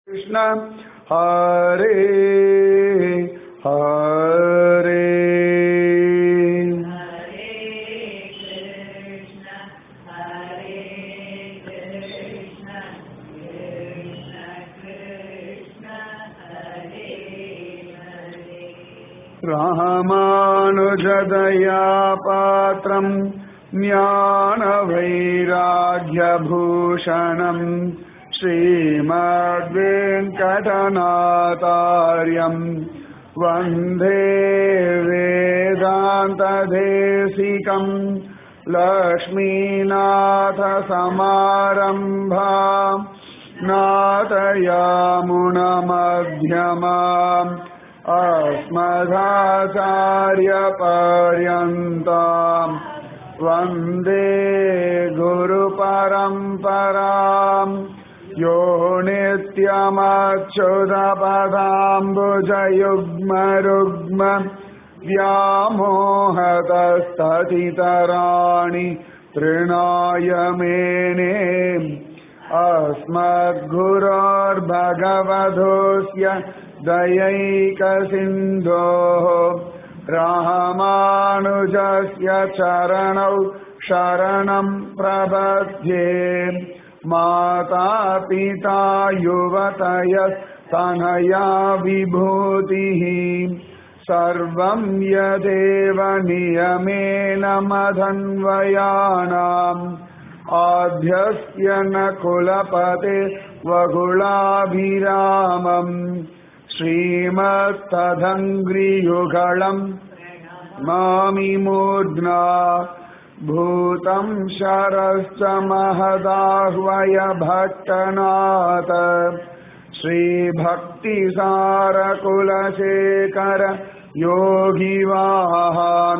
कृष्ण हरे हरे रामानुजदया पात्रम् ज्ञानवैराग्यभूषणम् श्रीमद्वेङ्कटनातार्यम् वन्दे वेदान्तदेशिकम् लक्ष्मीनाथसमारम्भा नाथयामुनमध्यमाम् अस्मदाचार्यपर्यन्ताम् वन्दे गुरुपरम्पराम् यो नित्यमच्युतपदाम्बुजयुग्मरुग्म व्यामोहतस्ततितराणि तृणाय मेने अस्मद्गुरोर्भगवधोऽस्य दयैकसिन्धोः रामानुजस्य चरणौ शरणम् प्रबध्ये माता पिता युवतयस्तनया विभूतिः सर्वं यदेव नियमेन मधन्वयानाम् आद्यस्य न कुलपते वकुलाभिरामम् श्रीमत्तदङ्घ्रियुगळम् मामि मूर्ध्ना भूतं शरश्च महदाह्वय भट्टनाथ श्रीभक्तिसारकुलशेखर योगिवाहान्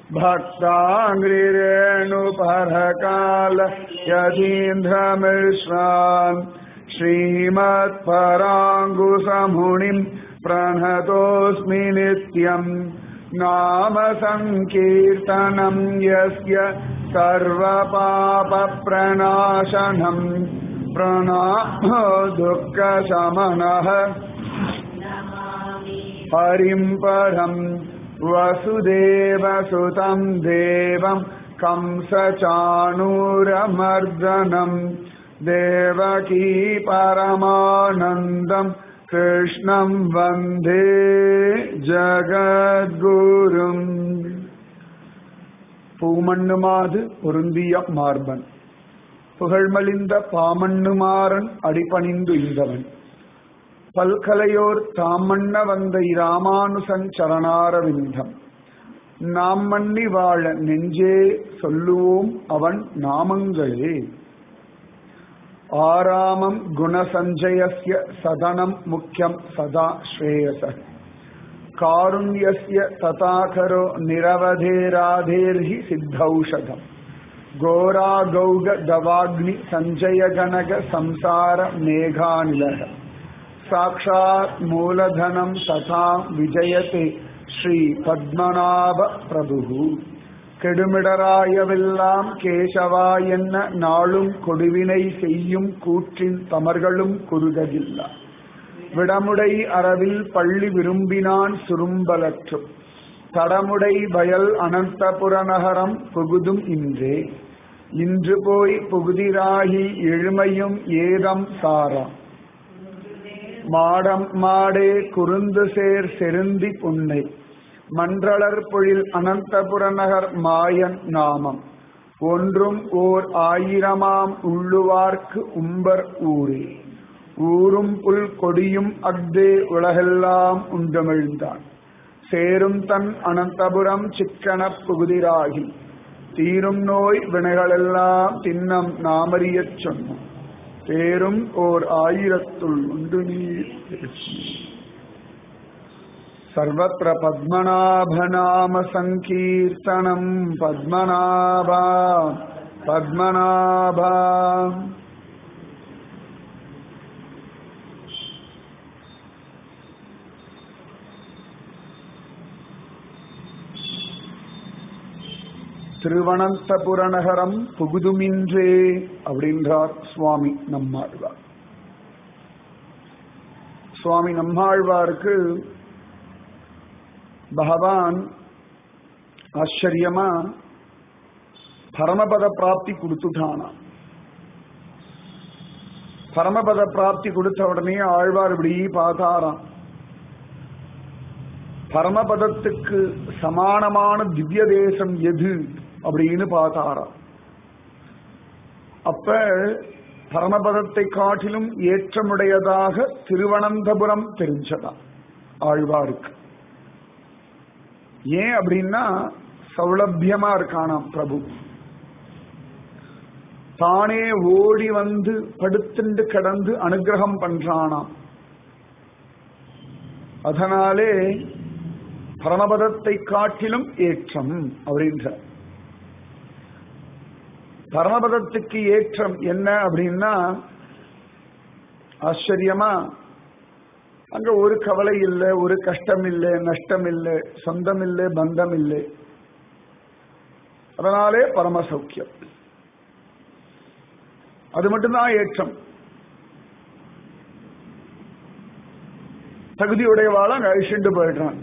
भक्ताङ्ग्रिरेणुपरकाल यतीन्द्रमिश्रान् श्रीमत्पराङ्गुसमुनिम् प्रणतोऽस्मि नित्यम् नाम सङ्कीर्तनम् यस्य सर्वपापप्रणाशनम् प्रणामो दुःखशमनः हरिम् परम् वसुदेवसुतम् देवम् कंसचाणूरमर्दनम् देवकी परमानन्दम् कृष्णम् वन्दे ஜகத்குரும் பூமண்ணுமாது பொருந்திய மார்பன் புகழ்மலிந்த பாமண்ணுமாறன் அடிபணிந்து இந்தவன் பல்கலையோர் தாமண்ண வந்த இராமானுசன் சரணாரவிந்தம் நாம் மன்னி வாழ நெஞ்சே சொல்லுவோம் அவன் நாமங்களே ஆராமம் குணசஞ்சயஸ்ய சதனம் முக்கியம் சதா ஸ்ரேயச காருண்யஸ்ய ததாகரோ நிரவதேராதேர்ஹி சித்தௌஷதம் கோரா கௌக தவாக்னி சஞ்சய கனக சம்சார மேகாநிலக சாட்சாத் மூலதனம் ததா விஜயதே ஸ்ரீ பத்மநாப பிரபு கெடுமிடராயவெல்லாம் கேசவா என்ன நாளும் கொடுவினை செய்யும் கூற்றின் தமர்களும் குறுகதில்லா விடமுடை அறவில் பள்ளி விரும்பினான் சுரும்பலற்றும் தடமுடை வயல் அனந்தபுர நகரம் புகுதும் இன்றே இன்று போய் புகுதிராகி எழுமையும் ஏதம் சாரா மாடம் மாடே குறுந்து சேர் செருந்தி புன்னை மன்றளர் பொழில் அனந்தபுர நகர் மாயன் நாமம் ஒன்றும் ஓர் ஆயிரமாம் உள்ளுவார்க்கு உம்பர் ஊரே ஊரும் புல் கொடியும் அக்தே உலகெல்லாம் உண்டமிழ்ந்தான் சேரும் தன் அனந்தபுரம் சிக்கனப் புகுதிராகி தீரும் நோய் வினைகளெல்லாம் தின்னம் நாமறியச் சொன்னோம் தேரும் ஓர் ஆயிரத்துள் உண்டு நீர் सर्वत्र पद्मनाभनाम सङ्कीर्तनम् पद्मनाभा पद्मनाभा திருவனந்தபுர நகரம் புகுதுமின்றே அப்படின்றார் சுவாமி நம்மாழ்வார் சுவாமி நம்மாழ்வாருக்கு பகவான் ஆச்சரியமா பரமபத பிராப்தி கொடுத்துட்டானா பரமபத பிராப்தி கொடுத்த உடனே ஆழ்வார் இப்படி பார்த்தாராம் பரமபதத்துக்கு சமானமான திவ்ய தேசம் எது அப்படின்னு பார்த்தாராம் அப்ப பரமபதத்தை காட்டிலும் ஏற்றமுடையதாக திருவனந்தபுரம் தெரிஞ்சதா ஆழ்வாருக்கு ஏன் அப்படின்னா சௌலபியமா இருக்கானாம் பிரபு தானே ஓடி வந்து படுத்துண்டு கிடந்து அனுகிரகம் பண்றானாம் அதனாலே பரமபதத்தை காட்டிலும் ஏற்றம் அப்படின்ற பரமபதத்துக்கு ஏற்றம் என்ன அப்படின்னா ஆச்சரியமா அங்க ஒரு கவலை இல்லை ஒரு கஷ்டம் இல்லை நஷ்டம் இல்லை சொந்தம் இல்லை பந்தம் இல்லை அதனாலே பரம சௌக்கியம் அது மட்டும்தான் ஏற்றம் தகுதியுடையவாள் அங்க அழிச்சுட்டு போயிடுறான்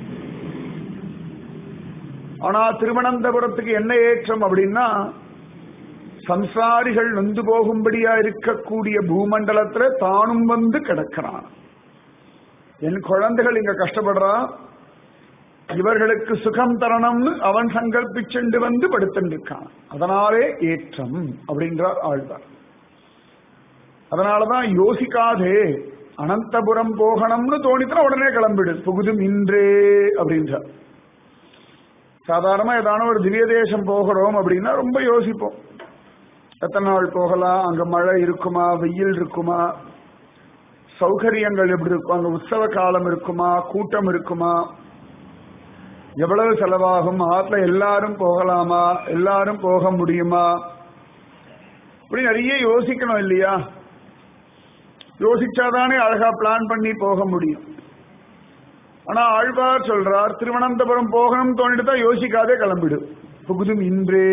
ஆனா திருவனந்தபுரத்துக்கு என்ன ஏற்றம் அப்படின்னா சம்சாரிகள் நொந்து போகும்படியா இருக்கக்கூடிய பூமண்டலத்துல தானும் வந்து கிடக்கிறான் என் குழந்தைகள் இங்க கஷ்டப்படுறா இவர்களுக்கு சுகம் தரணும்னு அவன் சங்கல்பிச்சுண்டு வந்து படுத்துட்டு இருக்கான் அதனாலே ஏற்றம் அப்படின்றார் ஆழ்வார் அதனாலதான் யோசிக்காதே அனந்தபுரம் போகணும்னு தோணித்தன உடனே கிளம்பிடு புகுதும் இன்றே அப்படின்றார் சாதாரணமா ஏதான ஒரு திவ்ய தேசம் போகிறோம் அப்படின்னா ரொம்ப யோசிப்போம் எத்தனை நாள் போகலாம் அங்க மழை இருக்குமா வெயில் இருக்குமா சௌகரியங்கள் எப்படி இருக்கும் அங்க உற்சவ காலம் இருக்குமா கூட்டம் இருக்குமா எவ்வளவு செலவாகும் ஆத்துல எல்லாரும் போகலாமா எல்லாரும் போக முடியுமா இப்படி நிறைய யோசிக்கணும் இல்லையா யோசிச்சாதானே அழகா பிளான் பண்ணி போக முடியும் ஆனா ஆழ்வார் சொல்றார் திருவனந்தபுரம் போகணும் தோண்டிட்டு தான் யோசிக்காதே கிளம்பிடு புகுதும் இன்றே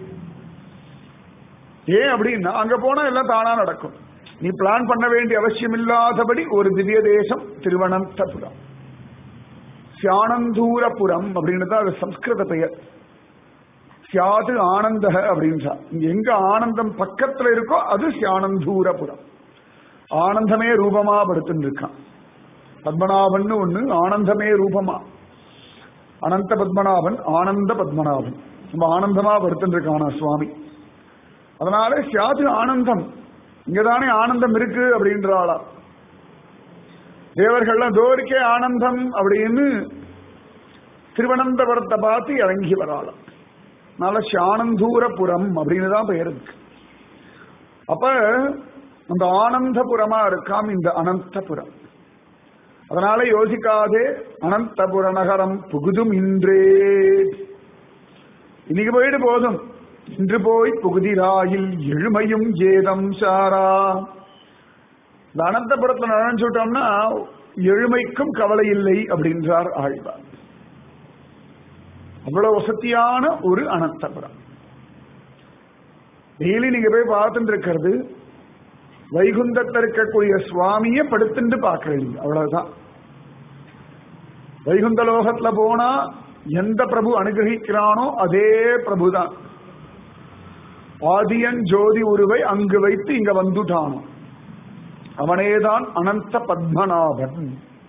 ஏன் அப்படின்னா அங்க போனா எல்லாம் தானா நடக்கும் நீ பிளான் பண்ண வேண்டிய அவசியம் இல்லாதபடி ஒரு திவ்ய தேசம் திருவனந்தபுரம் சியானந்தூரபுரம் அப்படின்னு தான் அது சம்ஸ்கிருத பெயர் சியாது ஆனந்த அப்படின்றா இங்க எங்க ஆனந்தம் பக்கத்துல இருக்கோ அது சியானந்தூரபுரம் ஆனந்தமே ரூபமா படுத்துன்னு இருக்கான் பத்மநாபன் ஒண்ணு ஆனந்தமே ரூபமா அனந்த பத்மநாபன் ஆனந்த பத்மநாபன் ரொம்ப ஆனந்தமா படுத்துட்டு இருக்கானா சுவாமி அதனால சியாது ஆனந்தம் இங்கதானே ஆனந்தம் இருக்கு அப்படின்றாளா தேவர்கள்லாம் தோரிக்கே ஆனந்தம் அப்படின்னு திருவனந்தபுரத்தை பார்த்து இறங்கி வராளாம் அதனால சானந்தூரபுரம் அப்படின்னு தான் பெயர் இருக்கு அப்ப அந்த ஆனந்தபுரமா இருக்காம் இந்த அனந்தபுரம் அதனால யோசிக்காதே அனந்தபுர நகரம் புகுதும் இன்றே இன்னைக்கு போயிட்டு போதும் இன்று போய் புகுதிராயில் எழுமையும் ஏதம் சாரா இந்த அனந்தபுரத்துல நுழைஞ்சுட்டோம்னா எழுமைக்கும் கவலை இல்லை அப்படின்றார் ஆழ்வார் அவ்வளவு வசதியான ஒரு அனந்தபுரம் டெய்லி நீங்க போய் பார்த்துட்டு இருக்கிறது வைகுந்தத்தில் இருக்கக்கூடிய சுவாமிய படுத்துட்டு பார்க்கறீங்க அவ்வளவுதான் வைகுந்த லோகத்துல போனா எந்த பிரபு அனுகிரகிக்கிறானோ அதே பிரபுதான் ஆதியன் ஜோதி உருவை அங்கு வைத்து இங்க வந்துட்டானோ அவனேதான் அனந்த பத்மநாபன்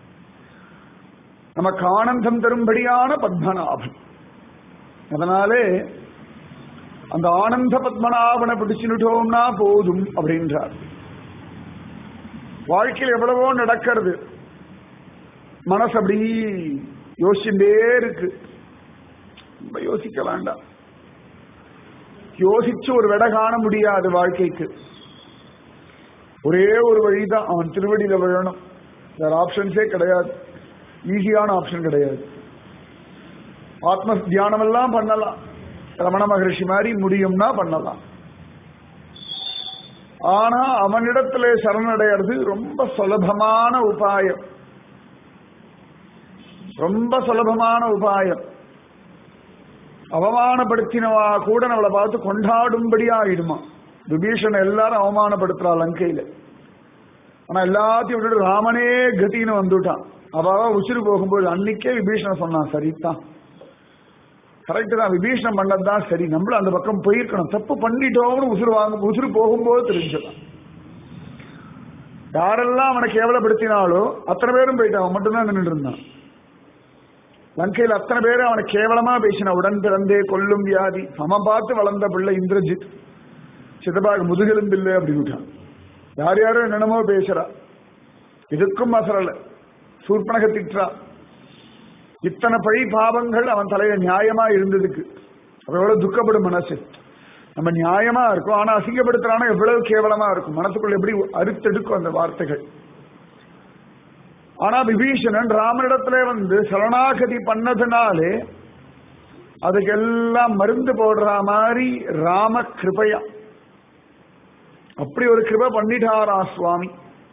நமக்கு ஆனந்தம் தரும்படியான பத்மநாபன் அதனாலே அந்த ஆனந்த பத்மநாபனை பிடிச்சுட்டோம்னா போதும் அப்படின்றார் வாழ்க்கையில் எவ்வளவோ நடக்கிறது மனசு அப்படி யோசிச்சுட்டே இருக்கு ரொம்ப யோசிக்க வேண்டாம் யோசிச்சு ஒரு விட காண முடியாது வாழ்க்கைக்கு ஒரே ஒரு வழிதான் அவன் திருவடியில விழணும் வேற ஆப்ஷன்ஸே கிடையாது ஈஸியான ஆப்ஷன் கிடையாது ஆத்ம தியானம் எல்லாம் பண்ணலாம் ரமண மகரிஷி மாதிரி முடியும்னா பண்ணலாம் ஆனா அவனிடத்துல சரணடைகிறது ரொம்ப சுலபமான உபாயம் ரொம்ப சுலபமான உபாயம் அவமானப்படுத்தினவா கூட நம்மளை பார்த்து கொண்டாடும்படியா ஆயிடுமா விபீஷன் எல்லாரும் அவமானப்படுத்துறா லங்கையில ஆனா எல்லாத்தையும் விட்டுட்டு ராமனே கத்தின்னு வந்துட்டான் அவ உசிறு போகும்போது அன்னைக்கே விபீஷணன் சொன்னான் சரிதான் கரெக்ட் தான் விபீஷணம் பண்ணது தான் சரி நம்மளும் அந்த பக்கம் போயிருக்கணும் தப்பு பண்ணிட்டோம்னு உசுறு வாங்க உசுறு போகும்போது தெரிஞ்சுக்கலாம் யாரெல்லாம் அவனை கேவலப்படுத்தினாலோ அத்தனை பேரும் போயிட்டான் அவன் மட்டும்தான் நின்றுட்டு இருந்தான் லங்கையில் அத்தனை பேரும் அவனை கேவலமா பேசின உடன் பிறந்தே கொல்லும் வியாதி அவன் பார்த்து வளர்ந்த பிள்ளை இந்திரஜித் சிதபாக முதுகெலும்பில்லை அப்படின்னுட்டான் யார் யாரும் என்னென்னமோ பேசுறா இதுக்கும் அசரல சூர்பனக திட்டா இத்தனை பழி பாவங்கள் அவன் தலையில நியாயமா இருந்ததுக்கு அவ்வளவு துக்கப்படும் மனசு நம்ம நியாயமா இருக்கும் ஆனா அசிங்கப்படுத்துறானா எவ்வளவு கேவலமா இருக்கும் மனசுக்குள்ள எப்படி அறுத்தெடுக்கும் அந்த வார்த்தைகள் ஆனா விபீஷணன் ராமனிடத்துல வந்து சரணாகதி பண்ணதுனாலே அதுக்கெல்லாம் மருந்து போடுற மாதிரி ராம கிருபையா அப்படி ஒரு கிருபை பண்ணிட்டாரா சுவாமி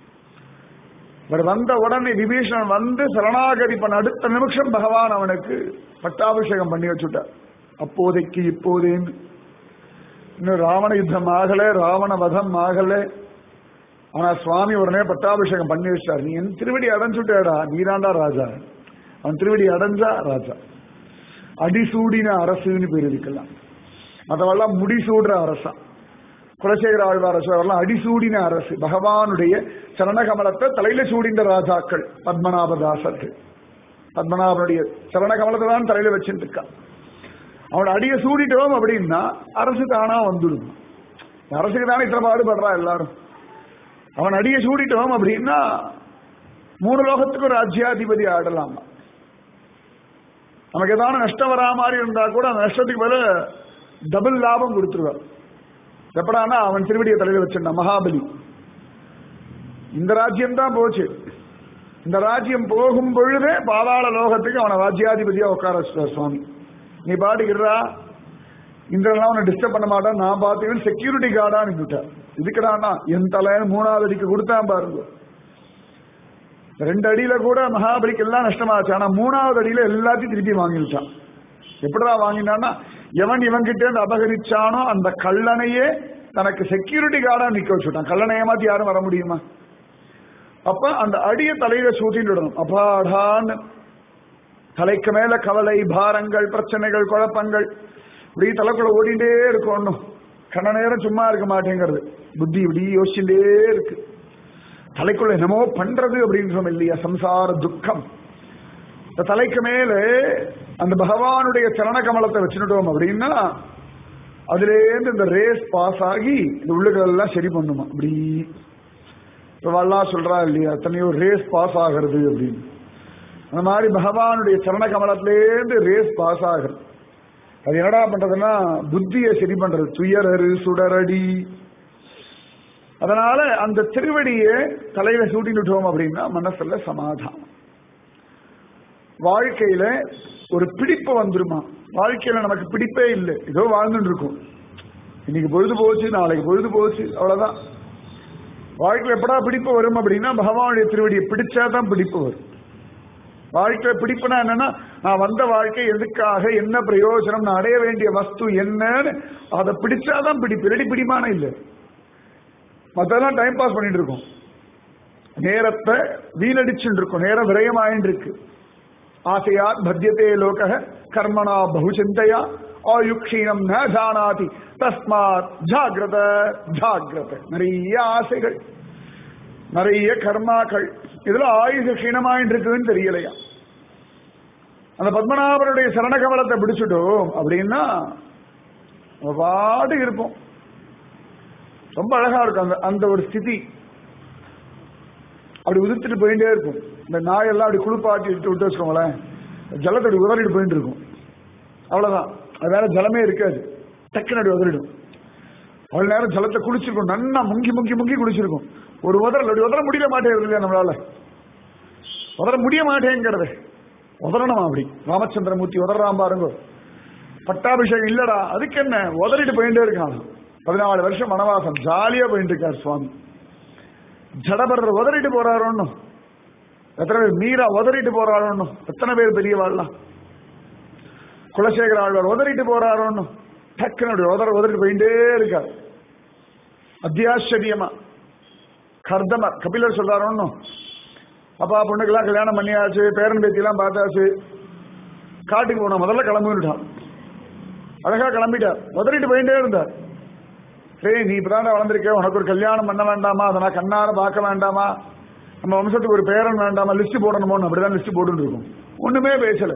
இவர் வந்த உடனே விபீஷணன் வந்து சரணாகதி பண்ண அடுத்த நிமிஷம் பகவான் அவனுக்கு பட்டாபிஷேகம் பண்ணி வச்சுட்டார் அப்போதைக்கு இப்போதேன்னு இன்னும் ராவண யுத்தம் ஆகல ராவண வதம் ஆகல ஆனா சுவாமி உடனே பட்டாபிஷேகம் பண்ணி வச்சார் நீ என் திருவடி அடைஞ்சுட்டேடா நீதாண்டா ராஜா அவன் திருவடி அடைஞ்சா ராஜா அடிசூடின அரசுன்னு பேர் இருக்கலாம் மற்றவெல்லாம் முடிசூடுற அரசா குலசேகர ஆழ்வார் அரசு அவரெல்லாம் அடிசூடின அரசு பகவானுடைய சரணகமலத்தை தலையில சூடிந்த ராஜாக்கள் பத்மநாபதாசர்கள் பத்மநாபனுடைய சரணகமலத்தை தான் தலையில வச்சுட்டு இருக்கான் அவனோட அடிய சூடிட்டோம் அப்படின்னா அரசு தானா வந்துடும் அரசுக்கு தானே இத்தனை பாடுபடுறா எல்லாரும் அவன் அடிய சூடிட்டோம் அப்படின்னா மூணு லோகத்துக்கும் ராஜ்யாதிபதி ஆடலாமா நமக்கு ஏதாவது நஷ்டம் வரா மாதிரி இருந்தா கூட அந்த நஷ்டத்துக்கு மேல டபுள் லாபம் கொடுத்துருவார் எப்படானா அவன் திருவடியை தலையில வச்சிருந்தான் மகாபலி இந்த ராஜ்யம் தான் போச்சு இந்த ராஜ்யம் போகும் பொழுதே பாதாள லோகத்துக்கு அவனை ராஜ்யாதிபதியா உட்கார வச்சுட்டார் சுவாமி நீ பாட்டுக்கிறா இந்திரன்லாம் அவனை டிஸ்டர்ப் பண்ண மாட்டான் நான் பார்த்து செக்யூரிட்டி கார்டா நின்றுட்டார் இதுக்குடானா என் தலைன்னு மூணாவது அடிக்கு கொடுத்தான் பாருங்க ரெண்டு அடியில கூட மகாபலிக்கு எல்லாம் நஷ்டமாச்சு ஆனா மூணாவது அடியில எல்லாத்தையும் திருப்பி வாங்கிட்டான் எப்படிடா வாங்கினான்னா எவன் இவன் கிட்ட இருந்து அபகரிச்சானோ அந்த கல்லணையே தனக்கு செக்யூரிட்டி கார்டா நிக்க வச்சுட்டான் கல்லணை ஏமாத்தி யாரும் வர முடியுமா அப்ப அந்த அடிய தலையில சூட்டிட்டு விடணும் அப்பாடான்னு தலைக்கு மேல கவலை பாரங்கள் பிரச்சனைகள் குழப்பங்கள் இப்படி தலைக்குள்ள ஓடிட்டே இருக்கும் ஒன்றும் கண்ண நேரம் சும்மா இருக்க மாட்டேங்கிறது புத்தி இப்படி யோசிச்சுட்டே இருக்கு தலைக்குள்ள என்னமோ பண்றது அப்படின்றோம் இல்லையா சம்சார துக்கம் இந்த தலைக்கு மேல அந்த பகவானுடைய சரண கமலத்தை வச்சுட்டோம் அப்படின்னா அதுலேருந்து இந்த ரேஸ் பாஸ் ஆகி இந்த உள்ளுகள் எல்லாம் சரி பண்ணுமா அப்படி வல்லா சொல்றா இல்லையா எத்தனையோ ரேஸ் பாஸ் ஆகிறது அப்படின்னு அந்த மாதிரி பகவானுடைய சரண கமலத்திலேருந்து ரேஸ் பாஸ் ஆகிறது அது என்னடா பண்றதுன்னா புத்தியை சரி பண்றது துயரரு சுடரடி அதனால அந்த திருவடியை தலையில சூட்டிட்டோம் அப்படின்னா மனசுல சமாதானம் வாழ்க்கையில ஒரு பிடிப்பு வந்துருமா வாழ்க்கையில நமக்கு பிடிப்பே இல்லை ஏதோ வாழ்ந்துட்டு இருக்கும் இன்னைக்கு பொழுது போச்சு நாளைக்கு பொழுது போச்சு அவ்வளவுதான் வாழ்க்கையில எப்படா பிடிப்பு வரும் அப்படின்னா பகவானுடைய திருவடியை பிடிச்சாதான் பிடிப்பு வரும் வாழ்க்கை பிடிப்புனா என்னன்னா நான் வந்த வாழ்க்கை எதுக்காக என்ன பிரயோஜனம் நான் அடைய வேண்டிய வஸ்து என்னன்னு அதை பிடிச்சாதான் பிடிப்பு இல்லாட்டி பிடிமான இல்லை மத்தெல்லாம் டைம் பாஸ் பண்ணிட்டு இருக்கோம் நேரத்தை வீணடிச்சுட்டு இருக்கும் நேரம் விரயமாயின்னு இருக்கு ஆசையா பத்தியதே லோக கர்மணா பகுச்சிந்தையா ஆயுக்ஷீணம் ந ஜானாதி தஸ்மாத் ஜாகிரத ஜாகிரத நிறைய ஆசைகள் நிறைய கர்மாக்கள் இதுல ஆயுச க்ஷீணமாயின்னு இருக்குதுன்னு தெரியலையா அந்த பத்மநாபருடைய சரணகமலத்தை பிடிச்சிட்டோம் அப்படின்னா நம்ம பாட்டு இருப்போம் ரொம்ப அழகா இருக்கும் அந்த அந்த ஒரு ஸ்திதி அப்படி உதிர்த்துட்டு போயிட்டே இருக்கும் இந்த நாயெல்லாம் அப்படி குளிப்பாட்டி விட்டு விட்டு வச்சுக்கோங்களேன் ஜலத்தை அப்படி உதறிட்டு போயிட்டு இருக்கும் அவ்வளவுதான் அது வேற ஜலமே இருக்காது டக்குன்னு அப்படி உதறிடும் அவ்வளவு நேரம் ஜலத்தை குளிச்சிருக்கும் நன்னா முங்கி முங்கி முங்கி குளிச்சிருக்கும் ஒரு உதறல் அப்படி உதற முடிய மாட்டேங்குது இல்லையா நம்மளால உதற முடிய மாட்டேங்கிறது உதறணும் அப்படி ராமச்சந்திரமூர்த்தி உதறாம பாருங்க பட்டாபிஷேகம் இல்லடா அதுக்கு என்ன உதறிட்டு போயிட்டே இருக்கான் பதினாலு வருஷம் வனவாசம் ஜாலியா போயிட்டு இருக்கார் சுவாமி ஜடபரர் உதறிட்டு போறாரோன்னு எத்தனை பேர் மீரா உதறிட்டு போறாரோன்னு எத்தனை பேர் பெரியவாள்லாம் குலசேகர ஆழ்வார் உதறிட்டு போறாரோன்னு டக்குன்னு அப்படி உதற உதறிட்டு போயிட்டே இருக்கார் அத்தியாச்சரியமா கர்தமர் கபிலர் சொல்றாரு ஒன்றும் அப்பா பொண்ணுக்கெல்லாம் கல்யாணம் பண்ணியாச்சு பேரன் பேத்தியெல்லாம் பார்த்தாச்சு காட்டுக்கு போனோம் முதல்ல கிளம்பிட்டான் அழகா கிளம்பிட்டார் உதறிட்டு போயிட்டே இருந்தார் சரி நீ இப்பதான் வளர்ந்துருக்க உனக்கு ஒரு கல்யாணம் பண்ண வேண்டாமா அதை நான் கண்ணார பார்க்க வேண்டாமா நம்ம வம்சத்துக்கு ஒரு பேரன் வேண்டாமா லிஸ்ட் போடணுமோ அப்படிதான் லிஸ்ட் போட்டு இருக்கும் ஒண்ணுமே பேசல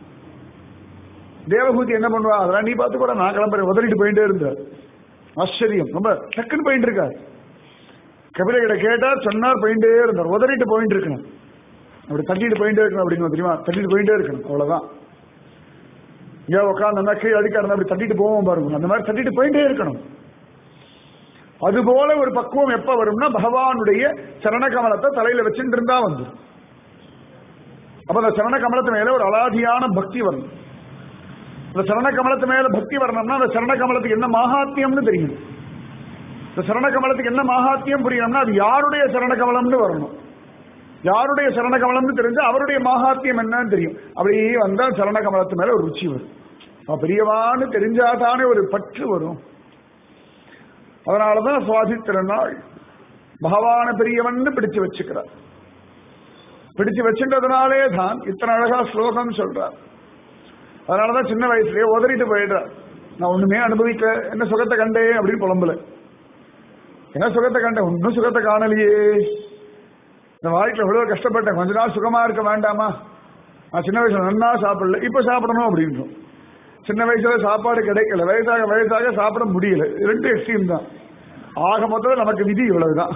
தேவபூதி என்ன பண்ணுவா அதெல்லாம் நீ பார்த்து கூட நான் கிளம்புறேன் உதறிட்டு போயிட்டே இருந்தார் ஆச்சரியம் ரொம்ப டக்குன்னு போயிட்டு இருக்கார் கபிலகிட்ட கேட்டார் சொன்னார் போயிட்டே இருந்தார் உதறிட்டு போயிட்டு இருக்கணும் அப்படி தட்டிட்டு போயிட்டே இருக்கணும் அப்படின்னு தெரியுமா தட்டிட்டு போயிட்டே இருக்கணும் அவ்வளவுதான் ஏன் உட்காந்து கீழே அடிக்காரு அப்படி தட்டிட்டு போவோம் பாருங்க அந்த மாதிரி தட்டிட்டு போயிட்டே இருக்கணும் அதுபோல ஒரு பக்குவம் எப்ப வரும்னா பகவானுடைய சரண கமலத்தை தலையில வச்சுட்டு இருந்தா வந்து அப்ப அந்த சரண கமலத்து மேல ஒரு அலாதியான பக்தி வரும் இந்த சரண கமலத்து மேல பக்தி வரணும்னா அந்த சரண கமலத்துக்கு என்ன மகாத்தியம்னு தெரியும் இந்த சரண கமலத்துக்கு என்ன மகாத்தியம் புரியணும்னா அது யாருடைய சரண கமலம்னு வரணும் யாருடைய சரண கமலம்னு தெரிஞ்சு அவருடைய மகாத்தியம் என்னன்னு தெரியும் அப்படியே வந்தா சரண கமலத்து மேல ஒரு ருச்சி வரும் அவ பெரியவான்னு தெரிஞ்சாதானே ஒரு பற்று வரும் அதனாலதான் சுவாதி திருநாள் பகவான பெரியவன் பிடிச்சு வச்சுக்கிறார் பிடிச்சு வச்சுன்றதுனாலே தான் இத்தனை அழகா ஸ்லோகம் சொல்றார் அதனாலதான் சின்ன வயசுலயே உதறிட்டு போயிடுறார் நான் ஒண்ணுமே அனுபவிக்கல என்ன சுகத்தை கண்டேன் அப்படின்னு புலம்புல என்ன சுகத்தை கண்டேன் ஒன்னும் சுகத்தை காணலையே இந்த வாழ்க்கையில எவ்வளவு கஷ்டப்பட்டேன் கொஞ்ச நாள் சுகமா இருக்க வேண்டாமா நான் சின்ன வயசுல நன்னா சாப்பிடல இப்ப சாப்பிடணும் அப்படின்றோம் சின்ன வயசுல சாப்பாடு கிடைக்கல வயசாக வயசாக சாப்பிட முடியல ரெண்டு எக்ஸ்ட்ரீம் தான் ஆக மொத்தம் நமக்கு விதி இவ்வளவுதான்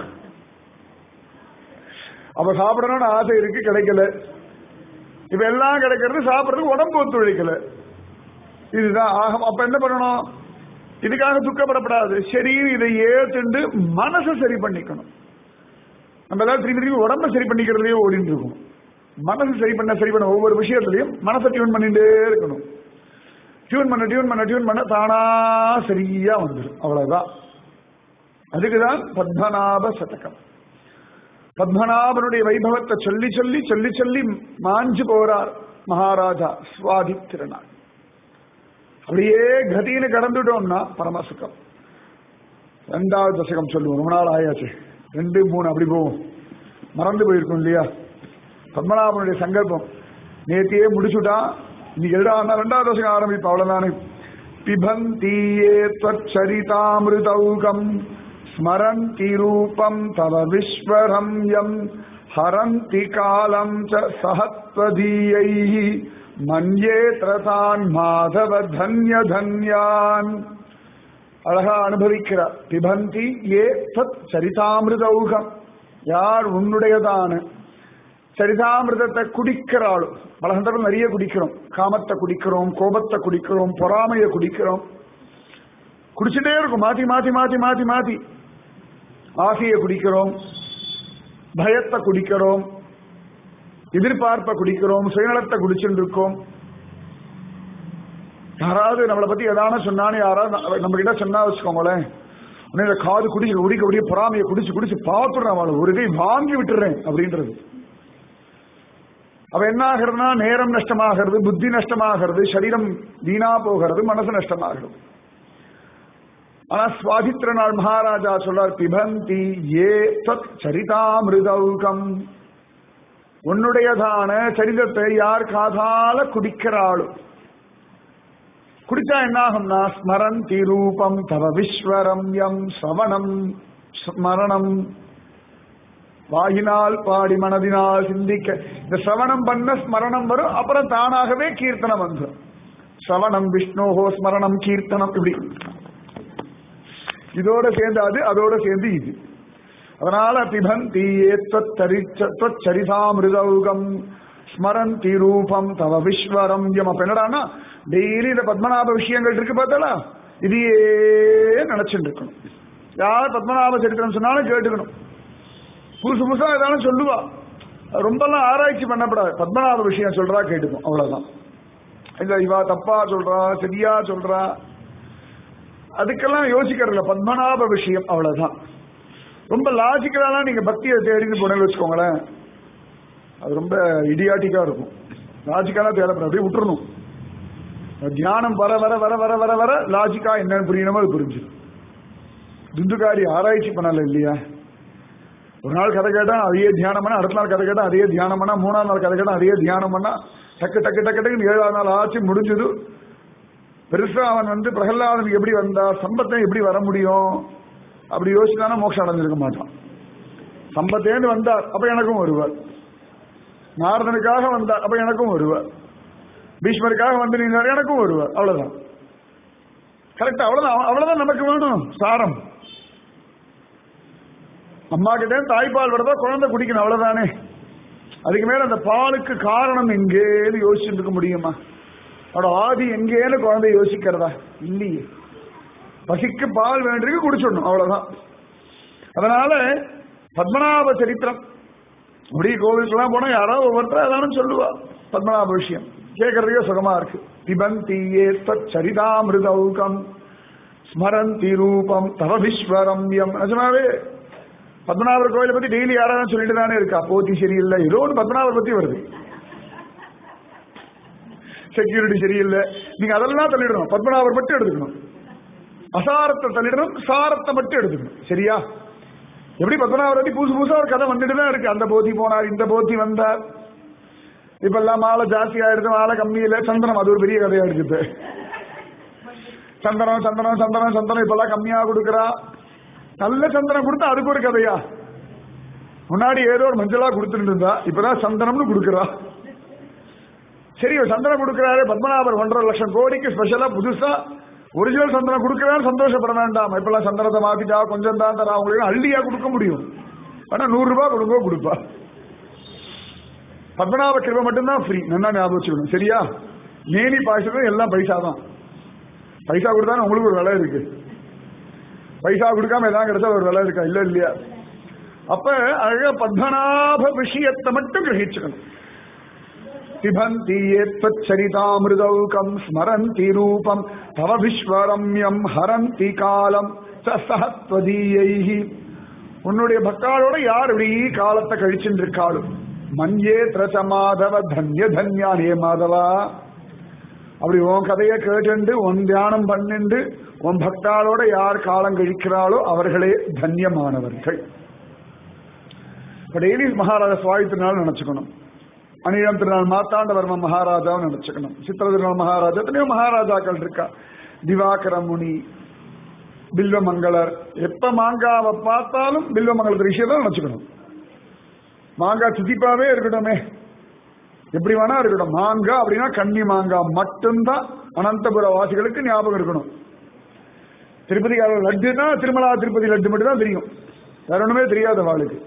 அப்ப சாப்பிடணும்னு ஆசை இருக்கு கிடைக்கல இப்ப எல்லாம் கிடைக்கிறது சாப்பிடறதுக்கு உடம்பு ஒத்துழைக்கல இதுதான் ஆக அப்ப என்ன பண்ணணும் இதுக்காக துக்கப்படப்படாது சரி இதை ஏத்துண்டு மனசை சரி பண்ணிக்கணும் நம்ம ஏதாவது திரும்பி திரும்பி உடம்ப சரி பண்ணிக்கிறதுலயே ஓடிட்டு இருக்கோம் மனசு சரி பண்ண சரி பண்ண ஒவ்வொரு விஷயத்துலயும் மனசை டியூன் பண்ணிட்டே இருக்கணும் டியூன் பண்ண டியூன் பண்ண டியூன் பண்ண தானா சரியா வந்துடும் அவ்வளவுதான் அதுக்குதான் பத்மநாப சதகம் பத்மநாபனுடைய வைபவத்தை சொல்லி சொல்லி சொல்லி சொல்லி மாஞ்சு போறார் மகாராஜா சுவாதி திருநாள் அப்படியே கதின்னு கடந்துட்டோம்னா பரமசுகம் ரெண்டாவது தசகம் சொல்லுவோம் ரொம்ப நாள் ஆயாச்சு ரெண்டு மூணு அப்படி போவோம் மறந்து போயிருக்கும் இல்லையா பத்மநாபனுடைய சங்கல்பம் நேத்தியே முடிச்சுட்டான் இன்னைக்கு எழுதா ரெண்டாவது தசகம் ஆரம்பிப்பா அவ்வளவுதானே பிபந்தியே त्वच्चरितामृतौकम् स्मरन्ति रूपम् तव विश्वरम्यम् हरन्ति कालम् च सहत्वदीयैः मन्येत्र तान् माधव धन्य धन्यान् அழகா அனுபவிக்கிறார் பிபந்தி ஏ தத் சரிதாமிருதௌகம் யார் உன்னுடையதான சரிதாமிருதத்தை குடிக்கிறாளும் பல சந்தர்ப்பம் நிறைய குடிக்கிறோம் காமத்தை குடிக்கிறோம் கோபத்தை குடிக்கிறோம் பொறாமையை குடிக்கிறோம் குடிச்சுட்டே இருக்கும் மாத்தி மாத்தி மாத்தி மாத்தி மாத்தி ஆசையை குடிக்கிறோம் பயத்தை குடிக்கிறோம் எதிர்பார்ப்பை குடிக்கிறோம் சுயநலத்தை குடிச்சுட்டு இருக்கோம் யாராவது நம்மளை பத்தி எதான சொன்னான்னு யாராவது நம்ம கிட்ட சொன்னா வச்சுக்கோங்களேன் உடனே இந்த காது குடிச்சு குடிக்க குடிய பொறாமையை குடிச்சு குடிச்சு பார்த்துடுறேன் அவளை ஒரு கை வாங்கி விட்டுறேன் அப்படின்றது அவ என்ன ஆகிறதுனா நேரம் நஷ்டமாகிறது புத்தி நஷ்டமாகிறது சரீரம் வீணா போகிறது மனசு நஷ்டமாகிறது ஆனா சுவாதித்திர நாள் மகாராஜா சொல்றார் பிபந்தி ஏ தத் சரிதாமிருதௌகம் உன்னுடையதான சரிதத்தை யார் காதால குடிக்கிறாளோ குடிச்சா என்ன ஆகும்னா ஸ்மரந்தி ரூபம் தவ விஸ்வரம்யம் சவணம் ஸ்மரணம் வாயினால் பாடி மனதினால் சிந்திக்க இந்த சிரவணம் பண்ண ஸ்மரணம் வரும் அப்புறம் தானாகவே கீர்த்தனம் வந்துடும் சிரவணம் விஷ்ணோஹோ ஸ்மரணம் கீர்த்தனம் இப்படி இதோட சேர்ந்து அது அதோட சேர்ந்து இது அதனால பிபந்தி சரிதாமிருதௌகம் ஸ்மரந்தி ரூபம் தவ விஸ்வரம்யம் அப்ப என்னடான்னா டெய்லி இந்த பத்மநாப விஷயங்கள் இருக்கு பார்த்தாலா இதையே நினைச்சுட்டு இருக்கணும் யார் பத்மநாப சரித்திரம் சொன்னாலும் கேட்டுக்கணும் புதுசு புதுசா ஏதாலும் சொல்லுவா ரொம்பலாம் ஆராய்ச்சி பண்ணப்படாது பத்மநாப விஷயம் சொல்றா கேட்டுக்கும் அவ்வளவுதான் இல்ல இவா தப்பா சொல்றா சரியா சொல்றா அதுக்கெல்லாம் யோசிக்கிறதுல பத்மநாப விஷயம் அவ்வளவுதான் ரொம்ப லாஜிக்கலாலாம் நீங்க பக்தியை தேடின்னு போனேன்னு வச்சுக்கோங்களேன் அது ரொம்ப இடியாட்டிக்கா இருக்கும் லாஜிக்கலா தேடப்பட அப்படியே விட்டுறணும் தியானம் வர வர வர வர வர வர லாஜிக்கா என்னன்னு புரியணுமோ அது புரிஞ்சு துந்துகாரி ஆராய்ச்சி பண்ணல இல்லையா ஒரு நாள் கதை கேட்டா அதையே தியானம் பண்ணா அடுத்த நாள் கதை கேட்டா அதையே தியானம் பண்ணா மூணாவது நாள் கதை கேட்டா அதையே தியானம் பண்ணா டக்கு டக்கு டக்கு டக்குன்னு ஏழாவது நாள் ஆச்சு முடிஞ்சது பெருசா அவன் வந்து பிரகலாதனுக்கு எப்படி வந்தா சம்பத்தை எப்படி வர முடியும் அப்படி யோசிச்சானா மோட்சம் அடைஞ்சிருக்க மாட்டான் சம்பத்தேன்னு வந்தார் அப்ப எனக்கும் வருவார் நாரதனுக்காக வந்தார் அப்ப எனக்கும் வருவார் பீஷ்மருக்காக வந்து நீங்க எனக்கும் வருவார் அவ்வளவுதான் கரெக்டா அவ்வளவுதான் அவ்வளவுதான் நமக்கு வேணும் சாரம் அம்மா கிட்டே தாய்ப்பால் விடதா குழந்தை குடிக்கணும் அவ்வளவுதானே அதுக்கு மேல அந்த பாலுக்கு காரணம் எங்கேன்னு யோசிச்சுட்டு இருக்க முடியுமா அவட ஆதி எங்கேன்னு குழந்தை யோசிக்கிறதா இல்லையே பசிக்கு பால் வேண்டிருக்கு குடிச்சிடணும் அவ்வளவுதான் அதனால பத்மநாப சரித்திரம் அப்படி கோவிலுக்கெல்லாம் போனா யாராவது ஒவ்வொருத்தர் ஏதாவது சொல்லுவா பத்மநாப விஷயம் கேட்கறதுக்கே சுகமா இருக்கு பிபந்தி ஏ சரிதாமிருதௌகம் ஸ்மரந்தி ரூபம் தவ விஸ்வரம்யம் நிஜமாவே பத்மநாபர் கோயிலை பத்தி டெய்லி யாராவது சொல்லிட்டு தானே இருக்கா போத்தி சரியில்லை ஏதோ ஒன்று பத்மநாபர் பத்தி வருது செக்யூரிட்டி சரியில்லை நீங்க அதெல்லாம் தள்ளிடணும் பத்மநாபர் மட்டும் எடுத்துக்கணும் அசாரத்தை தள்ளிடணும் சாரத்தை மட்டும் எடுத்துக்கணும் சரியா எப்படி பத்மநாபர் பத்தி புதுசு புதுசா ஒரு கதை வந்துட்டு தான் இருக்கு அந்த போத்தி போனார் இந்த போத்தி வந்தார் இப்ப எல்லாம் மாலை ஜாஸ்தி ஆயிடுது மாலை கம்மியில சந்தனம் அது ஒரு பெரிய கதையா இருக்குது சந்தனம் சந்தனம் சந்தனம் சந்தனம் இப்பெல்லாம் கம்மியா கொடுக்கறா நல்ல சந்தனம் கொடுத்தா அதுக்கு ஒரு கதையா முன்னாடி ஏதோ ஒரு மஞ்சளா கொடுத்துட்டு இருந்தா இப்பதான் சந்தனம்னு கொடுக்கறா சரி சந்தனம் கொடுக்கறாரு பத்மநாபர் ஒன்றரை லட்சம் கோடிக்கு ஸ்பெஷலா புதுசா ஒரிஜினல் சந்தனம் கொடுக்கறாரு சந்தோஷப்பட வேண்டாம் இப்பெல்லாம் சந்தனத்தை மாத்திட்டா கொஞ்சம் தான் தரா அவங்களுக்கு அள்ளியா கொடுக்க முடியும் ஆனா நூறு ரூபாய் கொடுங்க கொடுப்பா பத்மநாப கிருபை மட்டும்தான் ஃப்ரீ நல்லா ஞாபகம் வச்சுக்கணும் சரியா நேனி பாயசத்துக்கு எல்லாம் பைசா தான் பைசா கொடுத்தா உங்களுக்கு ஒரு விலை இருக்கு பைசா கொடுக்காம எதாவது கிடைச்சா ஒரு விலை இருக்கா இல்ல இல்லையா அப்ப அழக பத்மநாப விஷயத்தை மட்டும் கிரகிச்சுக்கணும் பிபந்தி ஏத்வச்சரிதாமிருதௌகம் ஸ்மரந்தி ரூபம் தவ விஸ்வரம்யம் ஹரந்தி காலம் சஹத்வதீயை உன்னுடைய பக்தாளோட யார் இப்படி காலத்தை கழிச்சுட்டு இருக்காளும் மஞ்சே திரச மாதவ தன்ய தன்யானே மாதவா அப்படி உன் கதையை கேட்டு உன் தியானம் பண்ணிண்டு உன் பக்தாளோட யார் காலம் கழிக்கிறாளோ அவர்களே தன்யமானவர்கள் இப்ப டெய்லி மகாராஜா சுவாமி திருநாள் நினைச்சுக்கணும் அனிழம் திருநாள் மாத்தாண்டவர்ம மகாராஜாவை நினைச்சுக்கணும் சித்திர திருநாள் மகாராஜா எத்தனையோ மகாராஜாக்கள் இருக்கா திவாகர முனி பில்வமங்கலர் எப்ப மாங்காவை பார்த்தாலும் பில்வமங்கலத்து விஷயத்தை நினைச்சுக்கணும் மாங்காய் சுத்திப்பாவே இருக்கட்டுமே எப்படி வேணா இருக்கட்டும் மாங்காய் அப்படின்னா கன்னி மாங்காய் மட்டும்தான் அனந்தபுர வாசிகளுக்கு ஞாபகம் இருக்கணும் திருப்பதி லட்டுனா திருமலா திருப்பதி லட்டு மட்டும் தான் தெரியும் வேற ஒண்ணுமே தெரியாத வாளுக்கு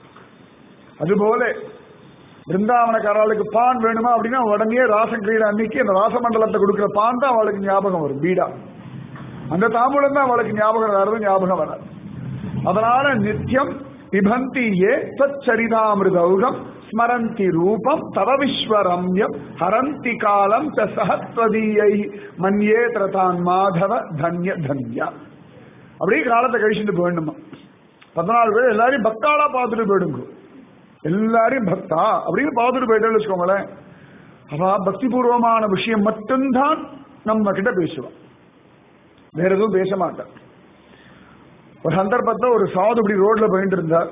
அதுபோல பிருந்தாவனக்காரர்களுக்கு பான் வேணுமா அப்படின்னா உடனே ராசக்கிரீட அன்னைக்கு அந்த ராசமண்டலத்தை கொடுக்கிற பான் தான் அவளுக்கு ஞாபகம் வரும் பீடா அந்த தாம்பூலம் தான் அவளுக்கு ஞாபகம் வராது ஞாபகம் வராது அதனால நித்தியம் பிபந்தி ஏ தச்சரிதாமிருதௌகம் ஸ்மரந்தி ரூபம் தவ விஸ்வரம்யம் ஹரந்தி காலம் ச சஹத்வதீயை மன்யே திரதான் மாதவ தன்ய தன்யா அப்படியே காலத்தை கழிச்சுட்டு போயிடணுமா பதினாலு பேர் எல்லாரையும் பக்தாளா பார்த்துட்டு போயிடுங்க எல்லாரையும் பக்தா அப்படின்னு பார்த்துட்டு போயிட்டேன்னு வச்சுக்கோங்களேன் அவ பக்தி பூர்வமான விஷயம் மட்டும்தான் நம்ம கிட்ட பேசுவான் வேற எதுவும் பேச மாட்டான் ஒரு சந்தர்ப்பத்தில் ஒரு சாது இப்படி ரோட்ல போயிட்டு இருந்தார்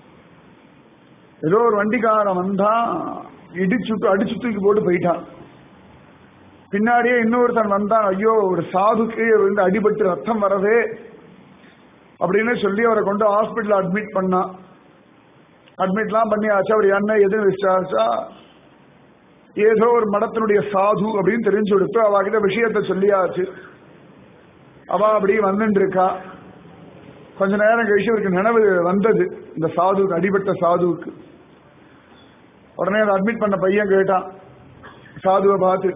ஏதோ ஒரு வண்டிக்காரன் வந்தா இடிச்சுட்டு அடிச்சு தூக்கி போட்டு போயிட்டான் பின்னாடியே இன்னொருத்தன் வந்தான் ஐயோ ஒரு சாதுக்கு வந்து அடிபட்டு ரத்தம் வரதே அப்படின்னு சொல்லி அவரை கொண்டு ஹாஸ்பிட்டல் அட்மிட் பண்ணான் அட்மிட்லாம் பண்ணியாச்சு அவர் என்ன எதுன்னு விசாரிச்சா ஏதோ ஒரு மடத்தினுடைய சாது அப்படின்னு தெரிஞ்சு கொடுத்து அவகிட்ட விஷயத்த சொல்லியாச்சு அவ அப்படி வந்துட்டு இருக்கா கொஞ்ச நேரம் கழிச்சு அவருக்கு நினைவு வந்தது இந்த சாதுவுக்கு அடிபட்ட சாதுவுக்கு உடனே அதை அட்மிட் பண்ண பையன் கேட்டான் சாதுவை பார்த்து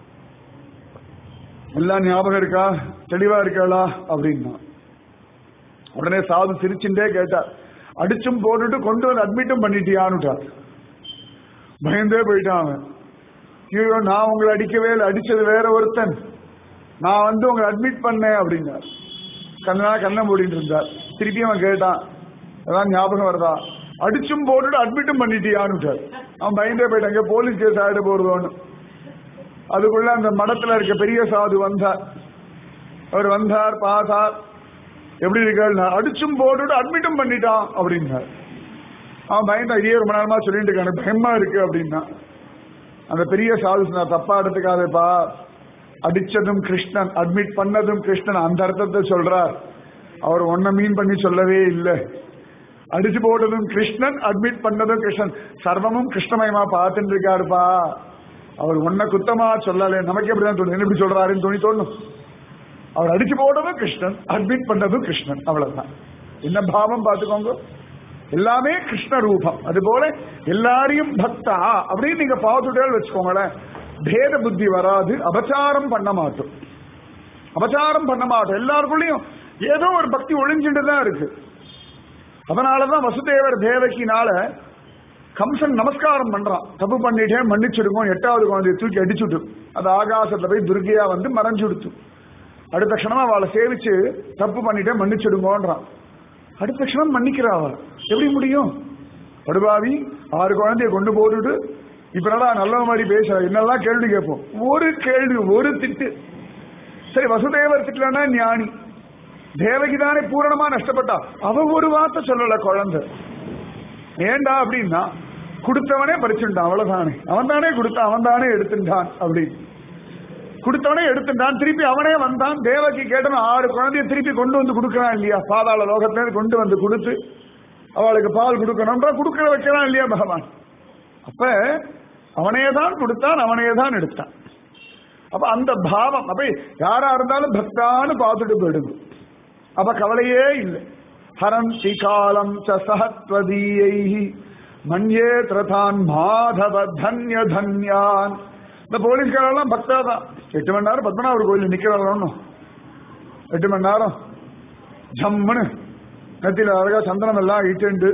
எல்லாம் ஞாபகம் இருக்கா தெளிவா இருக்காளா அப்படின்னா உடனே சாது சிரிச்சுட்டே கேட்டார் அடிச்சும் போட்டுட்டு கொண்டு வந்து அட்மிட்டும் பண்ணிட்டியான்னுட்டார் பயந்தே போயிட்டான் அவன் ஐயோ நான் உங்களை அடிக்கவே இல்லை அடிச்சது வேற ஒருத்தன் நான் வந்து உங்களை அட்மிட் பண்ணேன் அப்படின்னார் கண்ணா கண்ணை மூடிட்டு இருந்தார் திருப்பி அவன் கேட்டான் அதான் ஞாபகம் வருதா அடிச்சும் போட்டுட்டு அட்மிட்டும் பண்ணிட்டியான்னுட்டார் அவன் பயந்தே போயிட்டாங்க போலீஸ் கேஸ் ஆயிட போடுவோன்னு அதுக்குள்ள அந்த மடத்துல இருக்க பெரிய சாது வந்தார் அவர் வந்தார் பார்த்தார் எப்படி இருக்காள் அடிச்சும் போட்டுட்டு அட்மிட்டும் பண்ணிட்டான் அப்படின்னார் அவன் பயந்தா இதே ரொம்ப நேரமா சொல்லிட்டு இருக்கான் பயமா இருக்கு அப்படின்னா அந்த பெரிய சாது நான் தப்பா எடுத்துக்காதப்பா அடிச்சதும் கிருஷ்ணன் அட்மிட் பண்ணதும் கிருஷ்ணன் அந்த அர்த்தத்தை சொல்றார் அவர் ஒன்ன மீன் பண்ணி சொல்லவே இல்லை அடிச்சு போட்டதும் கிருஷ்ணன் அட்மிட் பண்ணதும் கிருஷ்ணன் சர்வமும் கிருஷ்ணமயமா பார்த்துட்டு இருக்காருப்பா அவர் ஒன்ன குத்தமா சொல்லல நமக்கு எப்படிதான் தோணும் என்ன இப்படி சொல்றாருன்னு தோணி தோணும் அவர் அடிச்சு போட்டதும் கிருஷ்ணன் அட்மிட் பண்ணதும் கிருஷ்ணன் அவ்வளவுதான் என்ன பாவம் பார்த்துக்கோங்க எல்லாமே கிருஷ்ண ரூபம் அதுபோல எல்லாரையும் பக்தா அப்படின்னு நீங்க பார்த்துட்டே வச்சுக்கோங்களேன் பேத புத்தி வராது அபச்சாரம் பண்ண மாட்டோம் அபச்சாரம் பண்ண மாட்டோம் எல்லாருக்குள்ளயும் ஏதோ ஒரு பக்தி ஒளிஞ்சுட்டு தான் இருக்கு அதனாலதான் வசுதேவர் தேவகினால கம்சன் நமஸ்காரம் பண்றான் தப்பு பண்ணிட்டேன் மன்னிச்சிருக்கோம் எட்டாவது குழந்தைய தூக்கி அடிச்சுட்டு அது ஆகாசத்துல போய் துர்கையா வந்து மறைஞ்சுடுத்து அடுத்த க்ஷணம் அவளை சேவிச்சு தப்பு பண்ணிட்டேன் மன்னிச்சிடுங்கோன்றான் அடுத்த க்ஷணம் மன்னிக்கிறா அவ எப்படி முடியும் படுபாவி ஆறு குழந்தைய கொண்டு போட்டுட்டு இப்ப என்னடா நல்ல மாதிரி பேசுற என்னெல்லாம் கேள்வி கேட்போம் ஒரு கேள்வி ஒரு திட்டு சரி வசுதேவர் திட்டலன்னா ஞானி தேவகி தானே பூரணமா நஷ்டப்பட்டா அவ ஒரு வார்த்தை சொல்லல குழந்தை ஏண்டா அப்படின்னா கொடுத்தவனே பறிச்சுட்டான் அவ்வளவுதானே அவன் தானே கொடுத்தான் அவன் தானே எடுத்துட்டான் அப்படின்னு கொடுத்தவனே எடுத்துட்டான் திருப்பி அவனே வந்தான் தேவகி கேட்டவன் ஆறு குழந்தைய திருப்பி கொண்டு வந்து கொடுக்கறான் இல்லையா பாதாள லோகத்திலேருந்து கொண்டு வந்து கொடுத்து அவளுக்கு பால் கொடுக்கணும்ன்றா கொடுக்கற வைக்கிறான் இல்லையா பகவான் அப்ப அவனே தான் கொடுத்தான் அவனே தான் எடுத்தான் அப்ப அந்த பாவம் அப்ப யாரா இருந்தாலும் பக்தான்னு பார்த்துட்டு போயிடுது அப்ப கவலையே இல்லை ஹரந்தி காலம் ச சஹத்வதீயை மன்யே திரதான் மாதவ தன்ய தன்யான் இந்த போலீஸ்காரெல்லாம் பக்தா தான் எட்டு மணி நேரம் பத்மநாபர் கோயில் நிக்கிறாங்க எட்டு மணி நேரம் ஜம்முன்னு நெத்தியில அழகா சந்தனம் எல்லாம் இட்டுண்டு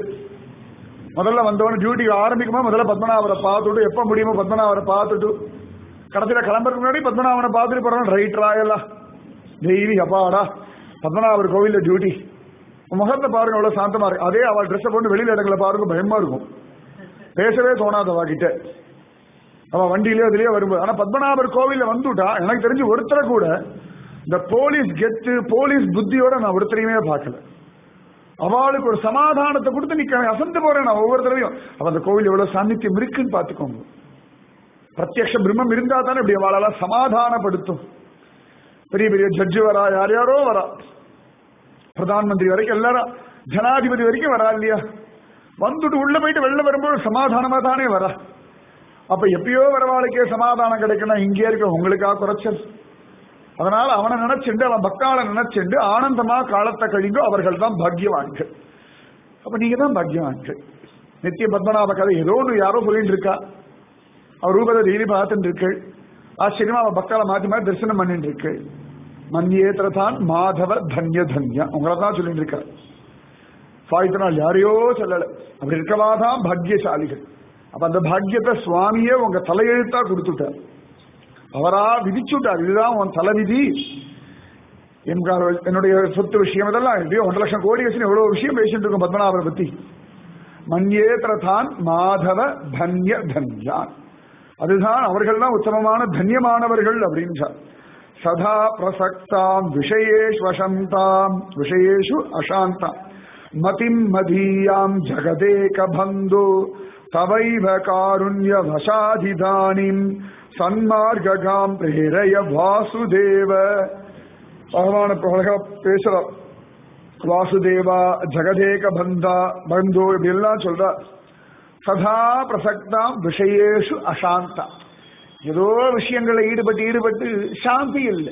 முதல்ல வந்தவன டியூட்டி ஆரம்பிக்குமா முதல்ல பத்மநாபரை பார்த்துட்டு எப்ப முடியுமோ பத்மநாபரை பார்த்துட்டு கடைசியில கிளம்புறதுக்கு முன்னாடி பத்மநாபனை பார்த்துட்டு போறோம் ரைட் ராயலா டெய்லி அப்பாடா பத்மநாபர் கோவில்ல டியூட்டி முகத்தை பாருங்க அவ்வளவு சாந்தமா இருக்கு அதே அவள் ட்ரெஸ் போட்டு வெளியில இடங்களை பாருங்க பயமா இருக்கும் பேசவே தோணாத அவகிட்ட அவ வண்டியிலே அதுலயே வரும்போது ஆனா பத்மநாபர் கோவில்ல வந்துட்டா எனக்கு தெரிஞ்சு ஒருத்தரை கூட இந்த போலீஸ் கெத்து போலீஸ் புத்தியோட நான் ஒருத்தரையுமே பார்க்கல அவளுக்கு ஒரு சமாதானத்தை கொடுத்து நிக்க அசந்து போறேன் நான் ஒவ்வொரு தடவையும் அவ அந்த கோவில் எவ்வளவு சாநித்தியம் இருக்குன்னு பாத்துக்கோங்க பிரத்யக்ஷ பிரம்மம் இருந்தா தானே இப்படி அவளெல்லாம் சமாதானப்படுத்தும் பெரிய பெரிய ஜட்ஜு வரா யார் யாரோ வரா பிரதான் மந்திரி வரைக்கும் எல்லாரும் ஜனாதிபதி வரைக்கும் வரா இல்லையா வந்துட்டு உள்ள போயிட்டு வெளில வரும்போது சமாதானமா தானே வரா அப்ப எப்பயோ வரவாளுக்கே சமாதானம் கிடைக்கணும் இங்கே இருக்க உங்களுக்கா குறைச்சல் அதனால அவனை நினைச்சுண்டு அவன் பக்தாளை நினைச்சுண்டு ஆனந்தமா காலத்தை கழிந்தோ அவர்கள் தான் பாக்கியவான்கள் அப்ப நீங்க தான் பாக்கியவான்கள் நித்திய பத்மநாப கதை ஏதோ ஒன்று யாரோ சொல்லிட்டு இருக்கா அவர் ரூபத்தை டெய்லி பார்த்துட்டு இருக்கு ஆச்சரியமா அவன் பக்தாளை மாத்தி மாத்தி தரிசனம் பண்ணிட்டு இருக்கு மன்யேத்திரதான் மாதவ தன்ய தன்யா உங்களை தான் சொல்லிட்டு இருக்க சாய்த்தனால் யாரையோ சொல்லல அப்படி இருக்கவாதான் பாக்கியசாலிகள் அப்ப அந்த பாக்கியத்தை சுவாமியே உங்க தலையெழுத்தா கொடுத்துட்டார் அவரா விதிச்சுட்டார் இதுதான் உன் தலைவிதி என்கார் என்னுடைய சொத்து விஷயம் இதெல்லாம் எப்படியோ ஒன்றரை லட்சம் கோடி வச்சு எவ்வளவு விஷயம் பேசிட்டு இருக்கோம் பத்மநாபரை பத்தி மன்யேத்திரதான் மாதவ தன்ய தன்யான் அதுதான் அவர்கள் தான் உத்தமமான தன்யமானவர்கள் அப்படின்றார் சதா பிரசக்தாம் விஷயேஷு அசந்தாம் விஷயேஷு அசாந்தாம் மதிம் மதீயாம் ஜகதேக பந்து தவைவ காருண்ய வசாதிதானிம் சன்மார்காம் பிரேரய வாசுதேவ பகவான அழகா பேசுறார் வாசுதேவா ஜெகதேக பந்தா பந்தோ இப்படி எல்லாம் சொல்ற சதா பிரசக்தாம் விஷயேஷு அசாந்தா ஏதோ விஷயங்களை ஈடுபட்டு ஈடுபட்டு சாந்தி இல்லை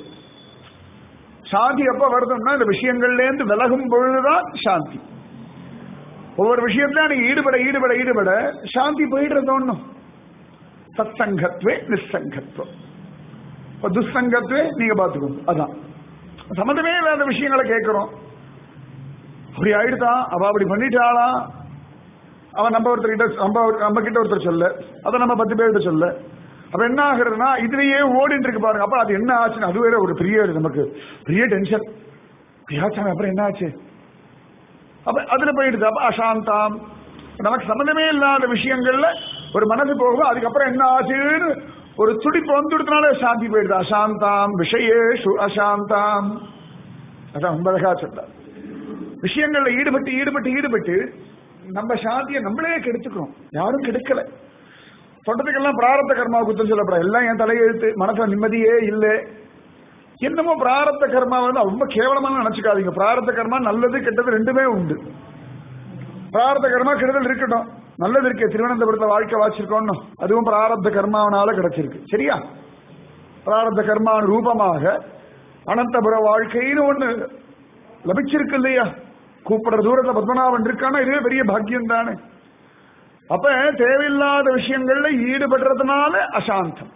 சாந்தி எப்ப வருதுன்னா இந்த விஷயங்கள்ல இருந்து விலகும் பொழுதுதான் சாந்தி ஒவ்வொரு விஷயத்திலும் நீங்க ஈடுபட ஈடுபட ஈடுபட சாந்தி போயிடுறது ஒண்ணும் சத் சங்கத்வே நிசங்கத்வம் இப்ப துஸ்சங்கத்வே நீங்க பாத்துக்கோங்க அதான் சம்மந்தமே இல்லாத விஷயங்களை கேட்கிறோம் அப்படி ஆயிடுதான் அவ அப்படி பண்ணிட்டாளா அவன் நம்ம ஒருத்தர்கிட்ட நம்ம ஒரு- நம்ம கிட்ட ஒருத்தர் சொல்ல அதை நம்ம பத்து பேர்கிட்ட சொல்ல அப்ப என்ன ஆகுறதுன்னா இதுலயே ஓடிட்டு இருக்கு பாருங்க அப்ப அது என்ன ஆச்சுன்னு அது வேற ஒரு பெரிய நமக்கு பெரிய டென்ஷன் ஆச்சாமி அப்புறம் என்ன ஆச்சு அப்ப அதுல போயிடுது அப்ப அசாந்தாம் நமக்கு சம்மந்தமே இல்லாத விஷயங்கள்ல ஒரு மனசு போகும் அதுக்கப்புறம் என்ன ஆச்சுன்னு ஒரு துடிப்பு வந்துடுறதுனால சாந்தி போயிடுது அசாந்தாம் விஷயேஷு அசாந்தாம் அதான் ரொம்ப அழகா சொல்றார் விஷயங்கள்ல ஈடுபட்டு ஈடுபட்டு ஈடுபட்டு நம்ம சாந்தியை நம்மளே கெடுத்துக்கிறோம் யாரும் கெடுக்கல சொல்றதுக்கெல்லாம் பிராரத்த கர்மா குத்தம் சொல்லப்பட எல்லாம் என் தலையெழுத்து மனசுல நிம்மதியே இல்லை என்னமோ பிராரத்த கர்மா வந்து ரொம்ப கேவலமான நினைச்சுக்காதீங்க பிராரத்த கர்மா நல்லது கெட்டது ரெண்டுமே உண்டு பிராரத்த கர்மா கெடுதல் இருக்கட்டும் நல்லது இருக்கே திருவனந்தபுரத்துல வாழ்க்கை வாச்சிருக்கோம் அதுவும் பிராரத்த கர்மாவனால கிடைச்சிருக்கு சரியா பிராரத்த கர்மா ரூபமாக அனந்தபுர வாழ்க்கைன்னு ஒண்ணு லபிச்சிருக்கு இல்லையா கூப்பிடுற தூரத்துல பத்மநாபன் இருக்கானா இதுவே பெரிய பாக்கியம் தானே அப்ப தேவையில்லாத விஷயங்கள்ல ஈடுபடுறதுனால அசாந்தம்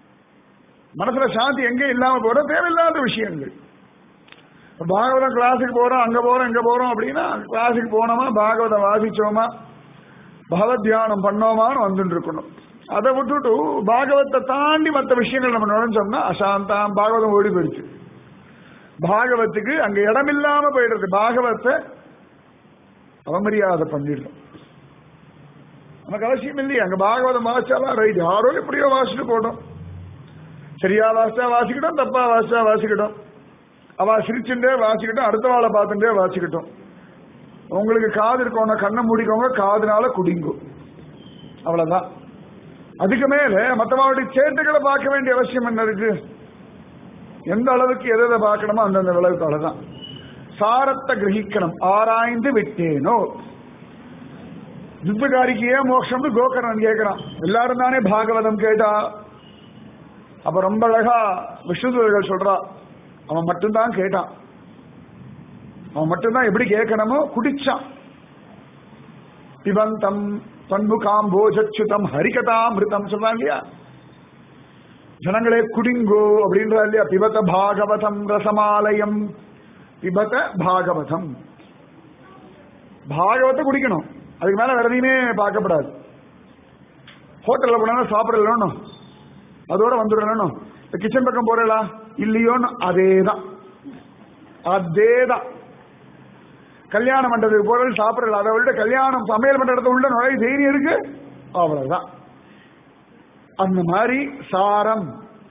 மனசுல சாந்தி எங்க இல்லாம போற தேவையில்லாத விஷயங்கள் பாகவதம் கிளாஸுக்கு போறோம் அங்க போறோம் இங்க போறோம் அப்படின்னா கிளாஸுக்கு போனோமா பாகவதம் வாசிச்சோமா பகவத் தியானம் பண்ணோமான்னு வந்துட்டு இருக்கணும் அதை விட்டுட்டு பாகவத்தை தாண்டி மற்ற விஷயங்கள் நம்ம நுழைஞ்சோம்னா அசாந்தம் பாகவதம் ஓடி போயிடுச்சு பாகவத்துக்கு அங்க இடமில்லாம போயிடுறது பாகவத்தை அவமரியாதை பண்ணிடலாம் நமக்கு அவசியம் இல்லையா அங்க பாகவதம் வாசிச்சாலும் ரைட் யாரோ எப்படியோ வாசிட்டு போட்டோம் சரியா வாசிச்சா வாசிக்கிட்டோம் தப்பா வாசிச்சா வாசிக்கிட்டோம் அவ சிரிச்சுட்டே வாசிக்கிட்டோம் அடுத்த வாழை பார்த்துட்டே வாசிக்கிட்டோம் உங்களுக்கு காது இருக்கவங்க கண்ணை மூடிக்கோங்க காதுனால குடிங்கோ அவ்வளவுதான் அதுக்கு மேல மற்றவங்களுடைய சேட்டுகளை பார்க்க வேண்டிய அவசியம் என்ன இருக்கு எந்த அளவுக்கு எதை எதை பார்க்கணுமோ அந்தந்த விளைவுக்கு அவ்வளவுதான் சாரத்தை கிரகிக்கணும் ஆராய்ந்து விட்டேனோ யுத்தகாரிக்கு ஏன் மோட்சம்னு கோகர்ணன் கேட்கிறான் எல்லாரும் தானே பாகவதம் கேட்டா அப்ப ரொம்ப அழகா விஷ்ணுதூர்கள் சொல்றா அவன் மட்டும்தான் கேட்டான் அவன் மட்டும்தான் எப்படி கேட்கணுமோ குடிச்சான் பிபந்தம் பன்முகாம்போஜச்சுதம் ஹரிகதாமிருதம் சொல்றாங்க இல்லையா ஜனங்களே குடிங்கோ அப்படின்றா இல்லையா பிபத பாகவதம் ரசமாலயம் பிபத பாகவதம் பாகவத்தை குடிக்கணும் அதுக்கு மேல வேற எதையுமே பார்க்கப்படாது ஹோட்டல்ல போனா சாப்பிடலன்னு அதோட வந்துடணும் இந்த கிச்சன் பக்கம் போறலா இல்லையோன்னு அதேதான் அதேதான் கல்யாண மண்டபத்துக்கு போறது சாப்பிடல அதை விட கல்யாணம் சமையல் பண்ற இடத்துல உள்ள நுழைய தைரியம் இருக்கு அவ்வளவுதான் அந்த மாதிரி சாரம்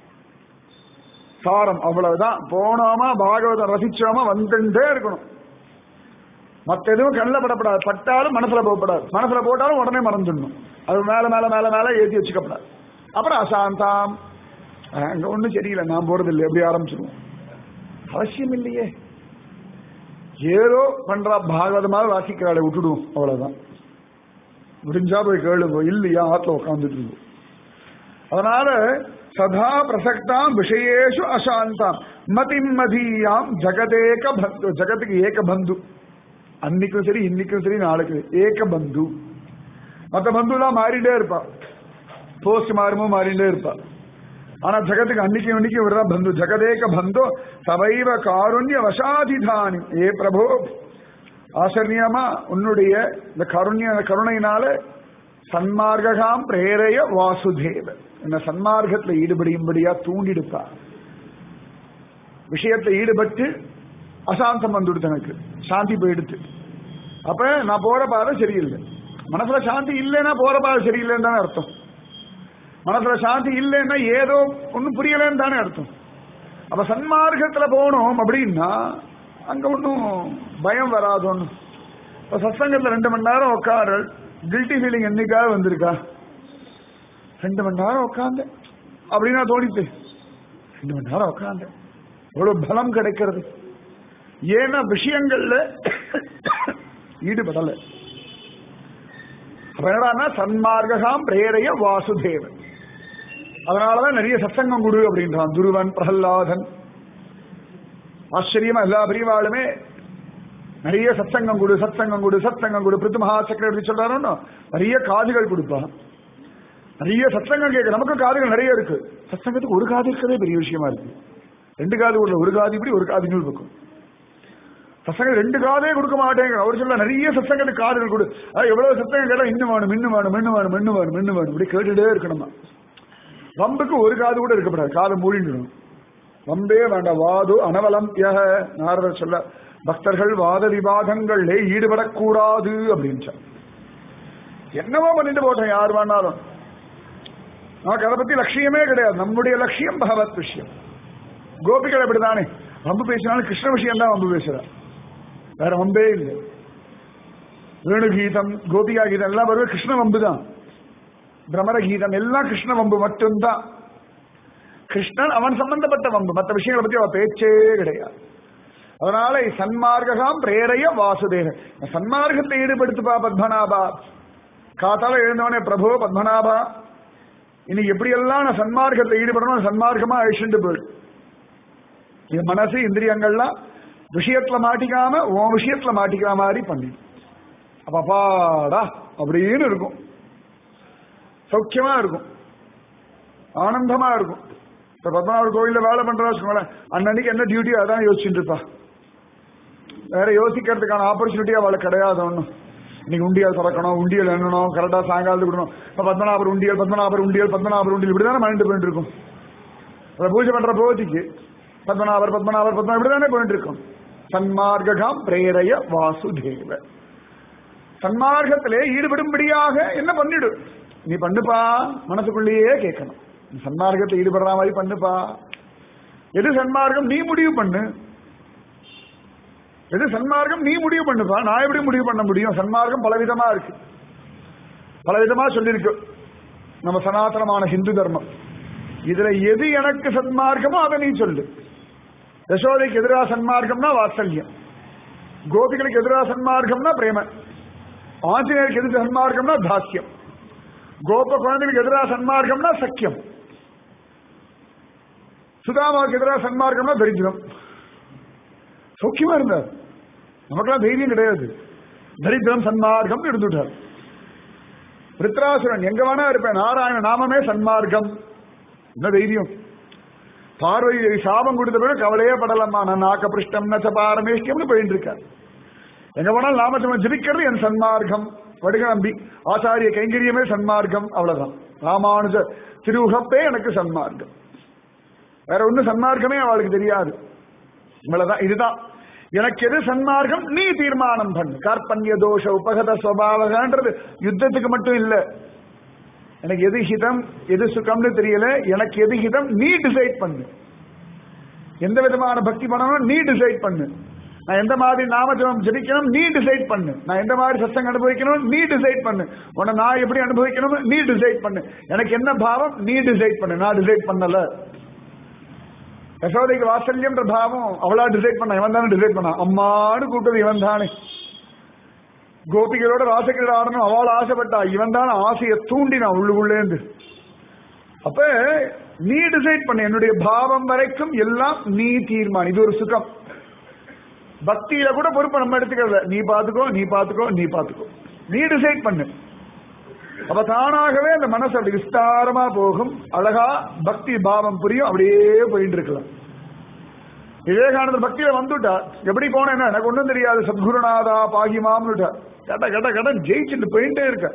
சாரம் அவ்வளவுதான் போனோமா பாகவதம் ரசிச்சோமா வந்துட்டே இருக்கணும் மத்த எதுவும் கண்ணில் படப்படாது பட்டாலும் மனசுல போகப்படாது மனசுல போட்டாலும் உடனே மறந்துடணும் அது மேல மேல மேல மேல ஏற்றி வச்சுக்கப்படாது அப்புறம் அசாந்தாம் அங்க ஒண்ணும் சரியில்லை நான் போறது இல்லை எப்படி ஆரம்பிச்சிருவோம் அவசியம் இல்லையே ஏதோ பண்றா பாகவதமாக வாசிக்கிறாளை விட்டுடுவோம் அவ்வளவுதான் முடிஞ்சா போய் கேளுங்க இல்லையா ஆத்துல உட்காந்துட்டு இருக்கும் அதனால சதா பிரசக்தாம் விஷயேஷு அசாந்தாம் மதிம் மதியாம் ஜகதேக பந்து ஜகத்துக்கு ஏக பந்து அன்னைக்கும் சரி இன்னைக்கும் சரி நாளைக்கு ஏக பந்து மற்ற பந்துலாம் மாறிட்டே இருப்பா போஸ்ட் மாறுமோ மாறிட்டே இருப்பா ஆனா ஜகத்துக்கு அன்னைக்கு இன்னைக்கு விடுறா பந்து ஜகதேக பந்து சவைவ காருண்ய வசாதிதானி ஏ பிரபு ஆச்சரியமா உன்னுடைய இந்த கருண்ய கருணையினால சன்மார்காம் பிரேரைய வாசுதேவ என்ன சன்மார்க்கத்துல ஈடுபடியும்படியா தூண்டிடுப்பா விஷயத்துல ஈடுபட்டு அசாந்தம் வந்துடுது எனக்கு சாந்தி போயிடுது அப்ப நான் போற பாதை சரியில்லை மனசுல சாந்தி இல்லைன்னா போற பாதை சரியில்லைன்னு தானே அர்த்தம் மனசுல சாந்தி இல்லைன்னா ஏதோ ஒன்னும் புரியலன்னு தானே அர்த்தம் அப்ப சன்மார்க்கத்துல போகணும் அப்படின்னா அங்க ஒன்றும் பயம் வராது ஒன்றும் இப்ப சத்சங்கத்துல ரெண்டு மணி நேரம் உட்காரு கில்ட்டி ஃபீலிங் என்னைக்காவது வந்திருக்கா ரெண்டு மணி நேரம் உட்காந்து அப்படின்னா தோணித்து ரெண்டு மணி நேரம் உட்காந்து எவ்வளவு பலம் கிடைக்கிறது ஏன்னா விஷயங்கள்ல ஈடுபடல அப்ப என்னடான்னா சன்மார்காம் பிரேரைய வாசுதேவன் அதனாலதான் நிறைய சத்சங்கம் குடு அப்படின்றான் துருவன் பிரகல்லாதன் ஆச்சரியமா எல்லா பிரிவாளுமே நிறைய சத்சங்கம் கொடு சத்சங்கம் கொடு சத்சங்கம் கொடு பிரித்து மகா சக்கரவர்த்தி சொல்றாருன்னு நிறைய காதுகள் கொடுப்பான் நிறைய சத்சங்கம் கேட்க நமக்கு காதுகள் நிறைய இருக்கு சத்சங்கத்துக்கு ஒரு காது இருக்கதே பெரிய விஷயமா இருக்கு ரெண்டு காது உள்ள ஒரு காது இப்படி ஒரு காது இன்னொரு பக்கம் சத்சங்கம் ரெண்டு காதே கொடுக்க மாட்டேங்க அவர் சொல்ல நிறைய சத்சங்கத்துக்கு காதுகள் கொடு அது எவ்வளவு சத்தங்கம் கேட்டா இன்னும் வேணும் இன்னும் வேணும் இன்னும் வேணும் இன்னும் வேணும் இன்னும் வேணும் இப்படி கேட்டுட்டே இருக்கணுமா வம்புக்கு ஒரு காது கூட இருக்கப்படாது காது மூடிடணும் வம்பே வேண்டாம் வாது அனவலம் யக நாரதர் சொல்ல பக்தர்கள் வாத விவாதங்கள்ல ஈடுபடக்கூடாது அப்படின்னு என்னவோ பண்ணிட்டு போட்டோம் யார் வேணாலும் நமக்கு அதை பத்தி லட்சியமே கிடையாது நம்முடைய லட்சியம் பகவத் விஷயம் கோபிகள் அப்படித்தானே வம்பு பேசினாலும் கிருஷ்ண விஷயம் தான் வம்பு பேசுற வேற வம்பே இல்லை வேணுகீதம் கோபிகா கீதம் எல்லாம் வருவது கிருஷ்ண வம்பு தான் பிரமர கீதம் எல்லாம் கிருஷ்ண வம்பு மட்டும்தான் கிருஷ்ணன் அவன் சம்பந்தப்பட்ட வம்பு மற்ற விஷயங்களை பத்தி அவ பேச்சே கிடையாது அதனால சன்மார்க்கம் பிரேரைய வாசுதேவ சன்மார்க்கத்தை ஈடுபடுத்துப்பா பத்மநாபா காத்தால எழுந்தவனே பிரபு பத்மநாபா இன்னைக்கு எப்படியெல்லாம் நான் சன்மார்க்கத்தை ஈடுபடணும் சன்மார்க்கமா அழிச்சுட்டு போயிடு என் மனசு இந்திரியங்கள்லாம் விஷயத்துல மாட்டிக்காம உன் விஷயத்துல மாட்டிக்கிற மாதிரி பண்ணி அப்ப அப்பாடா அப்படின்னு இருக்கும் சௌக்கியமா இருக்கும் ஆனந்தமா இருக்கும் இப்ப பத்மநாபர் கோயில்ல வேலை பண்றா வச்சுக்கோங்களேன் அன்னன்னைக்கு என்ன டியூட்டியோ அதான் யோசிச்சுட்டு இருப்பா வேற யோசிக்கிறதுக்கான ஆப்பர்ச்சுனிட்டி அவளுக்கு கிடையாது ஒன்றும் இன்னைக்கு உண்டியல் திறக்கணும் உண்டியல் எண்ணணும் கரெக்டா சாயங்காலத்துக்கு விடணும் இப்ப பத்மநாபர் உண்டியல் பத்மநாபர் உண்டியல் பத்மநாபர் உண்டியல் இப்படிதானே மைண்ட் போயிட்டு இருக்கும் அதை பூஜை பண்ற போதிக்கு பத்மநாபர் பத்மநாபர் பத்மநாபர் இப்படிதானே போயிட்டு இருக்கும் சன்மார்க்கம் பிரேரைய வாசுதேவ சன்மார்க்கத்திலே ஈடுபடும்படியாக என்ன பண்ணிடு நீ பண்ணுப்பா மனசுக்குள்ளேயே கேட்கணும் நீ சன்மார்க்கத்தை ஈடுபடுற மாதிரி பண்ணுப்பா எது சன்மார்க்கம் நீ முடிவு பண்ணு எது சன்மார்க்கம் நீ முடிவு பண்ணுப்பா நான் எப்படி முடிவு பண்ண முடியும் சன்மார்க்கம் பலவிதமா இருக்கு பலவிதமா சொல்லியிருக்கு நம்ம சனாதனமான ஹிந்து தர்மம் இதுல எது எனக்கு சன்மார்க்கமோ அதை நீ சொல்லு யசோதைக்கு எதிராக சன்மார்க்கம்னா வாத்சல்யம் கோபிகளுக்கு எதிராக சன்மார்க்கம்னா பிரேம ஆஞ்சநேயருக்கு எதிராக சன்மார்க்கம்னா தாஸ்யம் கோப குழந்தைகளுக்கு எதிராக சன்மார்க்கம்னா சக்கியம் சுதாமாவுக்கு எதிராக சன்மார்க்கம்னா தரித்திரம் சௌக்கியமா இருந்தார் நமக்கெல்லாம் தைரியம் கிடையாது தரித்திரம் சன்மார்க்கம் இருந்துட்டார் ரித்ராசுரன் எங்க வேணா இருப்பேன் நாராயண நாமமே சன்மார்க்கம் என்ன தைரியம் பார்வதி சாபம் கொடுத்த பிறகு கவலையே படலம்மா நான் நாக்க பிருஷ்டம் நச்ச பாரமேஷ்டியம்னு போயிட்டு இருக்கார் எங்க போனாலும் நாமச்சமன் ஜபிக்கிறது என் சன்மார்க்கம் வடுகநம்பி ஆச்சாரிய கைங்கரியமே சன்மார்க்கம் அவ்வளவுதான் ராமானுஜ திருவுகப்பே எனக்கு சன்மார்க்கம் வேற ஒன்னும் சன்மார்க்கமே அவளுக்கு தெரியாது இவ்வளவுதான் இதுதான் எனக்கு எது சன்மார்க்கம் நீ தீர்மானம் பண்ணு கார்பண்ய தோஷ உபகத சுவாவகன்றது யுத்தத்துக்கு மட்டும் இல்ல எனக்கு எது ஹிதம் எது சுகம்னு தெரியல எனக்கு எது ஹிதம் நீ டிசைட் பண்ணு எந்த விதமான பக்தி பண்ணணும் நீ டிசைட் பண்ணு நான் எந்த மாதிரி நாமஜபம் ஜபிக்கணும் நீ டிசைட் பண்ணு நான் எந்த மாதிரி சத்தம் அனுபவிக்கணும் நீ டிசைட் பண்ணு உன்னை நான் எப்படி அனுபவிக்கணும் நீ டிசைட் பண்ணு எனக்கு என்ன பாவம் நீ டிசைட் பண்ணு நான் டிசைட் பண்ணல யசோதைக்கு வாத்சல்யம்ன்ற பாவம் அவளா டிசைட் பண்ண இவன் தானே டிசைட் பண்ணா அம்மான்னு கூப்பிட்டது இவன் தானே கோபிகளோட ராசகிரீட ஆடணும் அவள் ஆசைப்பட்டா இவன் தானே ஆசையை தூண்டினான் உள்ளுக்குள்ளேந்து அப்ப நீ டிசைட் பண்ண என்னுடைய பாவம் வரைக்கும் எல்லாம் நீ தீர்மானம் இது ஒரு சுகம் பக்தியில கூட பொறுப்பை நம்ம எடுத்துக்கிறத நீ பாத்துக்கோ நீ பாத்துக்கோ நீ பாத்துக்கோ நீ டிசைட் பண்ணு அப்ப தானாகவே அந்த மனசு அப்படி விஸ்தாரமா போகும் அழகா பக்தி பாவம் புரியும் அப்படியே போயிட்டு இருக்கலாம் விவேகானந்தர் பக்தியில வந்துட்டா எப்படி போனேன்னா எனக்கு ஒண்ணும் தெரியாது சத்குருநாதா பாகிமாம்னுட்டா கட கட கடன் ஜெயிச்சுட்டு போயிட்டே இருக்க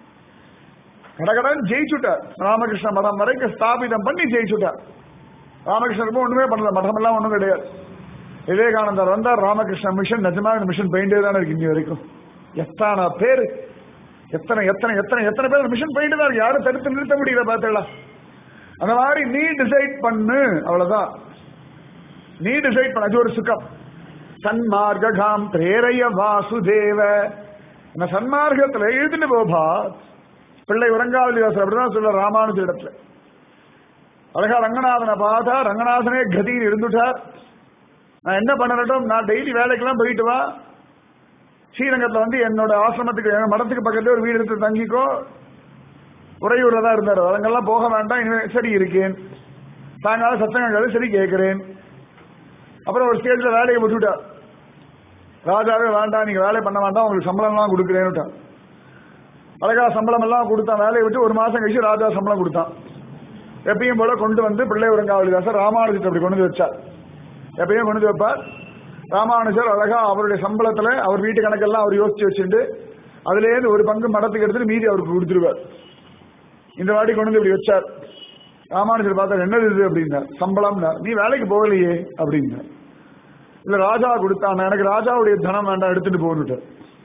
கடகடன் ஜெயிச்சுட்டார் ராமகிருஷ்ண மடம் வரைக்கும் ஸ்தாபிதம் பண்ணி ஜெயிச்சுட்டார் ராமகிருஷ்ணருக்கு ஒண்ணுமே பண்ணல மடம் எல்லாம் ஒண்ணும் கிடையாது விவேகானந்தர் வந்தார் ராமகிருஷ்ண மிஷன் நிஜமா இந்த மிஷன் போயிட்டே தானே இருக்கு இன்னி வரைக்கும் எத்தனை பேர் எத்தனை எத்தனை எத்தனை எத்தனை பேர் மிஷன் போயிட்டு தான் இருக்கு யாரும் தடுத்து நிறுத்த முடியல பார்த்தல அந்த மாதிரி நீ டிசைட் பண்ணு அவ்வளவுதான் நீ டிசைட் பண்ண அது ஒரு சுகம் சன்மார்காம் பிரேரைய வாசுதேவ இந்த சன்மார்க்கத்துல எழுதிட்டு போபா பிள்ளை உறங்காவலிவாசர் அப்படிதான் சொல்ல ராமானுஜ இடத்துல அழகா ரங்கநாதனை பார்த்தா ரங்கநாதனே கதியில் இருந்துட்டார் நான் என்ன பண்ணட்டும் நான் டெய்லி வேலைக்கெல்லாம் போயிட்டு வா ஸ்ரீரங்கத்துல வந்து என்னோட ஆசிரமத்துக்கு என் மடத்துக்கு பக்கத்துல ஒரு வீடு எடுத்து தங்கிக்கோ உறையூர்ல தான் இருந்தார் அங்கெல்லாம் போக வேண்டாம் இனிமே சரி இருக்கேன் சாயங்காலம் சத்தங்கள் சரி கேட்கிறேன் அப்புறம் ஒரு ஸ்டேஜ்ல வேலையை விட்டுட்டார் ராஜாவே வேண்டாம் நீங்க வேலை பண்ண வேண்டாம் உங்களுக்கு சம்பளம் எல்லாம் கொடுக்குறேன்னு அழகா சம்பளம் எல்லாம் கொடுத்தான் வேலையை விட்டு ஒரு மாசம் கழிச்சு ராஜா சம்பளம் கொடுத்தான் எப்பயும் போல கொண்டு வந்து பிள்ளை உரங்காவலிதாசர் ராமானுஜத்தை அப்படி கொண்டு வந்து வச்சார் எப்பயும் கொண்டு வந்து வைப்பார் ராமானுஜர் அழகா அவருடைய சம்பளத்துல அவர் வீட்டு கணக்கெல்லாம் அவர் யோசிச்சு வச்சுட்டு அதுல இருந்து ஒரு பங்கு மடத்துக்கு எடுத்துட்டு மீதி அவருக்கு கொடுத்துருவார் இந்த வாட்டி கொண்டு வந்து இப்படி வச்சார் ராமானுஜர் பார்த்தா என்னது இது அப்படின்னார் சம்பளம்னா நீ வேலைக்கு போகலையே அப்படின்னார் இல்ல ராஜா கொடுத்தான எனக்கு ராஜாவுடைய தனம் வேண்டாம் எடுத்துட்டு போகணுட்டார்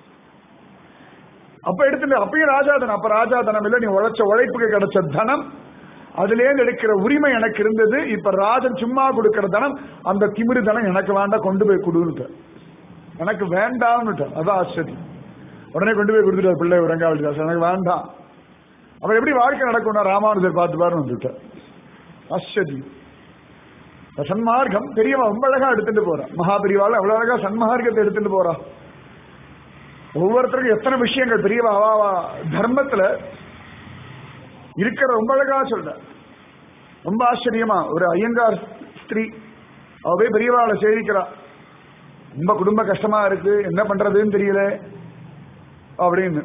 அப்ப எடுத்துட்டு அப்பயும் ராஜா தனம் அப்ப ராஜா தனம் இல்ல நீ உழைச்ச உழைப்புக்கு கிடைச்ச தனம் அதுலேருந்து எடுக்கிற உரிமை எனக்கு இருந்தது இப்ப ராஜன் சும்மா கொடுக்கிற தனம் அந்த திமிரு தனம் எனக்கு வேண்டாம் கொண்டு போய் கொடுன்னுட்டார் எனக்கு வேண்டாம்னுட்டார் அதான் ஆச்சரியம் உடனே கொண்டு போய் கொடுத்துட்டார் பிள்ளை ரங்காவளிதாசன் எனக்கு வேண்டாம் அவர் எப்படி வாழ்க்கை நடக்கும்னா ராமானுஜர் பார்த்து பாருன்னு வந்துட்டார் ஆச்சரியம் இந்த சன்மார்க்கம் பெரியவா ரொம்ப அழகா எடுத்துட்டு போறா மகாபெரியவாள் அவ்வளவு அழகா சன்மார்க்கத்தை எடுத்துட்டு போறா ஒவ்வொருத்தருக்கும் எத்தனை விஷயங்கள் பெரியவா அவாவா தர்மத்துல இருக்கிற ரொம்ப அழகா சொல்ற ரொம்ப ஆச்சரியமா ஒரு ஐயங்கார் ஸ்திரீ அவ போய் பெரியவாளை சேவிக்கிறா ரொம்ப குடும்ப கஷ்டமா இருக்கு என்ன பண்றதுன்னு தெரியல அப்படின்னு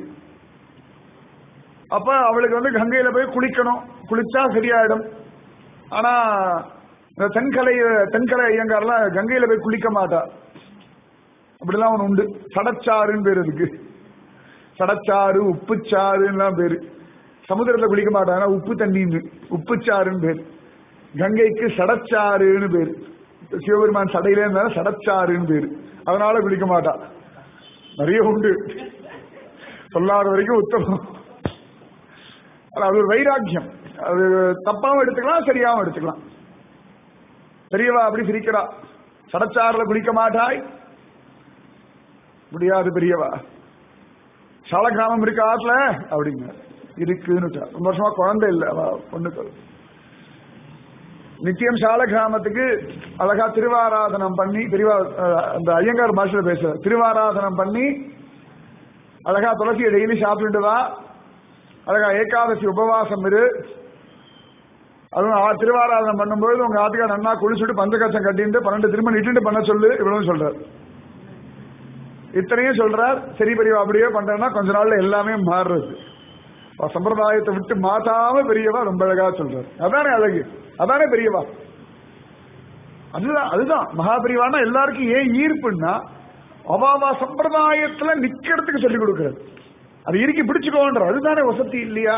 அப்ப அவளுக்கு வந்து கங்கையில போய் குளிக்கணும் குளிச்சா சரியாயிடும் ஆனா இந்த தென்கலை தென்கலை ஐயங்கார்லாம் கங்கையில போய் குளிக்க மாட்டா அப்படிலாம் ஒன்று உண்டு சடச்சாறுன்னு பேர் இருக்கு சடச்சாறு உப்புச்சாறுலாம் பேரு சமுதிரத்துல குளிக்க மாட்டாங்க உப்பு தண்ணின்னு உப்புச்சாறுன்னு பேர் கங்கைக்கு சடச்சாறுன்னு பேர் சிவபெருமான் சடையிலே இருந்தாலும் சடச்சாறுன்னு பேர் அதனால குளிக்க மாட்டா நிறைய உண்டு சொல்லாத வரைக்கும் உத்தமம் அது ஒரு வைராக்கியம் அது தப்பாவும் எடுத்துக்கலாம் சரியாவும் எடுத்துக்கலாம் பெரியவா அப்படி சிரிக்கிறா சடச்சாறுல குளிக்க மாட்டாய் முடியாது பெரியவா சால கிராமம் இருக்கு ஆத்துல அப்படிங்க இருக்குன்னு ரொம்ப வருஷமா குழந்தை இல்லை அவ பொண்ணுக்கு நித்தியம் சால கிராமத்துக்கு அழகா திருவாராதனம் பண்ணி திருவா அந்த ஐயங்கார் பாஷையில பேசுற திருவாராதனம் பண்ணி அழகா துளசியை டெய்லி சாப்பிட்டுட்டு வா அழகா ஏகாதசி உபவாசம் இரு அதுவும் திருவாராதனம் பண்ணும்போது உங்க ஆத்துக்கார நன்னா குளிச்சுட்டு பஞ்சகச்சம் கட்டிட்டு பன்னெண்டு திரும்ப இட்டுட்டு பண்ண சொல்லு இவ்வளவு சொல்றார் இத்தனையும் சொல்றார் சரி பெரியவா அப்படியே பண்றேன்னா கொஞ்ச நாள்ல எல்லாமே மாறுறது சம்பிரதாயத்தை விட்டு மாத்தாம பெரியவா ரொம்ப அழகா சொல்றார் அதானே அழகு அதானே பெரியவா அதுதான் அதுதான் மகாபெரியவானா எல்லாருக்கும் ஏன் ஈர்ப்புன்னா அவாவா சம்பிரதாயத்துல நிக்கிறதுக்கு சொல்லிக் கொடுக்கிறது அது இறுக்கி பிடிச்சுக்கோன்ற அதுதானே வசதி இல்லையா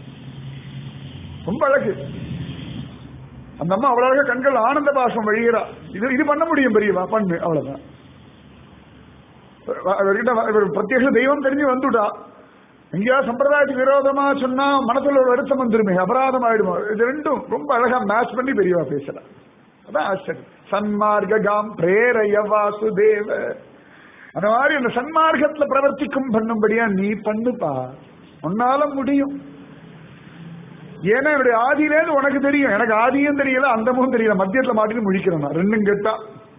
ரொம்ப அழகு அந்த அம்மா அவ்வளவு அழகா கண்கள் ஆனந்த பாசம் வழிகிறா இது இது பண்ண முடியும் பெரியவா பண்ணு அவ்வளவுதான் பிரத்யேக தெய்வம் தெரிஞ்சு வந்துட்டா எங்கேயா சம்பிரதாயத்துக்கு விரோதமா சொன்னா மனசுல ஒரு வருத்தம் வந்துருமே அபராதம் ஆயிடுமா இது ரெண்டும் ரொம்ப அழகா மேட்ச் பண்ணி பெரியவா பேசுறா அதான் ஆச்சரியம் சன்மார்காம் பிரேரய வாசுதேவ அந்த மாதிரி அந்த சன்மார்க்கத்துல பிரவர்த்திக்கும் பண்ணும்படியா நீ பண்ணுப்பா உன்னால முடியும் ஏன்னா என்னுடைய ஆதியிலேருந்து உனக்கு தெரியும் எனக்கு ஆதியும் தெரியல அந்தமும் தெரியல மத்தியத்துல மாட்டிட்டு முழிக்கிறேன் நான் ரெண்டும் கேட்டா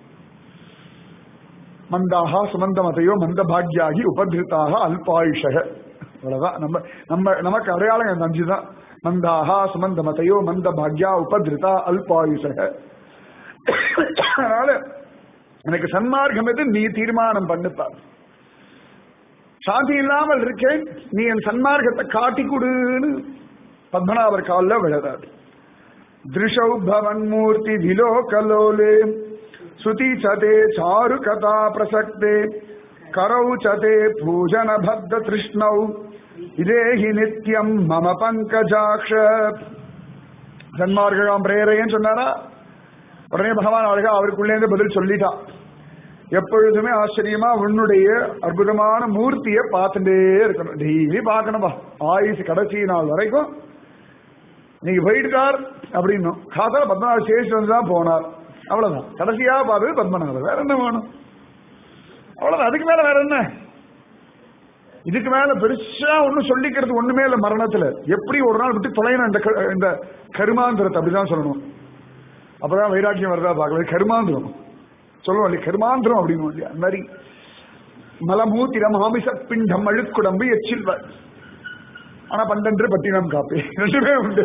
மந்தாகா சுமந்த மதையோ மந்த பாக்யாகி உபதிருத்தாக அல்பாயுஷக அவ்வளவுதான் நம்ம நம்ம நமக்கு அடையாளம் அந்த அஞ்சு தான் மந்தாகா சுமந்த மதையோ மந்த பாக்யா உபதிருதா அல்பாயுஷக அதனால எனக்கு சன்மார்க்கம் எது நீ தீர்மானம் பண்ணுப்பா சாந்தி இல்லாமல் இருக்கேன் நீ என் சன்மார்க்கத்தை காட்டி கொடுன்னு பத்மநாபர் காலில் விழுறாரு திருஷௌ பவன் மூர்த்தி விலோகலோலே சுதி சதே சாரு கதா பிரசக்தே கரௌ சதே பூஜன பத்த திருஷ்ணௌ இதேஹி நித்யம் மம பங்கஜாக்ஷ சன்மார்க்கம் பிரேரையன்னு சொன்னாரா உடனே பகவான் அழகா அவருக்குள்ளேருந்து பதில் சொல்லிட்டான் எப்பொழுதுமே ஆச்சரியமா உன்னுடைய அற்புதமான மூர்த்தியை பார்த்துட்டே இருக்கணும் டெய்லி பார்க்கணும்பா ஆயுசு கடைசி நாள் வரைக்கும் நீங்க போயிட்டுக்கார் அப்படின்னும் காசால பத்மநாப சேஷ் வந்துதான் போனார் அவ்வளவுதான் கடைசியா பார்த்தது பத்மநாபர் வேற என்ன வேணும் அவ்வளவுதான் அதுக்கு மேல வேற என்ன இதுக்கு மேல பெருசா ஒண்ணும் சொல்லிக்கிறது ஒண்ணுமே இல்ல மரணத்துல எப்படி ஒரு நாள் விட்டு தொலைணும் இந்த க- இந்த கருமாந்திரத்தை அப்படிதான் சொல்லணும் அப்பதான் வைராக்கியம் வருதா பார்க்கல கருமாந்திரம் சொல்லுவோம் இல்லையா கருமாந்திரம் அப்படின்னு இல்லையா அந்த மாதிரி மலமூத்திரம் மாமிச பிண்டம் அழுக்குடம்பு எச்சில்வர் ஆனா பண்டன்று பட்டினம் காப்பி ரெண்டுமே உண்டு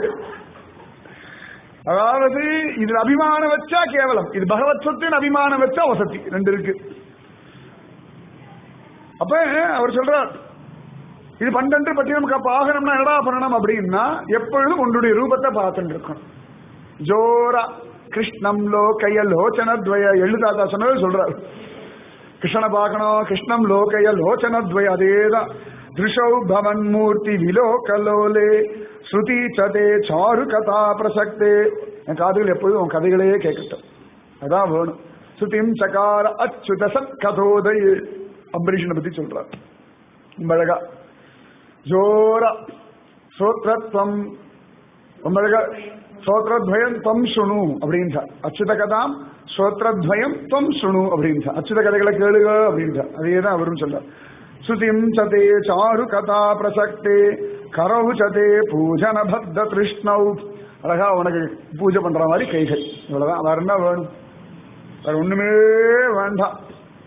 அதாவது இதுல அபிமானம் வச்சா கேவலம் இது பகவத் சொத்தின் அபிமானம் வச்சா வசதி ரெண்டு இருக்கு அப்ப அவர் சொல்றார் இது பன்னெண்டு பட்டினம் காப்பு ஆகணும்னா என்னடா பண்ணணும் அப்படின்னா எப்பொழுதும் உன்னுடைய ரூபத்தை பார்த்துட்டு இருக்கணும் ஜோரா கிருஷ்ணம் லோகய லோச்சனத்வய எழுதாதா சொன்னது சொல்றாரு கிருஷ்ணனை பார்க்கணும் கிருஷ்ணம் லோகய லோச்சனத்வய அதேதான் திருஷௌ பவன் மூர்த்தி விலோகலோலே ஸ்ருதி சதே சாரு கதா பிரசக்தே என் காதுகள் எப்பொழுதும் உன் கதைகளே கேட்கட்டும் அதான் வேணும் ஸ்ருதிம் சகார அச்சுத சத் கதோதய அம்பரீஷனை பத்தி சொல்றார் ரொம்ப அழகா ஜோரா சோத்ரத்வம் ரொம்ப அழகா ஸ்ரோத்ரத்வயம் தொம் சுணு அப்படின்றா அச்சுத கதாம் ஸ்ரோத்ரத்வயம் தொம் சுணு அப்படின்றா அச்சுத கதைகளை கேளுக அப்படின்றா அதே தான் அவரும் சொல்றார் சுதிம் சதே சாரு கதா பிரசக்தே கரவு சதே பூஜன பத்த திருஷ்ணௌ அழகா உனக்கு பூஜை பண்ற மாதிரி கைகள் இவ்வளவுதான் வேற என்ன வேணும் வேற ஒண்ணுமே வேண்டாம்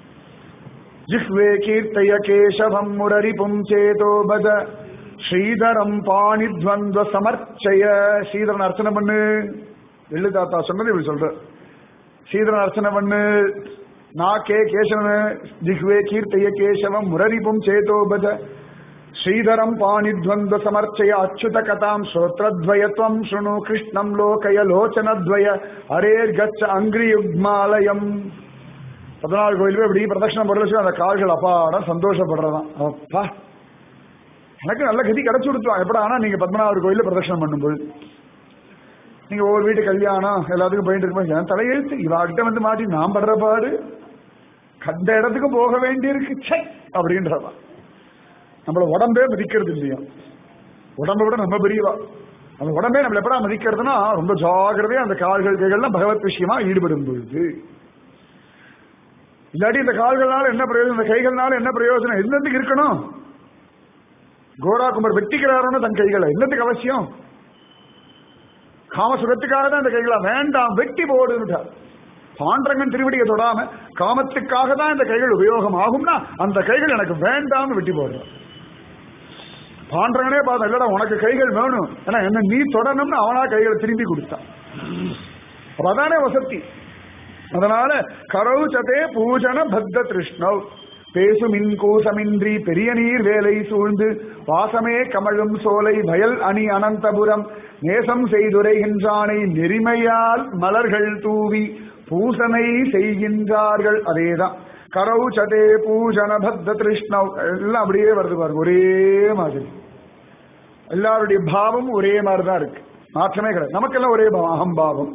ஜிஹ்வே கீர்த்தய கேசவம் முரரிபும் சேதோ பஜ ஸ்ரீதரம் பாணித்வந்த சமர்ச்சய ஸ்ரீதரன் அர்ச்சனை பண்ணு வெள்ளு தாத்தா சொன்னது இப்படி சொல்ற ஸ்ரீதரன் அர்ச்சனை பண்ணு நாக்கே கேசவன் ஜிஹ்வே கீர்த்தய கேசவம் முரரிபும் சேதோ பஜ ஸ்ரீதரம் பாணித்வந்த சமர்ச்சய அச்சுத கதாம் ஸ்ரோத்ரத்வயத்வம் ஸ்ருணு கிருஷ்ணம் லோகய லோச்சனத்வய அரேர் கச்ச அங்கிரி யுக்மாலயம் பதினாலு கோயிலுமே இப்படி பிரதட்சணம் போடுற வச்சு அந்த கால்கள் அப்பாட சந்தோஷப்படுறதான் அப்பா எனக்கு நல்ல கதி கிடைச்சு கொடுத்துருவான் எப்படா ஆனா நீங்க பத்மநாபர் கோயில்ல பிரதட்சணம் பண்ணும்போது நீங்க ஒவ்வொரு வீட்டு கல்யாணம் எல்லாத்துக்கும் போயிட்டு இருக்கும்போது என் தலையெழுத்து இவாகிட்ட வந்து மாட்டி நான் படுற பாடு கண்ட இடத்துக்கு போக வேண்டியிருக்கு சை அப்படின்றதான் நம்மள உடம்பே மதிக்கிறது இல்லையா உடம்பை விட நம்ம பெரியவா அந்த உடம்பே நம்மள எப்படா மதிக்கிறதுனா ரொம்ப ஜாகிரதையா அந்த கால்கள் கைகள்லாம் பகவத் விஷயமா ஈடுபடும் பொழுது இல்லாட்டி இந்த கால்கள்னால என்ன பிரயோஜனம் இந்த கைகள்னால என்ன பிரயோஜனம் என்னத்துக்கு இருக்கணும் கோரா குமர் வெட்டிக்கிறாரோன்னு தன் கைகளை என்னத்துக்கு அவசியம் காமசுகத்துக்காக தான் இந்த கைகளா வேண்டாம் வெட்டி போடுன்னுட்டார் பாண்டரங்கன் திருவடியை தொடாம காமத்துக்காக தான் இந்த கைகள் உபயோகம் ஆகும்னா அந்த கைகள் எனக்கு வேண்டாம் வெட்டி போடுறார் பாண்டரங்கனே பார்த்தா இல்லடா உனக்கு கைகள் வேணும் ஏன்னா என்ன நீ தொடணும்னு அவனா கைகளை திரும்பி கொடுத்தான் அப்ப அதானே வசதி அதனால கரவு சதே பூஜன பத்த திருஷ்ணவ் பேசுமின் கூசமின்றி பெரிய நீர் வேலை சூழ்ந்து வாசமே கமழும் சோலை வயல் அணி அனந்தபுரம் நேசம் செய்துரைகின்றானை நெறிமையால் மலர்கள் தூவி பூசனை செய்கின்றார்கள் அதேதான் கரவு சதே பூஜன பத்த திருஷ்ணவ் எல்லாம் அப்படியே வருது பாருங்க ஒரே மாதிரி எல்லாருடைய பாவம் ஒரே மாதிரி தான் இருக்கு மாற்றமே கிடையாது நமக்கெல்லாம் ஒரே பாவம் அகம்பாவம்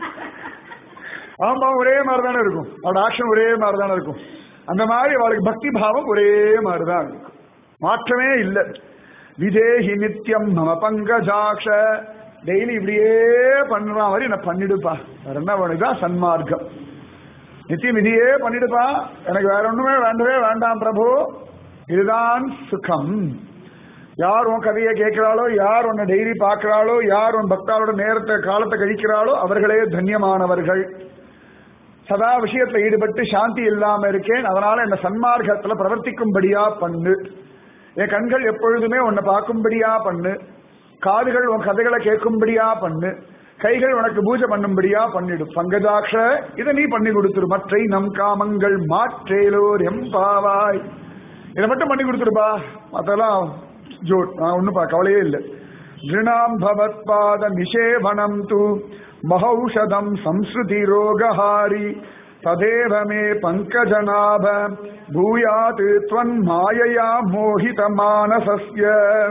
அகம்பாவம் ஒரே மாதிரி தானே இருக்கும் அவரோட ஆக்ஷன் ஒரே மாதிரி தானே இருக்கும் அந்த மாதிரி அவளுக்கு பக்தி பாவம் ஒரே மாதிரி தான் இருக்கும் மாற்றமே இல்லை விதேஹி நித்தியம் மம பங்கஜாக்ஷ டெய்லி இப்படியே பண்ற மாதிரி என்ன பண்ணிடுப்பா வேற என்ன பண்ணுதான் சன்மார்க்கம் நித்தியம் இதையே பண்ணிடுப்பா எனக்கு வேற ஒண்ணுமே வேண்டவே வேண்டாம் பிரபு இதுதான் சுகம் யார் உன் கதையை கேட்கிறாளோ யார் உன்னை டெய்லி பார்க்கிறாளோ யார் உன் பக்தாளோட நேரத்தை காலத்தை கழிக்கிறாளோ அவர்களே தன்யமானவர்கள் சதா விஷயத்துல ஈடுபட்டு சாந்தி இல்லாம இருக்கேன் அதனால என்ன சன்மார்க்கத்துல பிரவர்த்திக்கும்படியா பண்ணு என் கண்கள் எப்பொழுதுமே உன்னை பார்க்கும்படியா பண்ணு காதுகள் உன் கதைகளை கேட்கும்படியா பண்ணு கைகள் உனக்கு பூஜை பண்ணும்படியா பண்ணிடு பங்கஜாக்ஷ இதை நீ பண்ணி கொடுத்துரு மற்றை நம் காமங்கள் மாற்றேலோர் எம்பாவாய் இதை மட்டும் பண்ணி கொடுத்துருப்பா மத்தெல்லாம் ஜோட் நான் ஒன்னும் பா கவலையே இல்லை திருணாம் பவத்பாத நிஷேவனம் து மகௌஷதம் சம்ஸ்ருதி ரோகஹாரி ததேவ மே பங்கஜநாப பூயாத் துவன் மாயையா மோகித மானசஸ்ய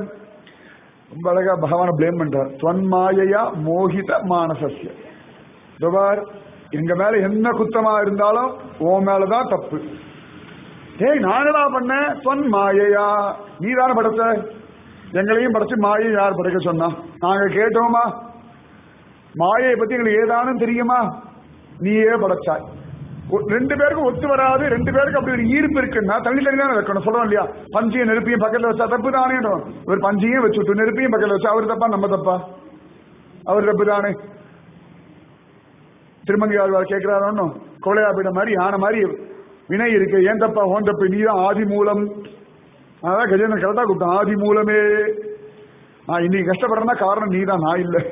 ரொம்ப அழகா பகவான பிளேம் பண்றார் துவன் மாயையா மோகித மானசஸ்ய துபார் எங்க மேல என்ன குத்தமா இருந்தாலும் உன் மேலதான் தப்பு டேய் நாங்களா பண்ண துவன் மாயையா நீ தானே படைச்ச எங்களையும் படைச்சு மாயை யார் படைக்க சொன்னா நாங்க கேட்டோமா மாயை பத்தி எங்களுக்கு ஏதானும் தெரியுமா நீயே படைச்சாய் ஒ- ரெண்டு பேருக்கும் ஒத்து வராது ரெண்டு பேருக்கு அப்படி ஒரு ஈர்ப்பு இருக்குன்னா தள்ளி தள்ளி தானே வைக்கணும் சொல்றோம் இல்லையா பஞ்சையும் நெருப்பையும் பக்கத்துல வச்சா தப்பு தானே ஒரு பஞ்சையும் வச்சு விட்டு நெருப்பையும் பக்கத்துல வச்சா அவர் தப்பா நம்ம தப்பா அவர் தப்பு தானே திருமங்கி ஆழ்வார் கேட்கிறாரோ கோலையாபீட மாதிரி யானை மாதிரி வினை இருக்கு ஏன் தப்பா ஓன் தப்பு நீ தான் ஆதி மூலம் அதான் கஜேந்திரன் கரெக்டா கூப்பிட்டான் ஆதி மூலமே நான் இன்னைக்கு கஷ்டப்படுறேன்னா காரணம் நீ தான் நான் இல்லை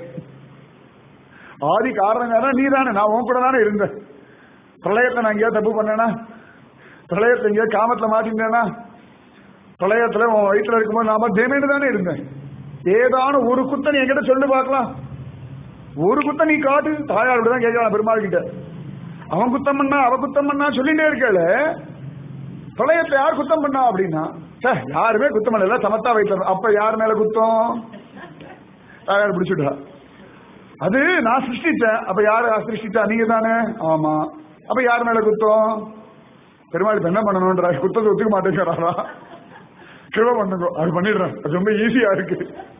ஆதி காரணம் யாரா நீ தானே நான் உன் கூட தானே இருந்தேன் பிரளயத்தை நான் எங்கேயாவது தப்பு பண்ணேனா பிரளயத்தை எங்கேயாவது காமத்துல மாட்டிருந்தேனா பிரளயத்துல உன் வயிற்றுல இருக்கும்போது நாம தேமேன்னு தானே இருந்தேன் ஏதான ஒரு குத்த நீ என்கிட்ட சொல்லு பார்க்கலாம் ஒரு குத்த நீ காட்டு தாயார் அப்படிதான் கேட்கலாம் பெருமாள் கிட்ட அவன் குத்தம் பண்ணா அவ குத்தம் பண்ணா சொல்லிட்டே இருக்கல பிரளயத்தை யார் குத்தம் பண்ணா அப்படின்னா ச்சே, யாருமே குத்தம் பண்ணல சமத்தா வயிற்றுல அப்ப யார் மேல குத்தம் தாயார் பிடிச்சுட்டா அது நான் சிருஷ்டிச்சேன் அப்ப யாரு சிருஷ்டிச்சா நீங்க தானே ஆமா அப்ப யார் மேல குத்தம் பெருமாள் இப்ப என்ன பண்ணணும்ன்ற குத்தத்தை ஒத்துக்க மாட்டேங்கிறாரா கிருப பண்ணுங்க அது பண்ணிடுறேன் அது ரொம்ப ஈஸியா இருக்கு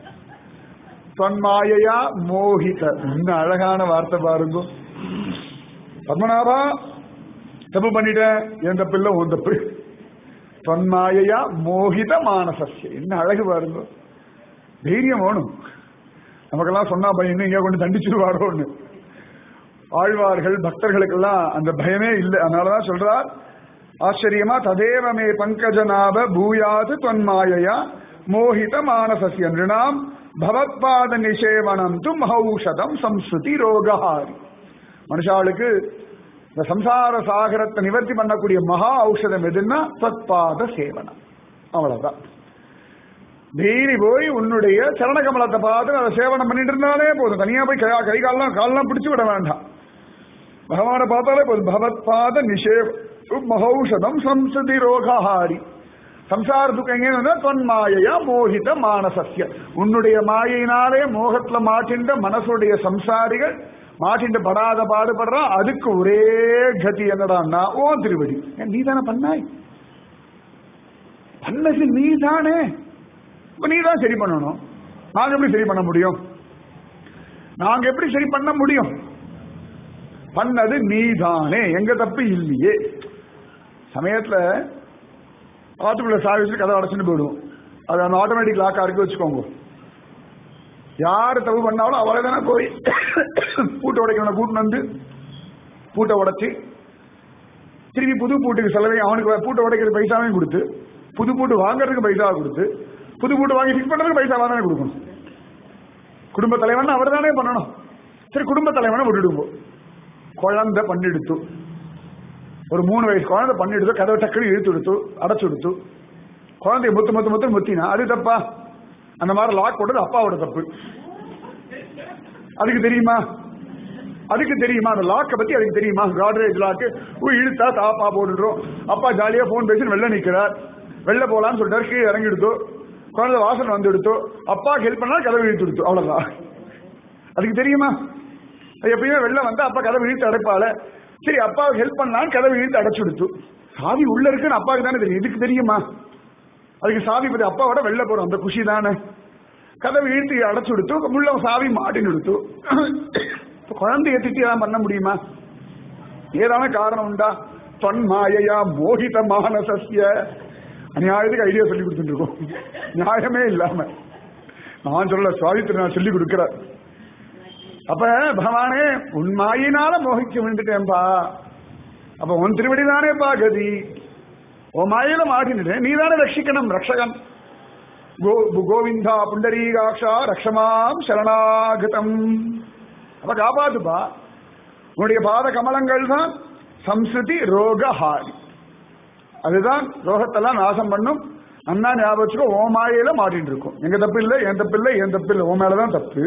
தொன்மாயையா மோகித இன்னும் அழகான வார்த்தை பாருங்க பத்மநாபா தப்பு பண்ணிட்டேன் என் தப்பு இல்ல உன் தப்பு தொன்மாயையா மோகித மானசஸ்ய என்ன அழகு பாருங்க தைரியம் வேணும் நமக்கெல்லாம் சொன்னா பயம் இன்னும் எங்கேயா கொண்டு தண்டிச்சிருவாரோன்னு ஆழ்வார்கள் பக்தர்களுக்கெல்லாம் அந்த பயமே இல்லை அதனாலதான் சொல்றார் ஆச்சரியமா ததேவமே பங்கஜநாப பூயாது தொன்மாயையா மோகித மானசஸ்ய நிருணாம் பவத்பாத நிஷேவனம் து மகௌஷதம் சம்ஸ்ருதி ரோகஹாரி மனுஷாளுக்கு இந்த சம்சார சாகரத்தை நிவர்த்தி பண்ணக்கூடிய மகா ஔஷதம் எதுன்னா தத்பாத சேவனம் அவ்வளவுதான் டெய்லி போய் உன்னுடைய சரண கமலத்தை பார்த்து அதை சேவனம் பண்ணிட்டு இருந்தாலே போதும் தனியா போய் கை- கை கால்லாம் கால்லாம் பிடிச்சு விட வேண்டாம் பகவானை பார்த்தாலே போதும் பகவத் பாத நிஷேவ மகௌஷதம் சம்சதி ரோகஹாரி சம்சார துக்கம் எங்கே வந்தா தொன் மாயையா மோகித மானசஸ்ய உன்னுடைய மாயினாலே மோகத்துல மாட்டின்ற மனசுடைய சம்சாரிகள் மாட்டின்ற படாத பாடுபடுறான் அதுக்கு ஒரே கதி என்னடான்னா ஓ திருவடி ஏன் நீ தானே பண்ணாய் பண்ணது நீ தானே இப்ப நீ தான் சரி பண்ணணும் நாங்க எப்படி சரி பண்ண முடியும் நாங்க எப்படி சரி பண்ண முடியும் பண்ணது நீதானே எங்க தப்பு இல்லையே சமயத்துல ஆத்துக்குள்ள சாவி வச்சு கதை அடைச்சுட்டு போயிடுவோம் அது அந்த ஆட்டோமேட்டிக் லாக்கா இருக்கு வச்சுக்கோங்க யார் தப்பு பண்ணாலும் அவளை தானே போய் பூட்டை உடைக்கணும் கூட்டின்னு வந்து பூட்டை உடைச்சி திருப்பி புது பூட்டுக்கு செலவை அவனுக்கு பூட்டை உடைக்கிற பைசாவையும் கொடுத்து புது பூட்டு வாங்குறதுக்கு பைசாவை கொடுத்து புது பூட்டு வாங்கி ஃபிக்ஸ் பண்றதுக்கு பைசாவா தானே கொடுக்கணும் குடும்ப தலைவன் அவர் தானே பண்ணணும் சரி குடும்ப தலைவனை விட்டுடுவோம் குழந்தை பண்ணிடுத்து ஒரு மூணு வயசு குழந்தை பண்ணிடுத்து கதவை டக்குனு இழுத்து எடுத்து அடைச்சு எடுத்து குழந்தைய முத்து முத்து முத்து முத்தினா அது தப்பா அந்த மாதிரி லாக் போட்டது அப்பாவோட தப்பு அதுக்கு தெரியுமா அதுக்கு தெரியுமா அந்த லாக்கை பத்தி அதுக்கு தெரியுமா காட்ரேஜ் லாக்கு இழுத்தா தாப்பா போட்டுடுறோம் அப்பா ஜாலியா போன் பேசி வெளில நிக்கிறார் வெளில போலான்னு சொல்லிட்டாரு கீழே இறங்கி எடுத்தோ குழந்தை வாசனை வந்து எடுத்தோ அப்பாவுக்கு ஹெல்ப் பண்ணா கதவை இழுத்து எடுத்தோம் அவ்வளவுதான் அதுக்கு தெரியுமா அது எப்பயுமே வெளில வந்தா அப்பா கதவை இழுத்து அடைப்பால சரி அப்பாவுக்கு ஹெல்ப் பண்ணலான்னு கதவை இழுத்து அடைச்சு எடுத்து சாவி உள்ள இருக்குன்னு அப்பாவுக்கு தானே தெரியும் இதுக்கு தெரியுமா அதுக்கு சாவி பத்தி அப்பாவோட வெளில போறோம் அந்த குஷி தானே கதவை இழுத்து அடைச்சு எடுத்து உள்ள சாவி மாட்டின்னு எடுத்து இப்ப குழந்தைய திட்டி எல்லாம் பண்ண முடியுமா ஏதான காரணம் உண்டா தொன் மாயையா மோகித மானசஸ்ய அநியாயத்துக்கு ஐடியா சொல்லி கொடுத்துட்டு இருக்கோம் நியாயமே இல்லாம நான் சொல்ல சுவாதித்து நான் சொல்லி கொடுக்கிறேன் அப்ப பகவானே உன் மாயினால மோகிச்சு விழுந்துட்டேன்பா அப்ப உன் திருவடி தானேப்பா கதி உன் மாயில மாட்டினுட்டேன் நீ தானே ரட்சிக்கணும் ரக்ஷகன் கோ கோவிந்தா புண்டரீகாட்சா ரக்ஷமாம் சரணாகதம் அப்ப காப்பாத்துப்பா உன்னுடைய பாத கமலங்கள் தான் சம்ஸ்ருதி ரோகஹாரி அதுதான் ரோகத்தெல்லாம் நாசம் பண்ணும் அண்ணா ஞாபகம் வச்சுக்கோ ஓ மாயையில மாட்டிட்டு இருக்கும் எங்க தப்பு இல்லை என் தப்பு இல்லை என் தப்பு இல்லை ஓ மேலதான் தப்பு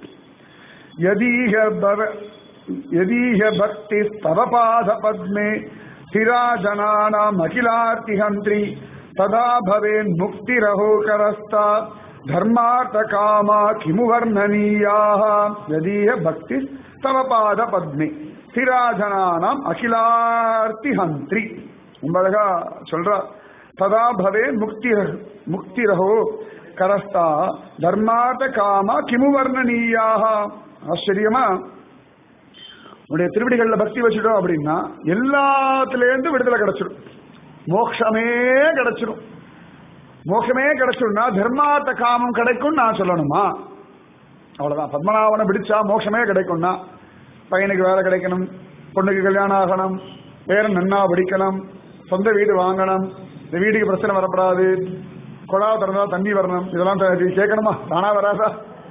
யதீக பவ யதீக பக்தி தவ பாத பத்மே ஸ்திராஜனானாம் அகிலார்த்திஹந்திரி ததா பவேன் முக்திரஹோ கரஸ்தா தர்மார்த்த காமா கிமு வர்ணனீயாக யதீக பக்தி தவ பாத பத்மே ஸ்திராஜனானாம் அகிலார்த்திஹந்திரி ரொம்ப அழகா சொல்றா ததா பவே முக்தி முக்திரஹோ கரஸ்தா தர்மார்த்த காமா கிமு வர்ணனீயாக ஆச்சரியமா உடைய திருவடிகள்ல பக்தி வச்சுட்டோம் அப்படின்னா எல்லாத்துலேருந்து விடுதலை கிடைச்சிடும் மோட்சமே கிடைச்சிடும் மோட்சமே கிடைச்சிடும்னா தர்மார்த்த காமம் கிடைக்கும் நான் சொல்லணுமா அவ்வளவுதான் பத்மநாபனை பிடிச்சா மோட்சமே கிடைக்கும்னா பையனுக்கு வேலை கிடைக்கணும் பொண்ணுக்கு கல்யாணம் ஆகணும் வேற நன்னா படிக்கணும் சொந்த வீடு வாங்கணும் இந்த வீட்டுக்கு பிரச்சனை வரப்படாது குழாவை திறந்தா தண்ணி வரணும் இதெல்லாம் த- கேட்கணுமா தானா வராதா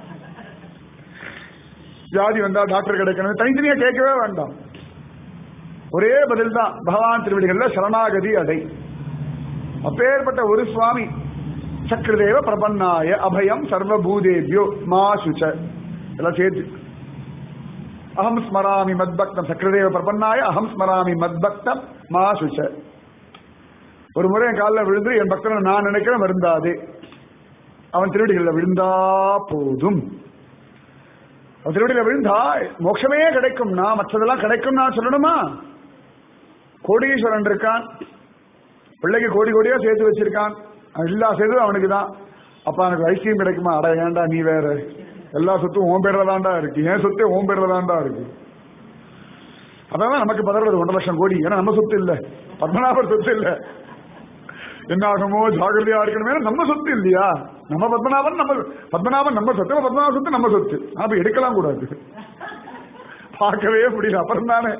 வியாதி வந்தா டாக்டர் கிடைக்கணும் தனித்தனியா கேட்கவே வேண்டாம் ஒரே பதில் தான் பகவான் திருவடிகள்ல சரணாகதி அடை அப்பேற்பட்ட ஒரு சுவாமி சக்கரதேவ பிரபன்னாய அபயம் சர்வபூதேபியோ மா சுச்ச எல்லாம் சேர்த்து அகம் ஸ்மராமி மத்பக்தம் சக்கரதேவ பிரபன்னாய அகம் ஸ்மராமி மத்பக்தம் மா சுச்ச ஒரு முறை என் காலில் விழுந்து என் பக்தனை நான் நினைக்கிறேன் வருந்தாது அவன் திருவடிகளில் விழுந்தா போதும் அவன் திருவடியில் விழுந்தா மோட்சமே கிடைக்கும்னா மற்றதெல்லாம் கிடைக்கும் நான் சொல்லணுமா கோடீஸ்வரன் இருக்கான் பிள்ளைக்கு கோடி கோடியா சேர்த்து வச்சிருக்கான் எல்லா சேர்த்து அவனுக்கு தான் அப்பா எனக்கு ஐஸ்கிரீம் கிடைக்குமா அட ஏன்டா நீ வேற எல்லா சொத்தும் ஓம் பேர்ல தான்டா இருக்கு என் சொத்தே ஓம் பேர்ல தான்டா இருக்கு அதான் நமக்கு பதறது ஒன்றரை லட்சம் கோடி ஏன்னா நம்ம சொத்து இல்ல பத்மநாபர் சொத்து இல்ல என்ன ஆகுமோ ஜாகிரதையா இருக்கணுமே நம்ம சொத்து இல்லையா நம்ம பத்மநாபன் நம்ம பத்மநாபன் நம்ம சொத்து பத்மநாப சொத்து நம்ம சொத்து அப்ப எடுக்கலாம் கூடாது பார்க்கவே முடியல அப்புறம் தானே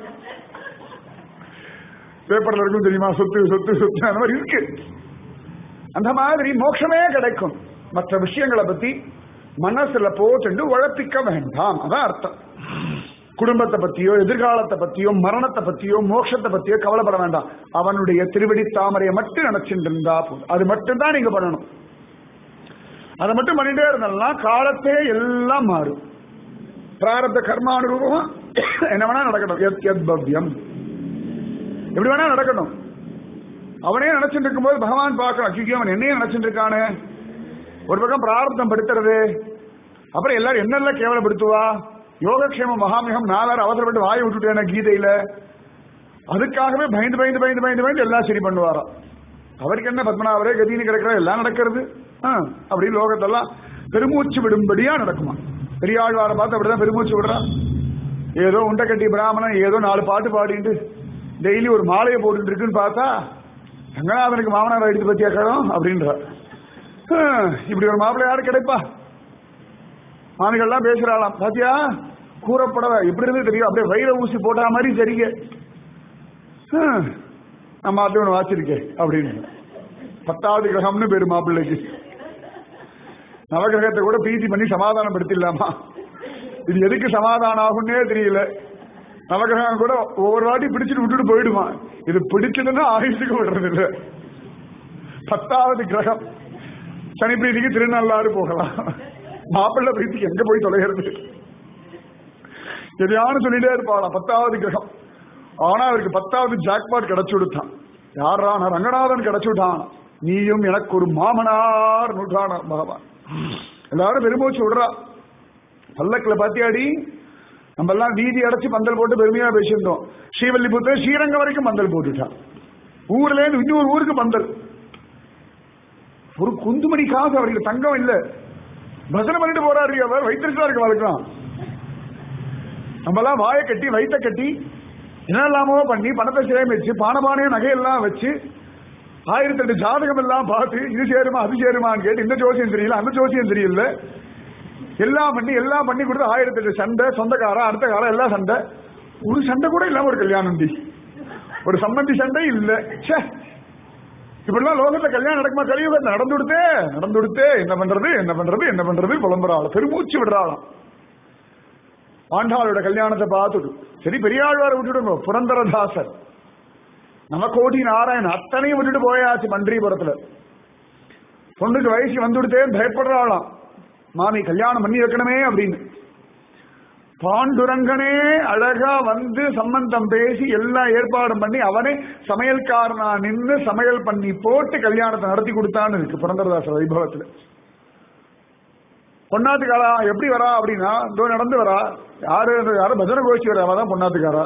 பேப்பர்ல இருக்கும் தெரியுமா சொத்து சொத்து சொத்து அந்த மாதிரி இருக்கு அந்த மாதிரி மோட்சமே கிடைக்கும் மற்ற விஷயங்களை பத்தி மனசுல போட்டு உழப்பிக்க வேண்டாம் அதான் அர்த்தம் குடும்பத்தை பத்தியோ எதிர்காலத்தை பத்தியோ மரணத்தை பத்தியோ மோட்சத்தை பத்தியோ கவலைப்பட வேண்டாம் அவனுடைய திருவடி தாமரையை மட்டும் நினைச்சுட்டு இருந்தா போதும் அது மட்டும் தான் நீங்க பண்ணணும் அதை மட்டும் பண்ணிட்டே இருந்தோம்னா காலத்தே எல்லாம் மாறும் பிராரத்த கர்மானுரூபமா என்ன வேணா நடக்கட்டும் எத் எத் பவ்யம் எப்படி வேணா நடக்கட்டும் அவனே நினைச்சிட்டு இருக்கும்போது பகவான் பார்க்கணும் ஐயோ அவன் என்னையே நினைச்சிட்டு இருக்கானே ஒரு பக்கம் பிரார்த்தம் படுத்துறது அப்புறம் எல்லாரும் என்னெல்லாம் கேவலப்படுத்துவா யோகக்ஷேம மகாமிகம் நாலாறு அவசரப்பட்டு வாயை விட்டுட்டேன் கீதையில அதுக்காகவே பயந்து பயந்து பயந்து பயந்து பயந்து எல்லாம் சரி பண்ணுவாராம் அவருக்கு என்ன பத்மநாபரே கதின்னு கிடக்கிற எல்லாம் நடக்கிறது ஆ, அப்படி லோகத்தெல்லாம் பெருமூச்சு விடும்படியா நடக்குமா பெரியாழ்வாரை பார்த்து அப்படிதான் பெருமூச்சு விடுறா ஏதோ உண்டை கட்டி பிராமணன் ஏதோ நாலு பாட்டு பாடிட்டு டெய்லி ஒரு மாலையை போட்டுட்டு இருக்குன்னு பார்த்தா ரங்கநாதனுக்கு மாமனார் எடுத்து பத்தியா கடம் அப்படின்ற இப்படி ஒரு மாப்பிள்ளை யாரு கிடைப்பா ஆண்கள்லாம் பேசுறாளாம் பாத்தியா கூறப்படவ எப்படி இருந்து தெரியும் அப்படியே வைர ஊசி போட்டா மாதிரி சரிங்க ஹம், நம்ம அது ஒன்று வாச்சிருக்கேன் அப்படின்னு பத்தாவது கிரகம்னு பேரு மாப்பிள்ளைக்கு நவகிரகத்தை கூட பிரீத்தி பண்ணி சமாதானப்படுத்திடலாமா இது எதுக்கு சமாதானம் ஆகும்னே தெரியல நவகிரகம் கூட ஒவ்வொரு வாட்டி பிடிச்சிட்டு விட்டுட்டு போயிடுமா இது பிடிச்சதுன்னா ஆயுசுக்கு விடுறது இல்ல பத்தாவது கிரகம் சனி பிரீதிக்கு திருநள்ளாறு போகலாம் மாப்பிள்ளை பிரீத்திக்கு எங்க போய் தொலைகிறது எதையானு சொல்லிட்டே இருப்பாளாம் பத்தாவது கிரகம் ஆனா அவருக்கு பத்தாவது ஜாக்பாட் கிடைச்சு விடுத்தான் யாரா நான் ரங்கநாதன் கிடைச்சு விட்டான் நீயும் எனக்கு ஒரு மாமனார் நூற்றான பகவான் எல்லாரும் பெருமூச்சு விடுறா பல்லக்கில் பாத்தியாடி நம்ம எல்லாம் வீதி அடைச்சு பந்தல் போட்டு பெருமையா பேசியிருந்தோம் ஸ்ரீவல்லிபுத்தர் ஸ்ரீரங்கம் வரைக்கும் பந்தல் போட்டுட்டான் ஊர்ல இருந்து இன்னொரு ஊருக்கு பந்தல் ஒரு குந்துமணி காசு அவருக்கு தங்கம் இல்ல பஜனை பண்ணிட்டு போறாரு அவர் வைத்திருக்கா இருக்கு வழக்கம் நம்ம எல்லாம் வாயை கட்டி வயிற்ற கட்டி என்னெல்லாமோ பண்ணி பணத்தை சேமிச்சு பானபானையும் நகையெல்லாம் வச்சு ஆயிரத்தி எட்டு ஜாதகம் எல்லாம் பார்த்து இது சேருமா அது சேருமான்னு கேட்டு இந்த ஜோசியம் தெரியல அந்த ஜோசியம் தெரியல எல்லாம் பண்ணி எல்லாம் பண்ணி கொடுத்து ஆயிரத்தி எட்டு சண்டை சொந்தக்காரன் அடுத்த காலம் எல்லாம் சண்டை ஒரு சண்டை கூட இல்லாம ஒரு கல்யாணம் டி. ஒரு சம்பந்தி சண்டை இல்ல ச்சே இப்படிலாம் லோகத்துல கல்யாணம் நடக்குமா கலியுகம் நடந்து கொடுத்தே நடந்து கொடுத்தே என்ன பண்றது என்ன பண்றது என்ன பண்றது புலம்புறாள் பெருமூச்சு விடுறாளாம் ஆண்டாளோட கல்யாணத்தை பார்த்துட்டு சரி பெரியாழ்வாரை விட்டுடுங்க புரந்தரதாசர் நமக்கோடி நாராயணன் அத்தனையும் விட்டுட்டு போயாச்சு மன்றிபுரத்துல பொண்ணுக்கு வயசு வந்துடுத்தே பயப்படுறாளாம் மாமி கல்யாணம் பண்ணி வைக்கணுமே அப்படின்னு பாண்டுரங்கனே அழகா வந்து சம்பந்தம் பேசி எல்லா ஏற்பாடும் பண்ணி அவனே சமையல்காரனா நின்று சமையல் பண்ணி போட்டு கல்யாணத்தை நடத்தி கொடுத்தான்னு இருக்கு புரந்தரதாசர் வைபவத்துல பொன்னாத்துக்காரா எப்படி வரா அப்படின்னா இதோ நடந்து வரா யாரு யாரும் பஜனை கோஷ்டி வரா அவதான் பொன்னாத்துக்காரா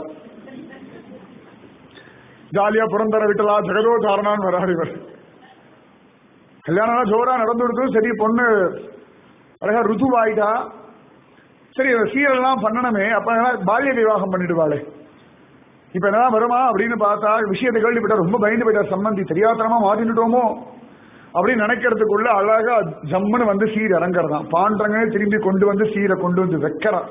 ஜாலியா புறந்தர விட்டலா ஜெகதோ தாரணான்னு வராரு இவர் கல்யாணம் ஜோரா நடந்து கொடுத்தும் சரி பொண்ணு அழகா ருதுவாயிட்டா சரி சீரெல்லாம் பண்ணணுமே அப்ப என்ன பால்ய விவாகம் பண்ணிடுவாளே இப்ப என்னதான் வருமா அப்படின்னு பார்த்தா விஷயத்தை கேள்விப்பட்டா ரொம்ப பயந்து போயிட்டார் சம்பந்தி தெரியாதனமா மாட்டிட்டுட்டோமோ அப்படின்னு நினைக்கிறதுக்குள்ள அழகா ஜம்முன்னு வந்து சீர் இறங்குறதான் பாண்டங்க திரும்பி கொண்டு வந்து சீரை கொண்டு வந்து வைக்கிறான்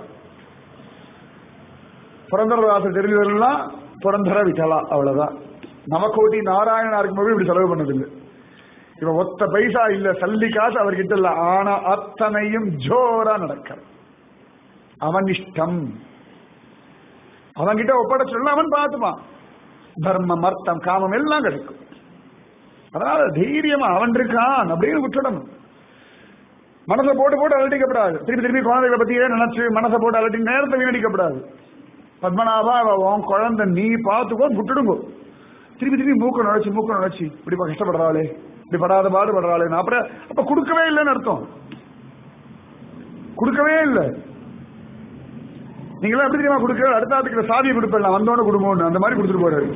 புரந்தரதாசர் தெரிஞ்சதெல்லாம் புரந்தர விட்டலா அவ்வளவுதான் நவகோட்டி நாராயணா இருக்கும்போது இப்படி செலவு பண்ணதில்லை இப்ப ஒத்த பைசா இல்ல சல்லி காசு அவர்கிட்ட இல்ல ஆனா அத்தனையும் ஜோரா நடக்க அவன் இஷ்டம் அவன்கிட்ட ஒப்படைச்சுள்ள அவன் பார்த்துப்பான் தர்மம் அர்த்தம் காமம் எல்லாம் கிடைக்கும் அதனால தைரியமா அவன் இருக்கான் அப்படின்னு விட்டுடணும் மனசை போட்டு போட்டு அலட்டிக்கப்படாது திருப்பி திருப்பி குழந்தைகளை பத்தியே நினைச்சு மனசை போட்டு அலட்டி நேரத்தை வீணடிக்கப்படாது பத்மநாபா அவ உன் குழந்தை நீ பார்த்துக்கோ விட்டுடுங்கோ திருப்பி திருப்பி மூக்க நுழைச்சு மூக்க நுழைச்சு இப்படி கஷ்டப்படுறாளே இப்படி படாத பாடுபடுறாளே அப்புறம் அப்ப கொடுக்கவே இல்லைன்னு அர்த்தம் கொடுக்கவே இல்லை நீங்களாம் எப்படி தெரியுமா கொடுக்க அடுத்த ஆத்துக்கு சாவியை கொடுப்பேன் நான் வந்தோன்னு கொடுங்கன்னு அந்த மாதிரி கொடுத்துட்டு போறாரு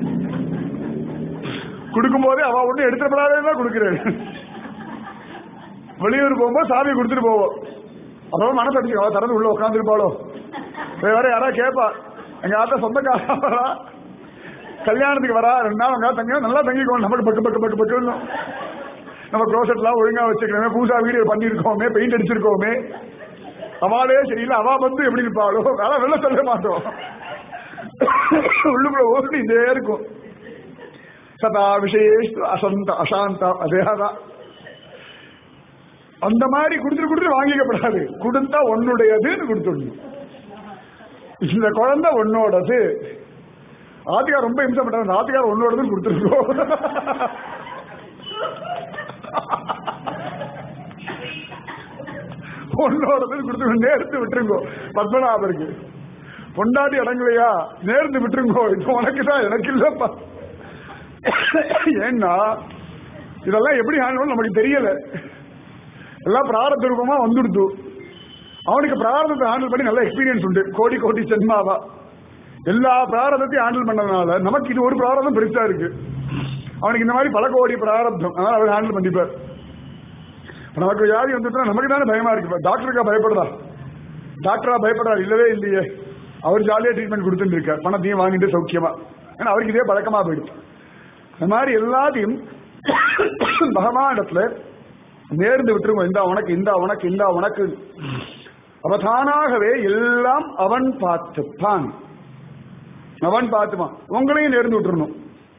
கொடுக்கும் போதே அவ ஒண்ணு எடுத்துப்படாதே கொடுக்கிறாரு வெளியூர் போகும்போது சாவியை கொடுத்துட்டு போவோம் அப்புறம் மனசு அடிச்சு அவ திறந்து உள்ள உட்காந்துருப்பாளோ வேற யாராவது கேட்பா எங்க ஆத்த சொந்தக்காரா கல்யாணத்துக்கு வரா ரெண்டு நாள் அங்கே தங்க நல்லா தங்கிக்கோ நமக்கு பக்கு பக்கு பக்கு பக்குன்னு நம்ம க்ளோசெட்லாம் ஒழுங்கா வச்சுக்கிறோமே பூசா வீடியோ பண்ணியிருக்கோமே பெயிண்ட் அடிச்சிருக்கோமே அவாளே சரியில்லை அவா வந்து எப்படி இருப்பாளோ அதெல்லாம் வெளில சொல்ல மாட்டோம் உள்ளுக்குள்ள ஓடிட்டே இருக்கும் சதா விஷயேஷ் அசந்த அசாந்தா அதேதான் அந்த மாதிரி கொடுத்துட்டு கொடுத்துட்டு வாங்கிக்கப்படாது கொடுத்தா உன்னுடையதுன்னு கொடுத்துடணும் இந்த குழந்தை உன்னோடது ஆத்துக்கார் ரொம்ப இம்சம் பண்றாங்க ஆத்துக்கார் உன்னோடதுன்னு கொடுத்துருக்கோம் உன்னோடதுன்னு கொடுத்து நேர்த்து விட்டுருங்கோ பத்மநாபருக்கு பொண்டாட்டி அடங்கலையா நேர்ந்து விட்டுருங்கோ இது உனக்கு தான் எனக்கு இல்லப்பா ஏன்னா இதெல்லாம் எப்படி ஹேண்டில் நமக்கு தெரியல எல்லாம் பிராரத்த ரூபமா வந்துடுத்து அவனுக்கு பிராரதத்தை ஹேண்டில் பண்ணி நல்ல எக்ஸ்பீரியன்ஸ் உண்டு கோடி கோடி ஜென்மாவா எல்லா பிராரதத்தையும் ஹேண்டில் பண்ணதுனால நமக்கு இது ஒரு பிராரதம் பெருசா இருக்கு அவனுக்கு இந்த மாதிரி பல கோடி பிராரப்தம் அதனால அவர் ஹேண்டில் பண்ணிப்பார் இப்ப நமக்கு வியாதி வந்துட்டா நமக்கு தானே பயமா இருக்கு இப்ப டாக்டருக்கா பயப்படுதா டாக்டரா பயப்படுறாரு இல்லவே இல்லையே அவர் ஜாலியா ட்ரீட்மெண்ட் கொடுத்துட்டு இருக்கார் பணத்தையும் வாங்கிட்டு சௌக்கியமா ஏன்னா அவருக்கு இதே பழக்கமா போயிடுச்சு அந்த மாதிரி எல்லாத்தையும் பகவானிடத்துல நேர்ந்து விட்டுருங்க இந்த உனக்கு இந்த உனக்கு இந்த உனக்கு அவ தானாகவே எல்லாம் அவன் பார்த்துப்பான் அவன் பார்த்துப்பான் உங்களையும் நேர்ந்து விட்டுறணும்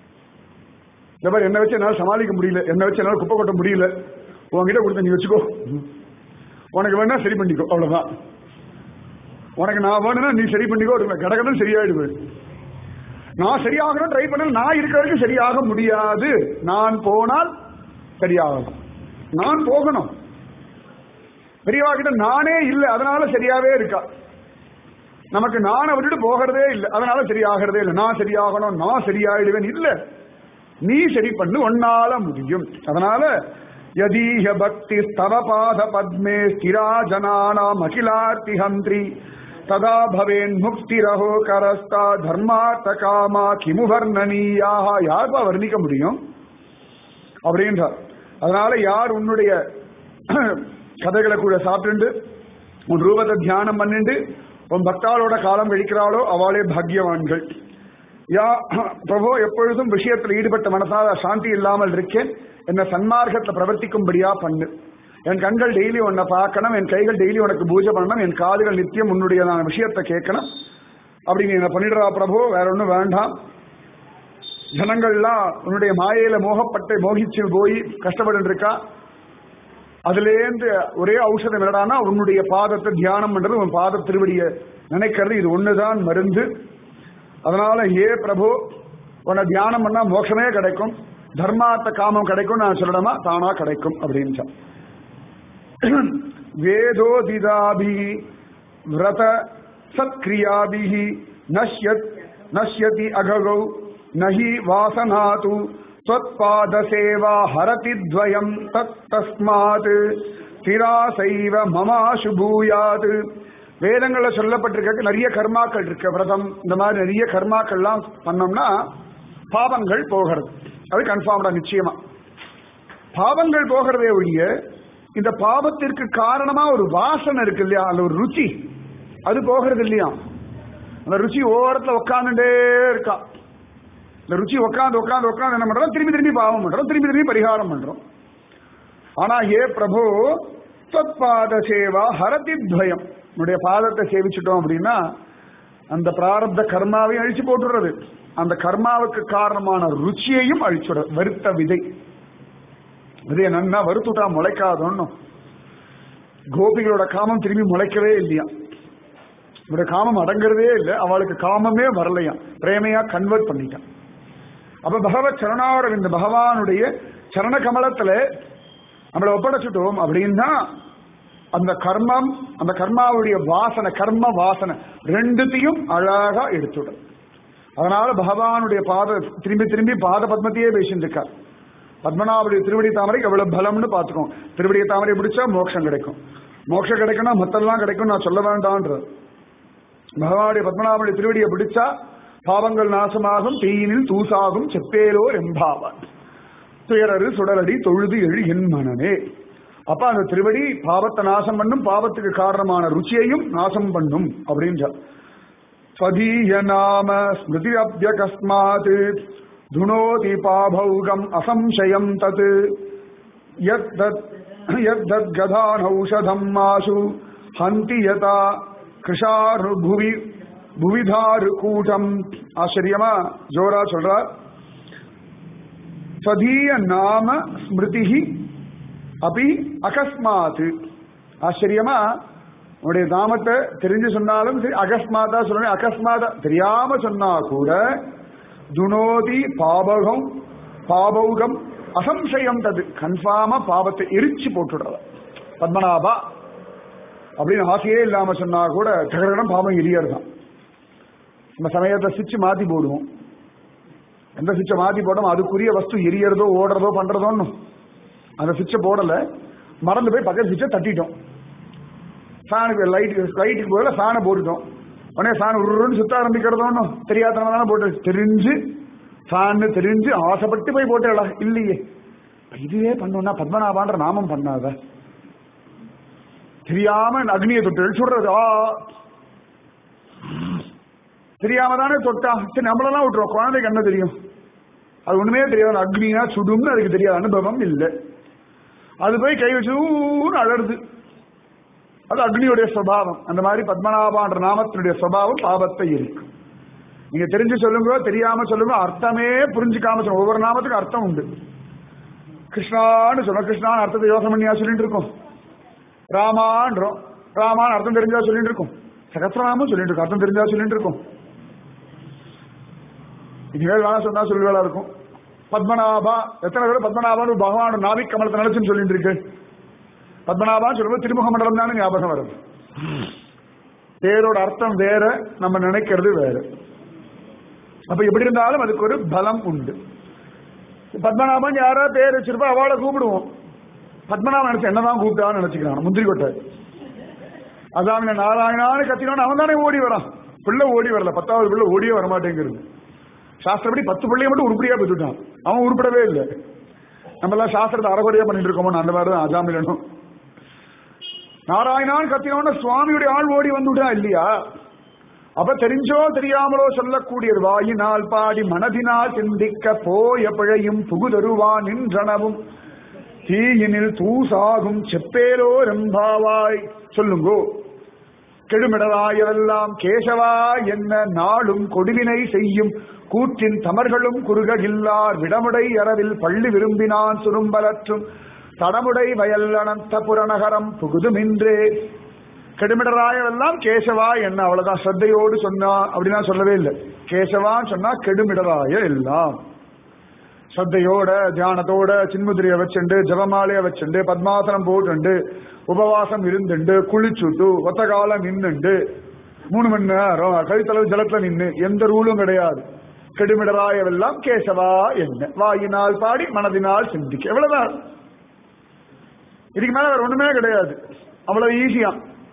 இந்த மாதிரி என்ன வச்சு என்னால சமாளிக்க முடியல என்ன வச்சு என்னால குப்பை கொட்ட முடியல உன்கிட்ட கொடுத்த நீ வச்சுக்கோ உனக்கு வேணா சரி பண்ணிக்கோ அவ்வளவுதான் உனக்கு நான் வேணும்னா நீ சரி பண்ணிக்கோ கடகடன் சரியாயிடுவேன் நான் சரியாகணும் ட்ரை பண்ண நான் இருக்கிற வரைக்கும் சரியாக முடியாது நான் போனால் சரியாகணும் நான் போகணும் பெரியவா கிட்ட நானே இல்லை அதனால சரியாவே இருக்கா நமக்கு நானை விட்டுட்டு போகிறதே இல்லை அதனால சரியாகிறதே இல்லை நான் சரியாகணும் நான் சரியாயிடுவேன் இல்ல நீ சரி பண்ணு ஒன்னால முடியும் அதனால யதீஹ பக்தி ஸ்தவ பாத பத்மே ஸ்திரா ஜனானாம் அகிலார்த்தி ஹந்திரி ததா பவேன் முக்திரஹோ கரஸ்தா தர்மார்த்த காமா கிமு வர்ணனீயாக யார்பா வர்ணிக்க முடியும் அப்படின்றார் அதனால யார் உன்னுடைய கதைகளை கூட சாப்பிட்டு உன் ரூபத்தை தியானம் பண்ணிட்டு உன் பக்தாளோட காலம் கழிக்கிறாளோ அவளே பாக்யவான்கள் யா பிரபு எப்பொழுதும் விஷயத்தில் ஈடுபட்ட மனசால சாந்தி இல்லாமல் இருக்கேன் என்ன சன்மார்க்கத்தை பிரவர்த்திக்கும்படியா பண்ணு என் கண்கள் டெய்லி உன்னை பார்க்கணும் என் கைகள் டெய்லி உனக்கு பூஜை பண்ணணும் என் காதுகள் நித்தியம் உன்னுடையதான விஷயத்தை கேட்கணும் அப்படி நீ என்ன பண்ணிடுறா பிரபு வேற ஒன்றும் வேண்டாம் ஜனங்கள்லாம் உன்னுடைய மாயையில மோகப்பட்டு மோகிச்சு போய் கஷ்டப்பட்டு இருக்கா அதுலேருந்து ஒரே ஔஷதம் என்னடானா உன்னுடைய பாதத்தை தியானம் பண்றது உன் பாத திருவடியை நினைக்கிறது இது ஒண்ணுதான் மருந்து அதனால ஏ பிரபு உன்னை தியானம் பண்ணா மோட்சமே கிடைக்கும் தர்மார்த்த காமம் கிடைக்கும் நான் சொல்லணுமா தானா கிடைக்கும் அப்படின்னு வேதோதிதாபி விரத சத்கிரியாபி நஷ்யத் நஷ்யதி அககௌ நஹி வாசனாது त्वत्पादसेवा हरति द्वयम् तत्तस्मात् திராசைவ மமாசு பூயாது வேதங்கள்ல சொல்லப்பட்டிருக்க நிறைய கர்மாக்கள் இருக்கு விரதம் இந்த மாதிரி நிறைய கர்மாக்கள்லாம் பண்ணோம்னா பாவங்கள் போகிறது அது கன்ஃபார்ம்டா நிச்சயமா பாவங்கள் போகிறதே ஒழிய இந்த பாவத்திற்கு காரணமா ஒரு வாசனை இருக்கு இல்லையா அந்த ஒரு ருச்சி அது போகிறது இல்லையா அந்த ருச்சி ஓரத்துல உட்காந்துட்டே இருக்கா இந்த ருச்சி உட்காந்து உட்காந்து உட்காந்து என்ன பண்றோம் திரும்பி திரும்பி பாவம் பண்றோம் திரும்பி திரும்பி பரிகாரம் பண்றோம் ஆனா ஏ பிரபு பாத சேவா ஹரதி துவயம் உன்னுடைய பாதத்தை சேவிச்சிட்டோம் அப்படின்னா அந்த பிராரப்த கர்மாவையும் அழிச்சு போட்டுடுறது அந்த கர்மாவுக்கு காரணமான ருச்சியையும் அழிச்சுட வருத்த விதை விதைய நன்னா வறுத்துட்டா முளைக்காதோன்னு கோபிகளோட காமம் திரும்பி முளைக்கவே இல்லையா இவருடைய காமம் அடங்குறதே இல்லை அவளுக்கு காமமே வரலையா பிரேமையா கன்வெர்ட் பண்ணிட்டான் அப்ப பகவத் சரணாரம் இந்த பகவானுடைய சரண கமலத்துல நம்மளை ஒப்படைச்சிட்டோம் அப்படின்னா அந்த கர்மம் அந்த கர்மாவுடைய வாசனை கர்ம வாசனை ரெண்டுத்தையும் அழகா எடுத்துடும் அதனால பகவானுடைய பாத திரும்பி திரும்பி பாத பத்மத்தையே பேசிட்டு இருக்கார் பத்மநாபுடைய திருவடி தாமரைக்கு எவ்வளவு பலம்னு பார்த்துக்கோம் திருவடியை தாமரை பிடிச்சா மோட்சம் கிடைக்கும் மோட்சம் கிடைக்கும்னா மத்தெல்லாம் கிடைக்கும் நான் சொல்ல வேண்டான்ற பகவானுடைய பத்மநாபனுடைய திருவடியை பிடிச்சா பாவங்கள் நாசமாகும் தீயினில் தூசாகும் செப்பேலோ எம்பாவான் துயரரு சுடரடி தொழுது எழு என் மனமே அப்ப அந்த திருவடி பாவத்தை நாசம் பண்ணும் பாவத்துக்கு காரணமான ருச்சியையும் நாசம் பண்ணும் அப்படின்றார் ஸ்வதீய நாம ஸ்மிருதி அபியகஸ்மாத் துணோதி பாபௌகம் அசம்சயம் தத் யத்தத் யத்தத் கதானௌஷதம் மாசு ஹந்தி யதா கிருஷாரு புவி புவிதாரு கூட்டம் ஆச்சரியமா ஜோரா சொல்றார் ஸ்வதீய நாம ஸ்மிருதி அபி அகஸ்மாத் ஆச்சரியமா உன்னுடைய நாமத்தை தெரிஞ்சு சொன்னாலும் சரி அகஸ்மாதா சொல்லணும் அகஸ்மாதா தெரியாம சொன்னா கூட துனோதி பாபகம் பாபௌகம் அசம்சயம் தது கன்ஃபார்மா பாவத்தை எரிச்சு போட்டுடுறத பத்மநாபா அப்படின்னு ஆசையே இல்லாம சொன்னா கூட தகரம் பாவம் எரியறதான் நம்ம சமயத்தை சுவிட்ச் மாத்தி போடுவோம் எந்த சுவிட்சை மாத்தி போட்டோம் அதுக்குரிய வஸ்து எரியறதோ ஓடுறதோ பண்றதோன்னு அந்த சுவிட்சை போடல மறந்து போய் பக்கத்து சுவிட்சை தட்டிட்டோம் ஃபேனுக்கு லைட் லைட்டுக்கு போதில் ஃபேனை போட்டுட்டோம் உடனே ஃபேன் உருன்னு சுத்த ஆரம்பிக்கிறதோன்னு தெரியாதவங்க தானே போட்டு தெரிஞ்சு ஃபேன் தெரிஞ்சு ஆசைப்பட்டு போய் போட்டேடா இல்லையே இதுவே பண்ணோம்னா பத்மநாபான்ற நாமம் பண்ணாத தெரியாம அக்னியை தொட்டு சுடுறது ஆ தெரியாம தானே தொட்டா சரி நம்மளெல்லாம் விட்டுருவோம் குழந்தைக்கு என்ன தெரியும் அது ஒண்ணுமே தெரியாது அக்னினா சுடும்னு அதுக்கு தெரியாது அனுபவம் இல்லை அது போய் கை வச்சு ஊன்னு அழறுது அது அக்னியுடைய சுவாவம் அந்த மாதிரி பத்மநாபான்ற நாமத்தினுடைய சுவாவம் பாவத்தை இருக்கும் நீங்க தெரிஞ்சு சொல்லுங்க தெரியாம சொல்லுங்க அர்த்தமே புரிஞ்சுக்காம சொல்லுங்க ஒவ்வொரு நாமத்துக்கும் அர்த்தம் உண்டு கிருஷ்ணான்னு சொன்ன கிருஷ்ணான்னு அர்த்தத்தை யோசனை பண்ணியா சொல்லிட்டு இருக்கோம் ராமான்றோம் ராமான்னு அர்த்தம் தெரிஞ்சா சொல்லிட்டு இருக்கோம் சகசிரநாமம் சொல்லிட்டு இருக்கோம் அர்த்தம் தெரிஞ்சா சொல்லிட்டு இருக்கோம் இனிமேல் வேணா சொன்னா சொல்லுவேளா இருக்கும் பத்மநாபா எத்தனை பேர் பத்மநாபான்னு பகவான் நாவிக் கமலத்தை நினைச்சுன்னு சொல்லிட்டு இருக்கு பத்மநாபான்னு சொல்லும்போது திருமுக மண்டலம் தானே ஞாபகம் வருது பேரோட அர்த்தம் வேற நம்ம நினைக்கிறது வேற அப்ப எப்படி இருந்தாலும் அதுக்கு ஒரு பலம் உண்டு பத்மநாபன் யாரா பேர் வச்சிருப்பா அவளை கூப்பிடுவோம் பத்மநாபன் நினைச்சு என்னதான் கூப்பிட்டான்னு நினைச்சுக்கிறான் முந்திரி கொட்டை அதான் நாராயணான்னு கத்தினோன்னு அவன் தானே ஓடி வரான் பிள்ளை ஓடி வரல பத்தாவது பிள்ளை ஓடியே வரமாட்டேங்கிறது சாஸ்திரப்படி பத்து பிள்ளைய மட்டும் உருப்படியா பெற்றுட்டான் அவன் உருப்படவே இல்லை நம்ம எல்லாம் சாஸ்திரத்தை அறகுறையா பண்ணிட்டு இருக்கோமோ அந்த மாதிரி தான் அஜாமிலனும் நாராயணான் கத்தினோன்னு சுவாமியுடைய ஆள் ஓடி வந்துட்டா இல்லையா அப்ப தெரிஞ்சோ தெரியாமலோ சொல்லக்கூடியது வாயினால் பாடி மனதினால் சிந்திக்க போய பிழையும் புகுதருவான் நின்றனவும் தீயினில் தூசாகும் செப்பேரோ ரெம்பாவாய் சொல்லுங்கோ கெடுமிடராயவெல்லாம் கேசவா என்ன நாளும் கொடுவினை செய்யும் கூற்றின் தமர்களும் குறுககில்லார் விடமுடை அரவில் பள்ளி விரும்பினான் சுரும்பலற்றும் தடமுடை வயல் அனந்த புறநகரம் புகுதுமின்றே கெடுமிடராயவெல்லாம் கேசவா என்ன அவ்வளவுதான் ஸ்ரத்தையோடு சொன்னா அப்படின்னா சொல்லவே இல்லை கேசவான்னு சொன்னா கெடுமிடராய எல்லாம் ஸ்ரத்தையோட தியானத்தோட சின்முதிரியை வச்சுண்டு ஜபமாலைய வச்சுண்டு பத்மாசனம் போட்டுண்டு உபவாசம் இருந்துண்டு குளிச்சுட்டு ஒத்த காலம் நின்னுண்டு மூணு மணி நேரம் கழுத்தளவு ஜலத்துல நின்னு எந்த ரூலும் கிடையாது கெடுமிடராயவெல்லாம் கேசவா என்ன வாயினால் பாடி மனதினால் சிந்திக்க எவ்வளவுதான் இதுக்கு மேல வேற ஒண்ணுமே கிடையாது அவ்வளவு ஈஸியா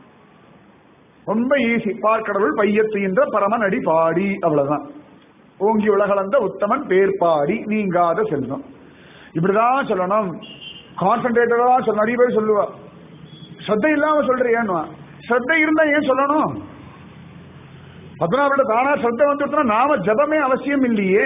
ரொம்ப ஈஸி பார்க்கடவுள் பையத்துகின்ற பரமன் அடி பாடி அவ்வளவுதான் ஓங்கி உலகளந்த உத்தமன் பேர் பாடி நீங்காத செல்வம் இப்படிதான் சொல்லணும் கான்சென்ட்ரேட்டடா சொல்ல நிறைய பேர் சொல்லுவா ஸ்ரத்தை இல்லாம சொல்றியான்னு ஸ்ரத்தை இருந்தா ஏன் சொல்லணும் பத்மநாபோட தானா ஸ்ரத்த வந்துட்டா நாம ஜபமே அவசியம் இல்லையே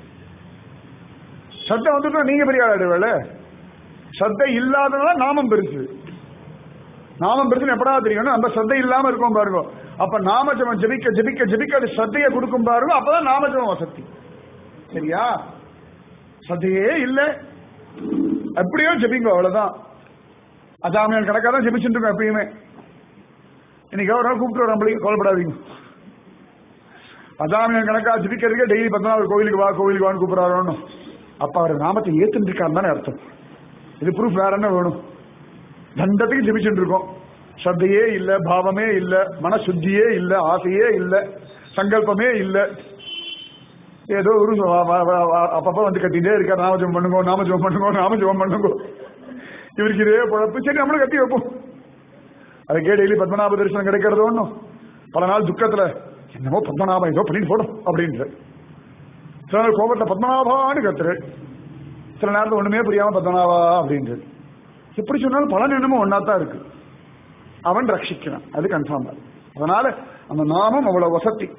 ஸ்ரத்த வந்துட்டா நீங்க பெரிய ஆடுவேல ஸ்ரத்தை இல்லாதனால நாமம் பெருசு நாமம் பெருசுன்னு எப்படா தெரியும் நம்ம ஸ்ரத்தை இல்லாம இருக்கோம் பாருங்க அப்ப நாம ஜபம் ஜபிக்க ஜபிக்க ஜபிக்க அது ஸ்ரத்தையை கொடுக்கும் பாருங்க அப்பதான் நாம ஜபம் வசதி சரியா ஸ்ரத்தையே இல்ல எப்படியோ ஜபிங்க அவ்வளவுதான் அதாமியன் கணக்காக தான் ஜபிச்சுட்டு இருக்கோம் எப்பயுமே இன்னைக்கு ஒரு நாள் கூப்பிட்டு நம்மளுக்கு கவலைப்படாதீங்க அதாமியன் கணக்கா ஜபிக்கிறதுக்கே டெய்லி பத்மநாபர் கோவிலுக்கு வா கோவிலுக்கு வான்னு கூப்பிடுறாரோன்னு அப்ப அவர் நாமத்தை ஏத்துட்டு இருக்காரு தானே அர்த்தம் இது ப்ரூஃப் வேற என்ன வேணும் தண்டத்துக்கு ஜபிச்சுட்டு இருக்கோம் ஸ்ரத்தையே இல்ல பாவமே இல்ல மனசுத்தியே இல்ல ஆசையே இல்ல சங்கல்பமே இல்ல ஏதோ ஒரு அப்பப்ப வந்து கத்திட்டே இருக்கார் நாமஜபம் பண்ணுங்க நாமஜபம் பண்ணுங்க நாமஜபம் பண்ணுங்க இவருக்கு இதே குழப்பு சரி நம்மளும் கத்தி வைப்போம் அதுக்கே டெய்லி பத்மநாப தரிசனம் கிடைக்கிறது ஒண்ணும் பல நாள் துக்கத்துல என்னமோ பத்மநாபம் ஏதோ பண்ணிட்டு போடும் அப்படின்ற சில நாள் கோபத்துல பத்மநாபான்னு கத்துரு சில நேரத்தில் ஒண்ணுமே புரியாம பத்மநாபா அப்படின்றது எப்படி சொன்னாலும் பலன் என்னமோ ஒன்னா தான் இருக்கு அவன் ரட்சிக்கிறான் அது கன்ஃபார்ம் அதனால அந்த நாமம் அவ்வளவு வசதி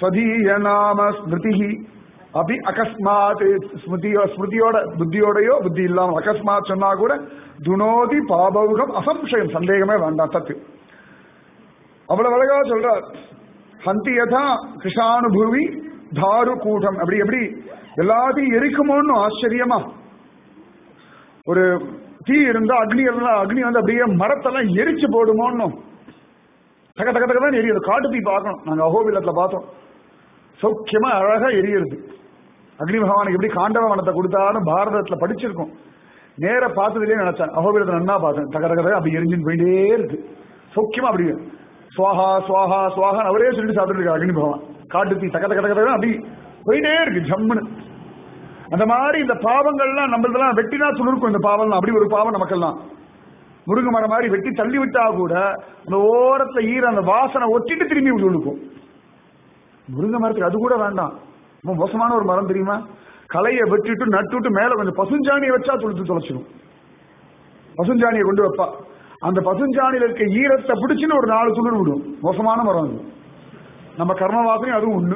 ஸ்வதீய நாம ஸ்மிருதி அபி அகஸ்மாத் ஸ்மிருதியோ ஸ்மிருதியோட புத்தியோடையோ புத்தி இல்லாம அகஸ்மாத் சொன்னா கூட துனோதி பாபவுகம் அசம்சயம் சந்தேகமே வேண்டாம் தத்து அவ்வளவு அழகா சொல்றார் ஹந்தி யதா கிருஷானுபூவி தாரு கூட்டம் அப்படி எப்படி எல்லாத்தையும் எரிக்குமோன்னு ஆச்சரியமா ஒரு தீ இருந்தா அக்னி இருந்தா அக்னி வந்து அப்படியே மரத்தெல்லாம் எரிச்சு போடுமோன்னு தக தக தக தான் எரியுது காட்டு தீ பார்க்கணும் நாங்க அகோபிலத்துல பார்த்தோம் சௌக்கியமா அழகா எரியுது அக்னி பகவானுக்கு எப்படி காண்டவ வனத்தை கொடுத்தாலும் பாரதத்துல படிச்சிருக்கோம் நேர பார்த்ததுலயே நினைச்சேன் அகோபிலத்தை நன்னா பார்த்தேன் தக தக தக அப்படி எரிஞ்சுன்னு போயிட்டே இருக்கு சௌக்கியமா அப்படி சுவாஹா சுவாஹா சுவாஹா அவரே சொல்லிட்டு சாப்பிட்டு இருக்கு அக்னி பகவான் காட்டு தீ தக தக தக தக அப்படி போயிட்டே இருக்கு ஜம்முன்னு அந்த மாதிரி இந்த பாவங்கள்லாம் நம்மளதெல்லாம் வெட்டினா துளிர்க்கும் இந்த பாவம்லாம் அப்படி ஒரு பாவம் நமக்கெல்லாம் முருங்கை மரம் மாதிரி வெட்டி தள்ளி விட்டா கூட அந்த ஓரத்துல ஈர அந்த வாசனை ஒட்டிட்டு திரும்பி துளுக்கும் முருங்கை மரத்துக்கு அது கூட வேண்டாம் ரொம்ப மோசமான ஒரு மரம் தெரியுமா களையை வெட்டிட்டு நட்டுட்டு மேல கொஞ்சம் பசுஞ்சாணியை வச்சா துளுத்து தொலைச்சிடும் பசுஞ்சாணியை கொண்டு வைப்பா அந்த பசுஞ்சாணியில இருக்க ஈரத்தை பிடிச்சுன்னு ஒரு நாலு துளிர் விடும் மோசமான மரம் அது நம்ம கர்ம வாசனையும் அதுவும் ஒண்ணு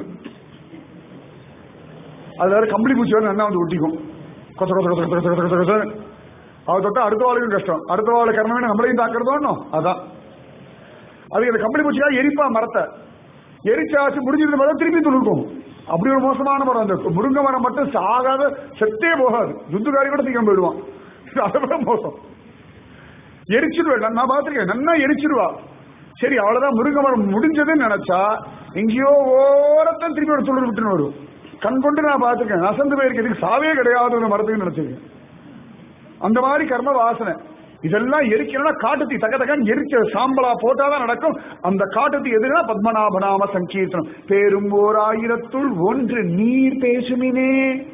அது வேற கம்பளி பூச்சி வேற நல்லா வந்து ஒட்டிக்கும் கொச கொச கொச கொச கொச கொச கொச அவ தொட்டா அடுத்த வாளுக்கும் கஷ்டம் அடுத்த வாழை கர்மமே நம்மளையும் தாக்குறதோன்னு அதான் அதுக்கு அந்த கம்பளி பூச்சியா எரிப்பா மரத்தை எரிச்சாச்சு முடிஞ்சது மரம் திருப்பி துளுக்கும் அப்படி ஒரு மோசமான மரம் அந்த முருங்கை மரம் மட்டும் சாகாத செத்தே போகாது துந்துகாரி கூட சீக்கிரம் போயிடுவான் அதை விட மோசம் எரிச்சிருவேன் நான் பார்த்திருக்கேன் நல்லா எரிச்சிருவா சரி அவ்வளவுதான் முருங்கை மரம் முடிஞ்சதுன்னு நினைச்சா எங்கேயோ ஓரத்தான் திருப்பி ஒரு துளிர் விட்டுன்னு வரும் கண் கொண்டு நான் பார்த்திருக்கேன் நசந்து போயிருக்கிறதுக்கு சாவே கிடையாது ஒரு மரத்துக்கு நினைச்சிருக்கேன் அந்த மாதிரி கர்ம வாசனை இதெல்லாம் எரிக்கணும்னா காட்டுத்தி தக தகன்னு எரிச்ச சாம்பலா போட்டாதான் நடக்கும் அந்த காட்டுத்தி எதுனா பத்மநாபநாம சங்கீர்த்தனம் பேரும் ஓர் ஆயிரத்துள் ஒன்று நீர் பேசுமினே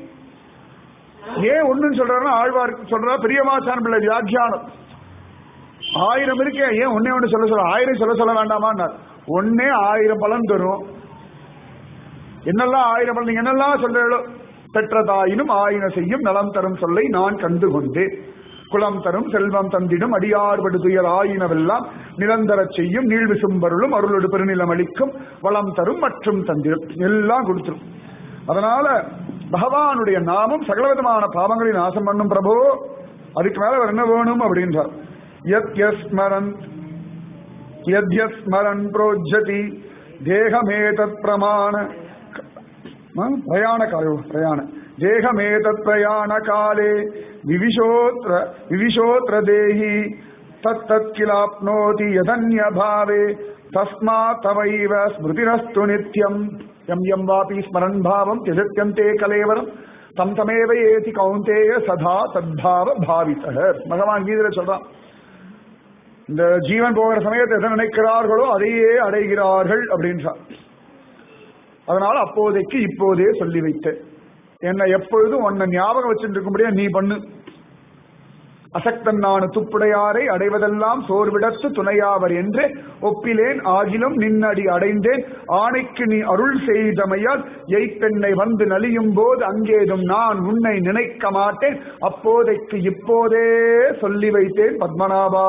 ஏன் ஒண்ணுன்னு சொல்றாருன்னா ஆழ்வார் சொல்றா பெரியமாச்சான் பிள்ளை வியாக்கியானம் ஆயிரம் இருக்கே ஏன் ஒன்னே ஒண்ணு சொல்ல சொல்ல ஆயிரம் சொல்ல சொல்ல வேண்டாமான்னார் ஒன்னே ஆயிரம் பலன் தரும் என்னெல்லாம் ஆயிரம் பலன் நீங்க என்னெல்லாம் சொல்றீங்களோ பெற்றதாயினும் ஆயின செய்யும் நலம் தரும் சொல்லை நான் கண்டு கொண்டேன் குலம் தரும் செல்வம் தந்திடும் அடியார்படு துயர் ஆயினவெல்லாம் நிரந்தரச் செய்யும் நீழ்விசும்பருளும் அருளொடு பெருநிலம் அளிக்கும் வளம் தரும் மற்றும் தந்திடும் எல்லாம் கொடுத்துரும் அதனால பகவானுடைய நாமம் சகலவிதமான பாவங்களை நாசம் பண்ணும் பிரபு அதுக்கு மேல வேற என்ன வேணும் அப்படின்றார் யத் யஸ்மரன் யத் யஸ்மரன் புரோஜதி தேகமேதத் பிரமாண பிரயாண காலோ பிரயாண தேகமேதத் பிரயாண காலே விவிஷோத்ர விவிஷோத்ர தேஹி தத் தத் கிலாப்னோதி யதன்ய பாவே தஸ்மாத் தவைவ ஸ்மிருதிரஸ்து நித்யம் எம் எம் வாபி ஸ்மரன் பாவம் தியஜத்யந்தே கலேவரம் தம் தமேவ ஏதி கௌந்தேய சதா தத்பாவ பாவித பகவான் கீதையில சொல்றான் இந்த ஜீவன் போகிற சமயத்தை எதை நினைக்கிறார்களோ அதையே அடைகிறார்கள் அப்படின்றார் அதனால அப்போதைக்கு இப்போதே சொல்லி வைத்தேன் என்னை எப்பொழுதும் உன்னை ஞாபகம் வச்சுட்டு இருக்கும்படியா நீ பண்ணு அசக்தன் நான் துப்புடையாரை அடைவதெல்லாம் சோர்விடத்து துணையாவர் என்று ஒப்பிலேன் ஆகிலும் நின்னடி அடைந்தேன் ஆணைக்கு நீ அருள் செய்தமையால் எய்ப்பெண்ணை வந்து நலியும் போது அங்கேதும் நான் உன்னை நினைக்க மாட்டேன் அப்போதைக்கு இப்போதே சொல்லி வைத்தேன் பத்மநாபா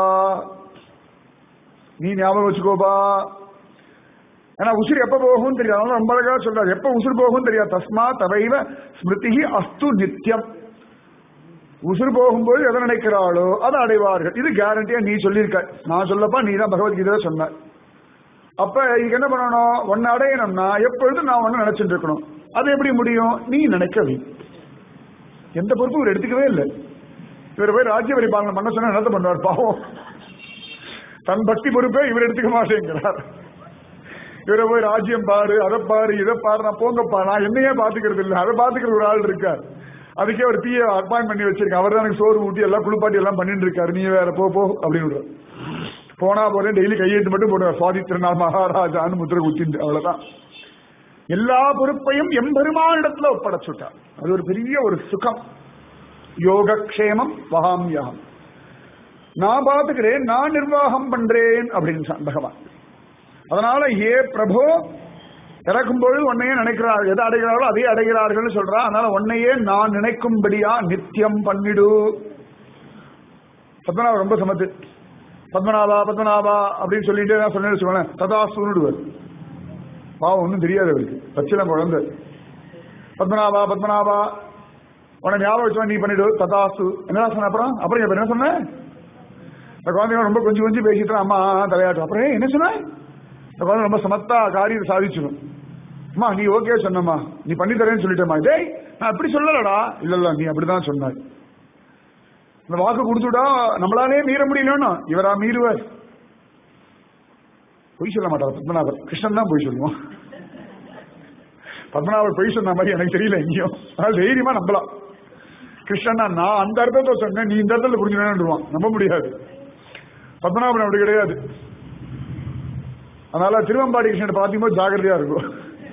நீ ஞாபகம் வச்சுக்கோபா ஏன்னா உசுர் எப்ப போகும் தெரியாது அதனால ரொம்ப அழகா சொல்றாரு எப்ப உசுர் போகும் தெரியாது தஸ்மா தவைவ ஸ்மிருதி அஸ்து நித்தியம் உசுர் போகும்போது எதை நினைக்கிறாளோ அதை அடைவார்கள் இது கேரண்டியா நீ சொல்லியிருக்க நான் சொல்லப்பா நீ தான் பகவத்கீதை சொன்ன அப்ப இதுக்கு என்ன பண்ணணும் ஒன்னு அடையணும்னா எப்பொழுதும் நான் ஒன்னு நினைச்சிட்டு இருக்கணும் அது எப்படி முடியும் நீ நினைக்கவே எந்த பொறுப்பும் இவர் எடுத்துக்கவே இல்லை இவர் போய் ராஜ்ய பரிபாலனை பண்ண சொன்னா என்னத்த பண்ணுவார் பாவம் தன் பக்தி பொறுப்பே இவர் எடுத்துக்க மாட்டேங்கிறார் இவரை போய் ராஜ்யம் பாரு அதை பாரு இதை பாரு நான் போங்கப்பா நான் என்னையே பாத்துக்கிறது இல்லை அதை பாத்துக்கிற ஒரு ஆள் இருக்கார் அதுக்கே ஒரு பிஏ அப்பாயின் பண்ணி வச்சிருக்கேன் அவர் தான் எனக்கு சோறு ஊட்டி எல்லாம் குளிப்பாட்டி எல்லாம் பண்ணிட்டு இருக்காரு நீ வேற போ போ அப்படின்னு போனா போறேன் டெய்லி கையெழுத்து மட்டும் போடுவார் சுவாதி திருநாள் மகாராஜான்னு முத்திரை குத்திட்டு அவ்வளவுதான் எல்லா பொறுப்பையும் எம்பெருமானிடத்துல ஒப்படைச்சுட்டார் அது ஒரு பெரிய ஒரு சுகம் யோகக்ஷேமம் வகாமியாகம் நான் பாத்துக்கிறேன் நான் நிர்வாகம் பண்றேன் அப்படின்னு பகவான் அதனால ஏ பிரபு இறக்கும் பொழுது உன்னையே நினைக்கிறார்கள் எதை அடைகிறார்களோ அதே அடைகிறார்கள் சொல்றா அதனால உன்னையே நான் நினைக்கும்படியா நித்தியம் பண்ணிடு பத்மநாபா ரொம்ப சமத்து பத்மநாபா பத்மநாபா அப்படின்னு சொல்லிட்டு நான் சொன்னேன்னு வச்சுக்கோங்களேன் ததா சூனிடுவார் பாவம் ஒன்றும் தெரியாது அவருக்கு பச்சிலம் குழந்தை பத்மநாபா பத்மநாபா உன ஞாபகம் வச்சு நீ பண்ணிடு ததாசு என்ன சொன்ன அப்புறம் அப்புறம் இப்ப என்ன சொன்ன இந்த குழந்தைங்க ரொம்ப கொஞ்சம் கொஞ்சம் பேசிட்டு அம்மா தலையாட்டும் அப்புறம் ஏய், என்ன சொன்ன இந்த குழந்தை ரொம்ப சமத்தா காரியம் சாதிச்சிடும் அம்மா நீ ஓகே சொன்னம்மா நீ பண்ணி தரேன்னு சொல்லிட்டேம்மா டேய் நான் அப்படி சொல்லலடா இல்ல இல்ல நீ அப்படிதான் சொன்னாய் இந்த வாக்கு கொடுத்துட்டா நம்மளாலே மீற முடியலன்னா இவரா மீறுவார் பொய் சொல்ல மாட்டார் பத்மநாபர் கிருஷ்ணன் தான் பொய் சொல்லுவோம் பத்மநாபர் பொய் சொன்ன மாதிரி எனக்கு தெரியல எங்கேயும் அதனால தைரியமா நம்பலாம் கிருஷ்ணனா நான் அந்த அர்த்தத்தை சொன்னேன் நீ இந்த அர்த்தத்தில் புரிஞ்சுடுவான் நம்ப முடியாது பத்மநாபன் அப்படி கிடையாது அதனால திருவம்பாடி கிருஷ்ணன் பார்க்கும்போது ஜாகிரதையா இருக்கும்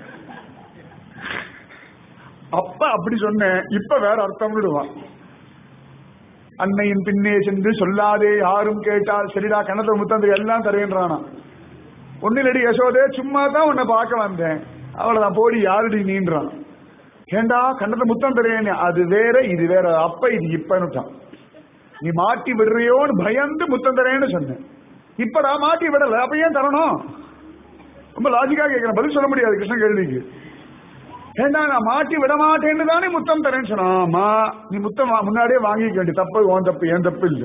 அப்ப அப்படி சொன்னேன் இப்ப வேற அர்த்தம் விடுவான் அன்னையின் பின்னே சென்று சொல்லாதே யாரும் கேட்டால் சரிடா கணத்தை முத்தந்து எல்லாம் தரேன்றானா ஒன்னிலடி யசோதே சும்மா தான் உன்னை பார்க்க வந்தேன் அவ்வளவுதான் போடி யாருடி நீன்றான் ஏண்டா கண்ணத்தை முத்தம் தரேன் அது வேற இது வேற அப்ப இது இப்பன்னுட்டான் நீ மாட்டி விடுறியோன்னு பயந்து முத்தம் தரேன்னு சொன்னேன் இப்படா மாட்டி விடல அப்ப ஏன் தரணும் ரொம்ப லாஜிக்கா கேட்கிறேன் பதில் சொல்ல முடியாது கிருஷ்ணன் கேள்விக்கு ஏண்டா நான் மாட்டி விட மாட்டேன்னு தானே முத்தம் தரேன்னு சொன்னா ஆமா நீ முத்தம் வா- முன்னாடியே வாங்கிக்க வேண்டிய தப்பு உன் தப்பு என் தப்பு இல்லை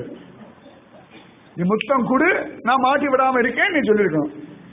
நீ முத்தம் கொடு நான் மாட்டி விடாம இருக்கேன் நீ சொல்லியிருக்கணும்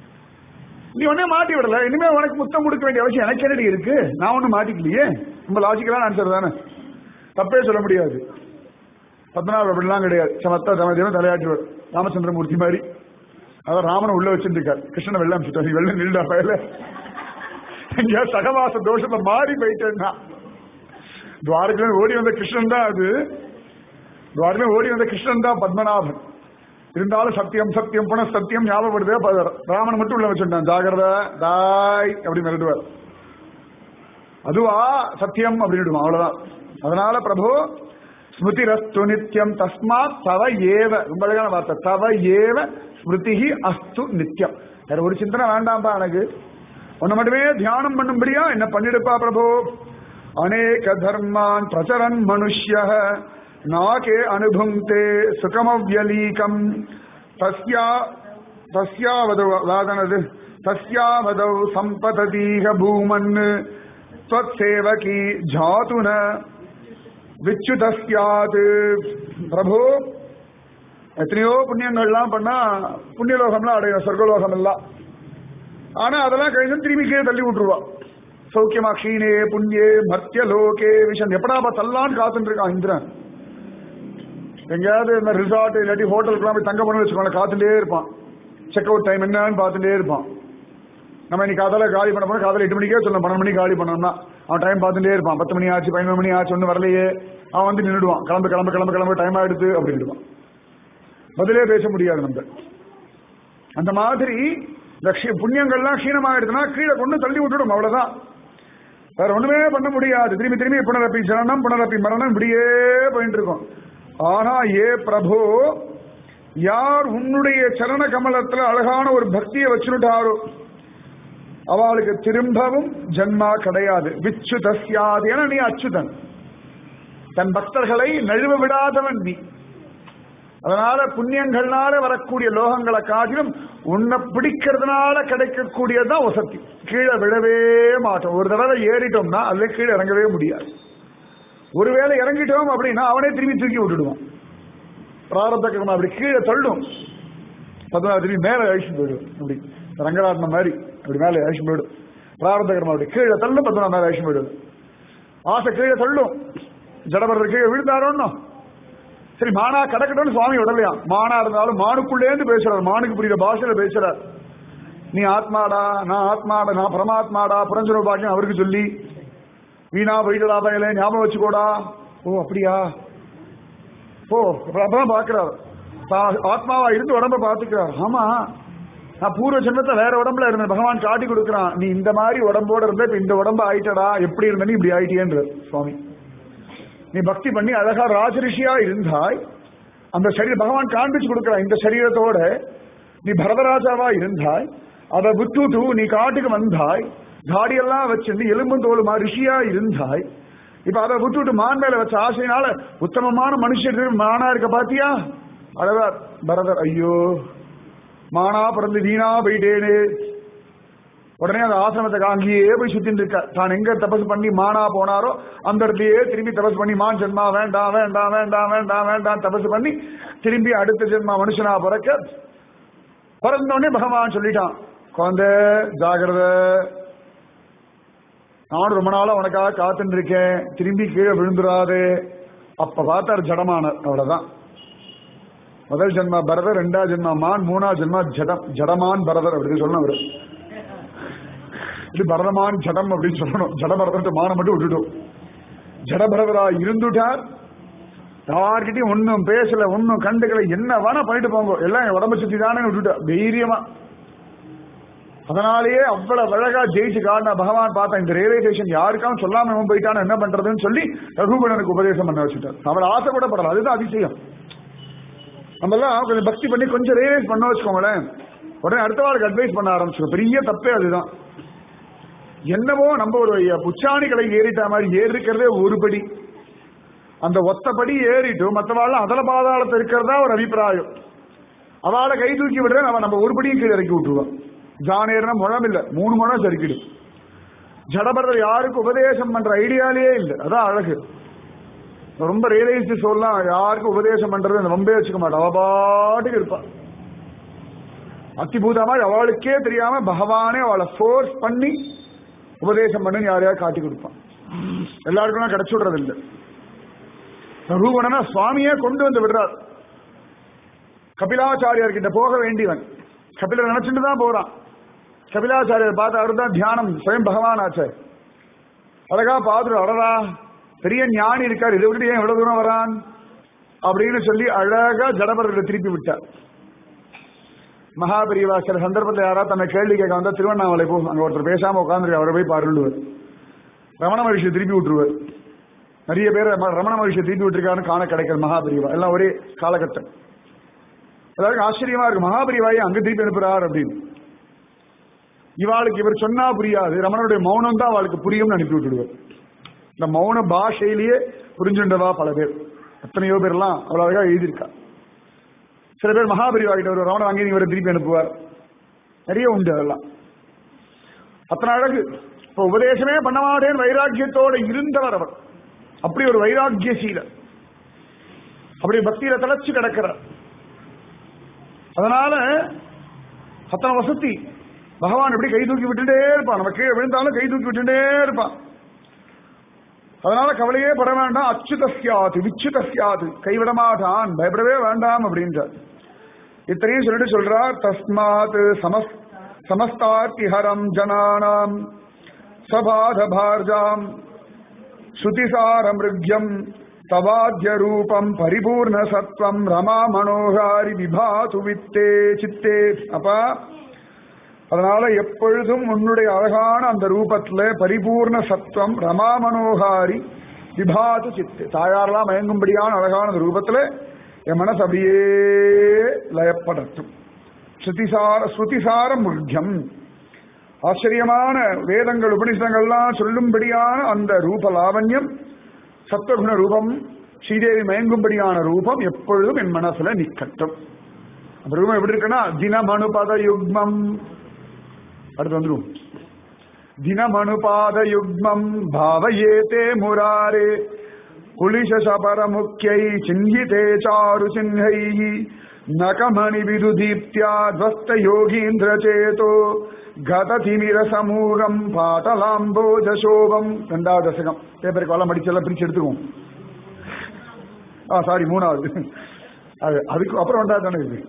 நீ ஒன்னே மாட்டி விடல இனிமே உனக்கு முத்தம் கொடுக்க வேண்டிய அவசியம் எனக்கு என்னடி இருக்கு நான் ஒன்னும் மாட்டிக்கலையே ரொம்ப லாஜிக்கலான ஆன்சர் தானே தப்பே சொல்ல முடியாது பத்மநாபர் அப்படிலாம் கிடையாது சமத்தா சமதியம் தலையாட்டுவார் ராமச்சந்திரமூர்த்தி மாதிரி அதான் ராமனை உள்ள வச்சிருக்கார் கிருஷ்ணனை வெள்ளம் அமிச்சுட்டார் நீ வெள்ளம் நில்டா பயல எங்கேயா சகவாச தோஷத்தை மாறி போயிட்டேன்னா துவாரகமே ஓடி வந்த கிருஷ்ணன் தான் அது துவாரகமே ஓடி வந்த கிருஷ்ணன் தான் பத்மநாபன் இருந்தாலும் சத்தியம் சத்தியம் புன சத்தியம் ஞாபகப்படுதே ப- ராமன் மட்டும் உள்ள வச்சுட்டான் ஜாகிரத தாய் அப்படி மிரட்டுவார் அதுவா சத்தியம் அப்படின்னுடுவான் அவ்வளவுதான் அதனால பிரபு ஸ்மிருதிரஸ்து நித்யம் தஸ்மாத் தவ ஏவ ரொம்ப அழகான வார்த்தை தவ ஏவ ஸ்மிருதிஹி அஸ்து நித்யம் வேற ஒரு சிந்தனை வேண்டாம்பா எனக்கு உன்னை மட்டுமே தியானம் பண்ணும்படியா என்ன பண்ணிடுப்பா பிரபு அநேக தர்மான் பிரச்சரன் மனுஷ்ய நாகே அனுபுங்கே சுகமவ்யலீகம் தஸ்யா தஸ்யாவதோ வாதனது தஸ்யாவதோ சம்பததீக பூமன் त्वत्सेवकी जातु न விச்சுதஸ்யாது பிரபு எத்தனையோ புண்ணியங்கள்லாம் பண்ணா புண்ணியலோகம்லாம் அடையும் சொர்க்கலோகம் எல்லாம் ஆனா அதெல்லாம் கழிஞ்சு திரும்பி கீழே தள்ளி விட்டுருவா சௌக்கியமா க்ஷீணே புண்ணியே மத்திய லோகே விஷன் எப்படாப்பா தள்ளான்னு காத்துட்டு இருக்கான் இந்திரன் எங்கேயாவது இந்த ரிசார்ட் இல்லாட்டி ஹோட்டலுக்குலாம் போய் தங்க பண்ணி வச்சுக்கோங்க காத்துட்டே இருப்பான் செக் அவுட் டைம் என்னன்னு பார்த்துட்டே இருப்பான் நம்ம இன்னைக்கு காதால காலி பண்ண போனா காதால எட்டு மணிக்கே சொல்லணும் பன்னெண்டு மணிக்கு காலி பண்ணோம்னா அவன் டைம் பார்த்துட்டே இருப்பான் பத்து மணி ஆச்சு பதினொரு மணி ஆச்சு ஒன்றும் வரலையே அவன் வந்து நின்றுடுவான் கிளம்பு கிளம்பு கிளம்பு கிளம்பு டைம் ஆயிடுது அப்படின்டுவான் பதிலே பேச முடியாது நம்ம அந்த மாதிரி இந்த க்ஷீ- புண்ணியங்கள்லாம் க்ஷீணமாயிடுதுன்னா கீழே கொண்டு தள்ளி விட்டுடும் அவ்வளவுதான் வேற ஒண்ணுமே பண்ண முடியாது திரும்பி திரும்பி புனரப்பி ஜனனம் புனரப்பி மரணம் இப்படியே போயிட்டு இருக்கும் ஆனா ஏ பிரபு யார் உன்னுடைய சரண கமலத்துல அழகான ஒரு பக்தியை வச்சுட்டாரோ அவளுக்கு திரும்பவும் ஜன்மா கிடையாது விச்சு தஸ்யாது என நீ அச்சுதன் தன் பக்தர்களை நழுவ விடாதவன் நீ அதனால புண்ணியங்கள்னால வரக்கூடிய லோகங்களை காட்டிலும் உன்னை பிடிக்கிறதுனால கிடைக்கக்கூடியதுதான் வசதி கீழே விழவே மாட்டோம் ஒரு தடவை ஏறிட்டோம்னா அதுல கீழே இறங்கவே முடியாது ஒருவேளை இறங்கிட்டோம் அப்படின்னா அவனே திரும்பி தூக்கி விட்டுடுவான் பிராரப்த கர்மம் அப்படி கீழே தள்ளும் பதினாறு திரும்பி மேல அழிச்சு போயிடும் அப்படி ரங்கராட்னம் மாதிரி அப்படி மேல அழிச்சு போயிடும் பிராரப்த கர்மம் அப்படி கீழே தள்ளும் பதினாறு மேல அழிச்சு போயிடும் ஆசை கீழே தள்ளும் ஜடபரர் கீழே விழுந்தாரோன்னு சரி மானா கடக்கட்டும்னு சுவாமி விடலையா மானா இருந்தாலும் மானுக்குள்ளேந்து பேசுறார் மானுக்கு புரியுற பாஷையில பேசுறார் நீ ஆத்மாடா நான் ஆத்மாடா நான் பரமாத்மாடா புரஞ்சன பாக்கியம் அவருக்கு சொல்லி வீணா போயிட்டடா பயல ஞாபகம் வச்சுக்கோடா ஓ அப்படியா ஓ அப்புறம் அப்பதான் பாக்குறாரு தான் ஆத்மாவா இருந்து உடம்ப பாத்துக்கிறார் ஆமா நான் பூர்வ ஜென்மத்தை வேற உடம்புல இருந்தேன் பகவான் காட்டி கொடுக்குறான் நீ இந்த மாதிரி உடம்போட இருந்த இப்ப இந்த உடம்பு ஆயிட்டடா எப்படி இருந்த நீ இப்படி ஆயிட்டியன்ற சுவாமி நீ பக்தி பண்ணி அழகா ராஜரிஷியா இருந்தாய் அந்த சரீரம் பகவான் காண்பிச்சு கொடுக்கிறான் இந்த சரீரத்தோட நீ பரதராஜாவா இருந்தாய் அதை விட்டுட்டு நீ காட்டுக்கு வந்தாய் தாடியெல்லாம் வச்சிருந்து எலும்பும் தோலுமா ரிஷியா இருந்தாய் இப்ப அதை விட்டுட்டு மான் மேல வச்ச ஆசையினால உத்தமமான மனுஷன் மானா இருக்க பாத்தியா அழகார் பரதர் ஐயோ மானா பிறந்து வீணா போயிட்டேனே உடனே அந்த ஆசிரமத்துக்கு அங்கேயே போய் சுத்தின்னு இருக்க தான் எங்க தபஸ் பண்ணி மானா போனாரோ அந்த இடத்துலயே திரும்பி தபஸ் பண்ணி மான் ஜென்மா வேண்டாம் வேண்டாம் வேண்டாம் வேண்டாம் வேண்டாம் தபஸ் பண்ணி திரும்பி அடுத்த ஜென்மா மனுஷனா பிறக்க பிறந்தோடனே பகவான் சொல்லிட்டான் குழந்தை ஜாகிரத நானும் ரொம்ப நாளா உனக்காக காத்துட்டு இருக்கேன் திரும்பி கீழே விழுந்துடாது அப்ப பார்த்தாரு ஜடமானார் அவ்வளவுதான் முதல் ஜென்மா பரதர் ரெண்டாவது ஜென்மா மான் மூணாவது ஜென்மா ஜடம் ஜடமான் பரதர் அப்படின்னு சொல்லணும் அவரு இது பரதமான் ஜடம் அப்படின்னு சொல்லணும் ஜடபரதத்தை மானம் மட்டும் விட்டுட்டோம் ஜடபரதரா இருந்துட்டார் யார்கிட்டயும் ஒன்னும் பேசல ஒன்னும் கண்டுக்கல என்ன வேணா பண்ணிட்டு போங்க எல்லாம் என் உடம்ப சுத்தி தானே விட்டுட்டா தைரியமா அதனாலேயே அவ்வளவு அழகா ஜெயிச்சு காட்டின பகவான் பார்த்தா இந்த ரயில்வே ஸ்டேஷன் யாருக்காவும் சொல்லாம இவன் போயிட்டான்னு என்ன பண்றதுன்னு சொல்லி ரகுகணனுக்கு உபதேசம் பண்ண வச்சுட்டார் அவர் ஆசைப்படப்படல அதுதான் அதிசயம் நம்ம எல்லாம் கொஞ்சம் பக்தி பண்ணி கொஞ்சம் ரியலைஸ் பண்ண வச்சுக்கோங்களேன் உடனே அடுத்த வாருக்கு அட்வைஸ் பண்ண ஆரம்பிச்சிடும் பெரிய தப்பே அதுதான் என்னவோ நம்ம ஒரு புச்சாணி கலை ஏறிட்ட மாதிரி ஏறி இருக்கிறதே ஒரு படி அந்த ஒத்தபடி ஏறிட்டு மற்றவாள் அதல பாதாளத்தில் இருக்கிறதா ஒரு அபிப்பிராயம் அவளை கை தூக்கி விடுறேன் அவன் நம்ம ஒரு படியும் கீழே இறக்கி விட்டுருவான் ஜானேர்னா முழம் இல்ல மூணு முழம் சரிக்கிடும் ஜடபரதர் யாருக்கு உபதேசம் பண்ற ஐடியாலேயே இல்லை அதான் அழகு ரொம்ப ரியலைஸ் சொல்லலாம் யாருக்கும் உபதேசம் பண்றது அந்த வம்பே வச்சுக்க மாட்டா அவ பாட்டுக்கு இருப்பா அத்திபூதா மாதிரி அவளுக்கே தெரியாம பகவானே அவளை ஃபோர்ஸ் பண்ணி உபதேசம் பண்ணு யாரையாவது காட்டி கொடுப்பான் எல்லாருக்கும் கிடைச்சு விடுறது இல்லை ரூபணனா சுவாமியே கொண்டு வந்து விடுறார் கபிலாச்சாரியார் கிட்ட போக வேண்டியவன் கபிலர் நினைச்சுட்டு தான் போறான் கபிலாச்சாரியர் பார்த்து அவர் தான் தியானம் சுயம் பகவான் ஆச்சு அழகா பாத்துரு அடடா பெரிய ஞானி இருக்கார் இதை விட்டு ஏன் எவ்வளவு தூரம் வரான் அப்படின்னு சொல்லி அழகா ஜடபரத்தை திருப்பி விட்டார் மகாபெரிவா சில சந்தர்ப்பத்தில் யாராவது தன்னை கேள்வி கேட்க வந்தா திருவண்ணாமலை போ அங்க ஒருத்தர் பேசாம உட்காந்துருக்கு அவரை போய் பாருள்ளுவர் ரமண மகிழ்ச்சியை திருப்பி விட்டுருவார் நிறைய பேர் ரமண மகிழ்ச்சியை திருப்பி விட்டுருக்காருன்னு காண கிடைக்கிறது மகாபெரிவா எல்லாம் ஒரே காலகட்டம் எல்லாருக்கும் ஆச்சரியமா இருக்கு மகாபெரிவாயை அங்க திருப்பி அனுப்புறார் அப்படின்னு இவாளுக்கு இவர் சொன்னா புரியாது ரமணனுடைய மௌனம் தான் அவளுக்கு புரியும்னு அனுப்பி விட்டுடுவார் இந்த மௌன பாஷையிலேயே புரிஞ்சுண்டவா பல பேர் எத்தனையோ பேர்லாம் அவ்வளவு அழகா எழுதியிருக்கா சில பேர் மகாபரிவா கிட்ட ஒரு ரமணன் வாங்கி இவரை திருப்பி அனுப்புவார் நிறைய உண்டு அதெல்லாம் அத்தனை அழகு இப்ப உபதேசமே பண்ண மாட்டேன் வைராக்கியத்தோட இருந்தவர் அவர் அப்படி ஒரு வைராக்கியசீல அப்படி பக்தியில தலைச்சு கிடக்கிறார் அதனால அத்தனை வசதி பகவான் எப்படி கை தூக்கி விட்டுட்டே இருப்பான் நம்ம கீழே விழுந்தாலும் கை தூக்கி விட்டுட்டே இருப்பான் அதனால கவலையே பட வேண்டாம் அச்சுதஸ்யாது விச்சுதஸ்யாது கைவிட மாட்டான் பயப்படவே வேண்டாம் அப்படின்றார் இத்தனையும் சொல்லிட்டு சொல்றார் தஸ்மாத் சமஸ் சமஸ்தார்த்திஹரம் ஜனானாம் சபாத பார்ஜாம் ஸ்ருதிசார மிருக்யம் தவாத்ய ரூபம் பரிபூர்ண சத்வம் ரமா மனோகாரி விபாது வித்தே சித்தே அப்பா அதனால எப்பொழுதும் உன்னுடைய அழகான அந்த ரூபத்துல பரிபூர்ண சத்துவம் ரமா மனோகாரி விபாது சித்து தாயாரெல்லாம் மயங்கும்படியான அழகான அந்த ரூபத்துல என் மனசு அப்படியே லயப்படட்டும் ஸ்ருதிசார ஸ்ருதிசார முக்கியம் ஆச்சரியமான வேதங்கள் உபனிஷதங்கள்லாம் சொல்லும்படியான அந்த ரூப லாவண்யம் சத்வகுண ரூபம் ஸ்ரீதேவி மயங்கும்படியான ரூபம் எப்பொழுதும் என் மனசுல நிக்கட்டும் அந்த ரூபம் எப்படி இருக்குன்னா தினமனுபத யுக்மம் அடுத்து வந்துடும் தினமனுபாத யுக்மம் பாவயேதே முராரே குலிசபர முக்கியை சின்ஹிதே சாரு சின்ஹை நகமணி விதுதீப்தியா துவஸ்த யோகீந்திர சேதோ கததிமிர சமூகம் பாட்டலாம்போஜசோபம் ரெண்டாவது தசகம் பேப்பருக்கு வளம் அடிச்செல்லாம் பிரிச்சு எடுத்துக்குவோம் ஆ சாரி மூணாவது அது அதுக்கு அப்புறம் ரெண்டாவது தானே இது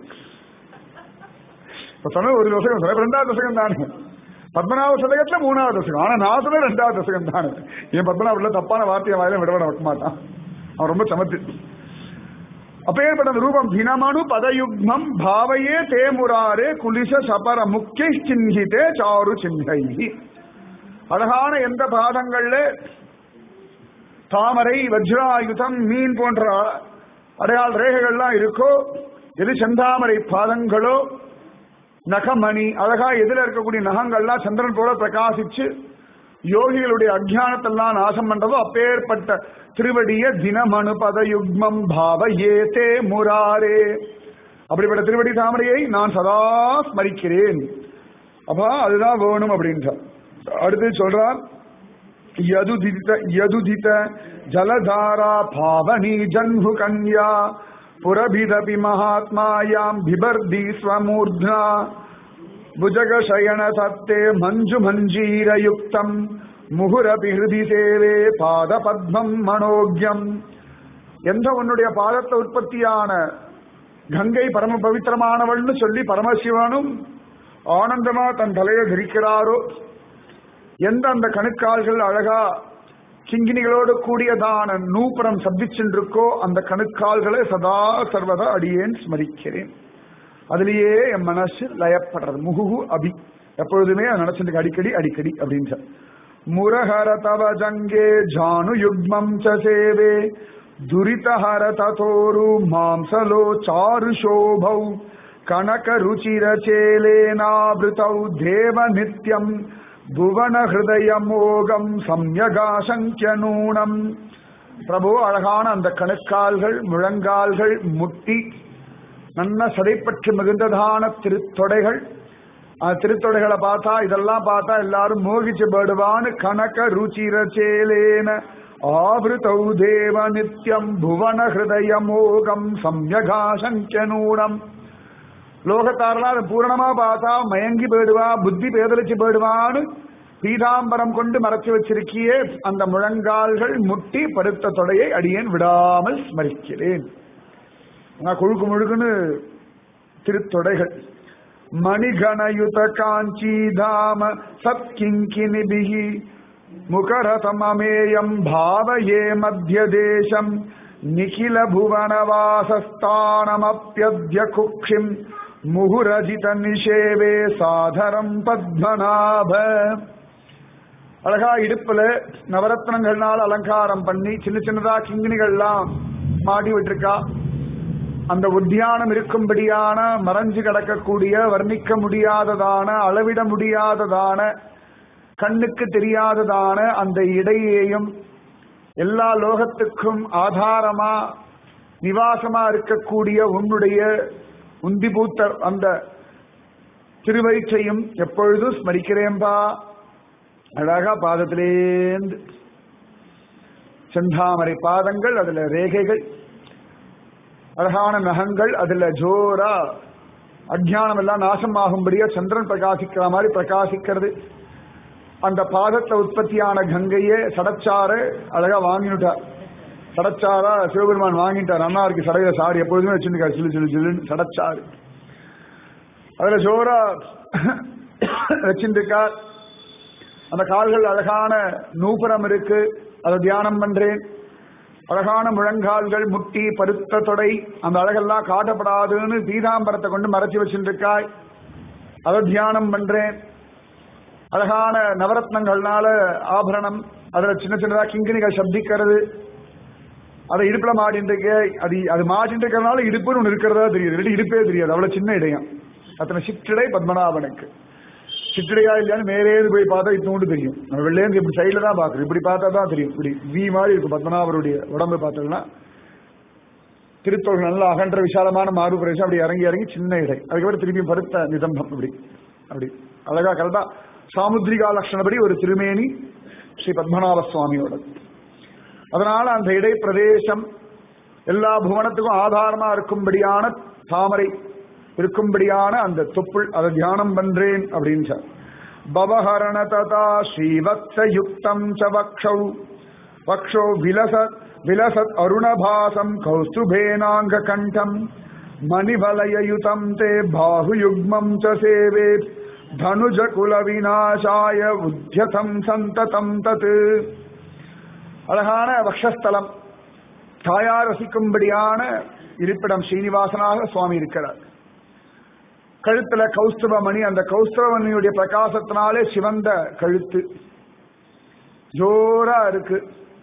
இப்ப சொன்ன ஒரு தசகம் சொன்ன ரெண்டாவது தசகம் தானே பத்மநாப சதகத்துல மூணாவது தசகம் ஆனா நான் சொன்ன ரெண்டாவது தசகம் தானே என் பத்மநாபுல தப்பான வார்த்தையை வாயில விடவிட வைக்க மாட்டான் அவன் ரொம்ப சமத்து அப்பேற்பட்ட அந்த ரூபம் தினமனு பதயுக்மம் பாவையே தேமுராரே குலிச சபர முக்கிய சின்ஹிதே சாரு சின்ஹை அழகான எந்த பாதங்கள்ல தாமரை வஜ்ராயுதம் மீன் போன்ற அடையாள ரேகைகள்லாம் இருக்கோ எது செந்தாமரை பாதங்களோ நகமணி அழகா எதிர இருக்கக்கூடிய நகங்கள்லாம் சந்திரன் போல பிரகாசிச்சு யோகிகளுடைய அஜானத்தெல்லாம் நாசம் பண்றதோ அப்பேற்பட்ட திருவடிய தினமனு பதயுக்மம் பாவ ஏதே முராரே அப்படிப்பட்ட திருவடி தாமரையை நான் சதா ஸ்மரிக்கிறேன் அப்பா அதுதான் வேணும் அப்படின்றார் அடுத்து சொல்றார் யதுதித யதுதித ஜலதாரா பாவனி ஜன்ஹு கன்யா புரபிதபி மகாத்மாயாம் பிபர்தி ஸ்வமூர்த்னா புஜகசயன சத்தே மஞ்சு மஞ்சீரயுக்தம் முகுரபி ஹிருதி சேவே பாத பத்மம் மனோக்யம் எந்த உன்னுடைய பாதத்தை உற்பத்தியான கங்கை பரம பவித்திரமானவள்னு சொல்லி பரமசிவனும் ஆனந்தமா தன் தலையை தரிக்கிறாரோ எந்த அந்த கணுக்கால்கள் அழகா கிங்கினிகளோடு கூடியதான நூப்புறம் சப்திச்சுருக்கோ அந்த கணுக்கால்களை சதா சர்வதா அடியேன் ஸ்மரிக்கிறேன் அதுலயே என் மனசு லயப்படுறது முகுகு அபி எப்பொழுதுமே அதை நினைச்சிட்டு அடிக்கடி அடிக்கடி அப்படின்னு முரஹர தவ ஜங்கே ஜானு யுக்மம் ச சேவே துரிதஹர ததோரு மாம்சலோ சாரு சோபௌ கனக ருச்சிர சேலேனாபிருதௌ தேவ நித்யம் புவன ஹிருதய மோகம் சம்யகாசங்கிய நூனம் பிரபு அழகான அந்த கணுக்கால்கள் முழங்கால்கள் முட்டி நல்ல சதைப்பற்று மிகுந்ததான திருத்தொடைகள் அந்த திருத்தொடைகளை பார்த்தா இதெல்லாம் பார்த்தா எல்லாரும் மோகிச்சு படுவான்னு கனக ருச்சிர சேலேன ஆவிருதௌ தேவ நித்யம் புவன ஹிருதய மோகம் சம்யகாசங்கிய நூனம் லோகத்தாரெல்லாம் அதை பூரணமா பார்த்தா மயங்கி போயிடுவா புத்தி பேதலிச்சு போயிடுவான்னு பீதாம்பரம் கொண்டு மறைச்சு வச்சிருக்கியே அந்த முழங்கால்கள் முட்டி பருத்த தொடையை அடியேன் விடாமல் ஸ்மரிக்கிறேன் நான் கொழுக்கு முழுக்குன்னு திருத்தொடைகள் மணிகணயுத காஞ்சி தாம சத்கிங்கினிபிகி முகரதமமேயம் பாவயே மத்திய தேசம் நிகில புவனவாசஸ்தானமப்பியத்ய குக்ஷிம் முகுரஜித நிஷேவே சாதரம் பத்மநாப அழகா இடுப்புல நவரத்னங்கள்னால் அலங்காரம் பண்ணி சின்ன சின்னதா கிங்கினிகள்லாம் மாடி விட்டுருக்கா அந்த உத்தியானம் இருக்கும்படியான மறைஞ்சு கிடக்கக்கூடிய வர்ணிக்க முடியாததான அளவிட முடியாததான கண்ணுக்கு தெரியாததான அந்த இடையேயும் எல்லா லோகத்துக்கும் ஆதாரமா நிவாசமா இருக்கக்கூடிய உன்னுடைய உந்திபூத்த அந்த திருவயிற்றையும் எப்பொழுதும் ஸ்மரிக்கிறேன்பா அழகா பாதத்திலேந்து செந்தாமரை பாதங்கள் அதுல ரேகைகள் அழகான நகங்கள் அதுல ஜோரா அஜ்ஞானம் எல்லாம் நாசமாகும்படியா சந்திரன் பிரகாசிக்கிற மாதிரி பிரகாசிக்கிறது அந்த பாதத்துல உற்பத்தியான கங்கையே சடச்சாறு அழகா வாங்கினுட்டார் சடச்சாரா சிவபெருமான் வாங்கிட்டார் அண்ணா இருக்கு சடையில சாறு எப்பொழுதுமே வச்சிருக்காரு சிலு சிலு சிலுன்னு சடச்சாறு அதுல ஜோரா வச்சிருக்கார் அந்த கால்கள் அழகான நூபுரம் இருக்கு அதை தியானம் பண்றேன் அழகான முழங்கால்கள் முட்டி பருத்த தொடை அந்த அழகெல்லாம் காட்டப்படாதுன்னு பீதாம்பரத்தை கொண்டு மறைச்சு வச்சுருக்காய் அதை தியானம் பண்றேன் அழகான நவரத்னங்கள்னால ஆபரணம் அதுல சின்ன சின்னதா கிங்கினிகள் சப்திக்கிறது அதை இடுப்புல மாட்டின்னு இருக்கு அது அது மாட்டின்னு இருக்கிறதுனால இடுப்புன்னு ஒன்று இருக்கிறதா தெரியுது இல்லாட்டி இடுப்பே தெரியாது அவ்வளவு சின்ன இடையம் அத்தனை சிற்றிடை பத்மநாபனுக்கு சிற்றிடையா இல்லையான்னு மேலேந்து போய் பார்த்தா இத்தோண்டு தெரியும் நம்ம வெளிலேருந்து இப்படி சைடில் தான் பார்க்குறோம் இப்படி பார்த்தா தான் தெரியும் இப்படி வி மாதிரி இருக்கும் பத்மநாபருடைய உடம்பு பார்த்தோம்னா திருத்தொழில் நல்ல அகன்ற விசாலமான மார்பு பிரதேசம் அப்படி இறங்கி இறங்கி சின்ன இடை அதுக்கப்புறம் திருப்பி பருத்த நிதம்பம் இப்படி அப்படி அழகா கரெக்டா சாமுத்ரிகா லட்சணப்படி ஒரு திருமேனி ஸ்ரீ பத்மநாப சுவாமியோட அதனால அந்த இடை பிரதேசம் எல்லா புவனத்துக்கும் ஆதாரமா இருக்கும்படியான தாமரை இருக்கும்படியான அந்த தொப்புள் அதை தியானம் பண்றேன் அப்படின்னு பவஹரண ததா ஸ்ரீவத்ஸ யுக்தம் ச வக்ஷௌ வக்ஷோ விலசத் விலசத் அருணபாசம் கௌஸ்துபேனாங்க கண்டம் மணிவலயயுதம் தே பாகுயுக்மம் ச சேவே தனுஜ குல விநாசாய உத்தியதம் சந்ததம் தத் அழகான வக்ஷஸ்தலம் தாயார் ரசிக்கும்படியான இருப்பிடம் ஸ்ரீனிவாசனாக சுவாமி இருக்கிறார் கழுத்துல கௌஸ்துவமணி அந்த கௌஸ்துவமணியுடைய பிரகாசத்தினாலே சிவந்த கழுத்து ஜோரா இருக்கு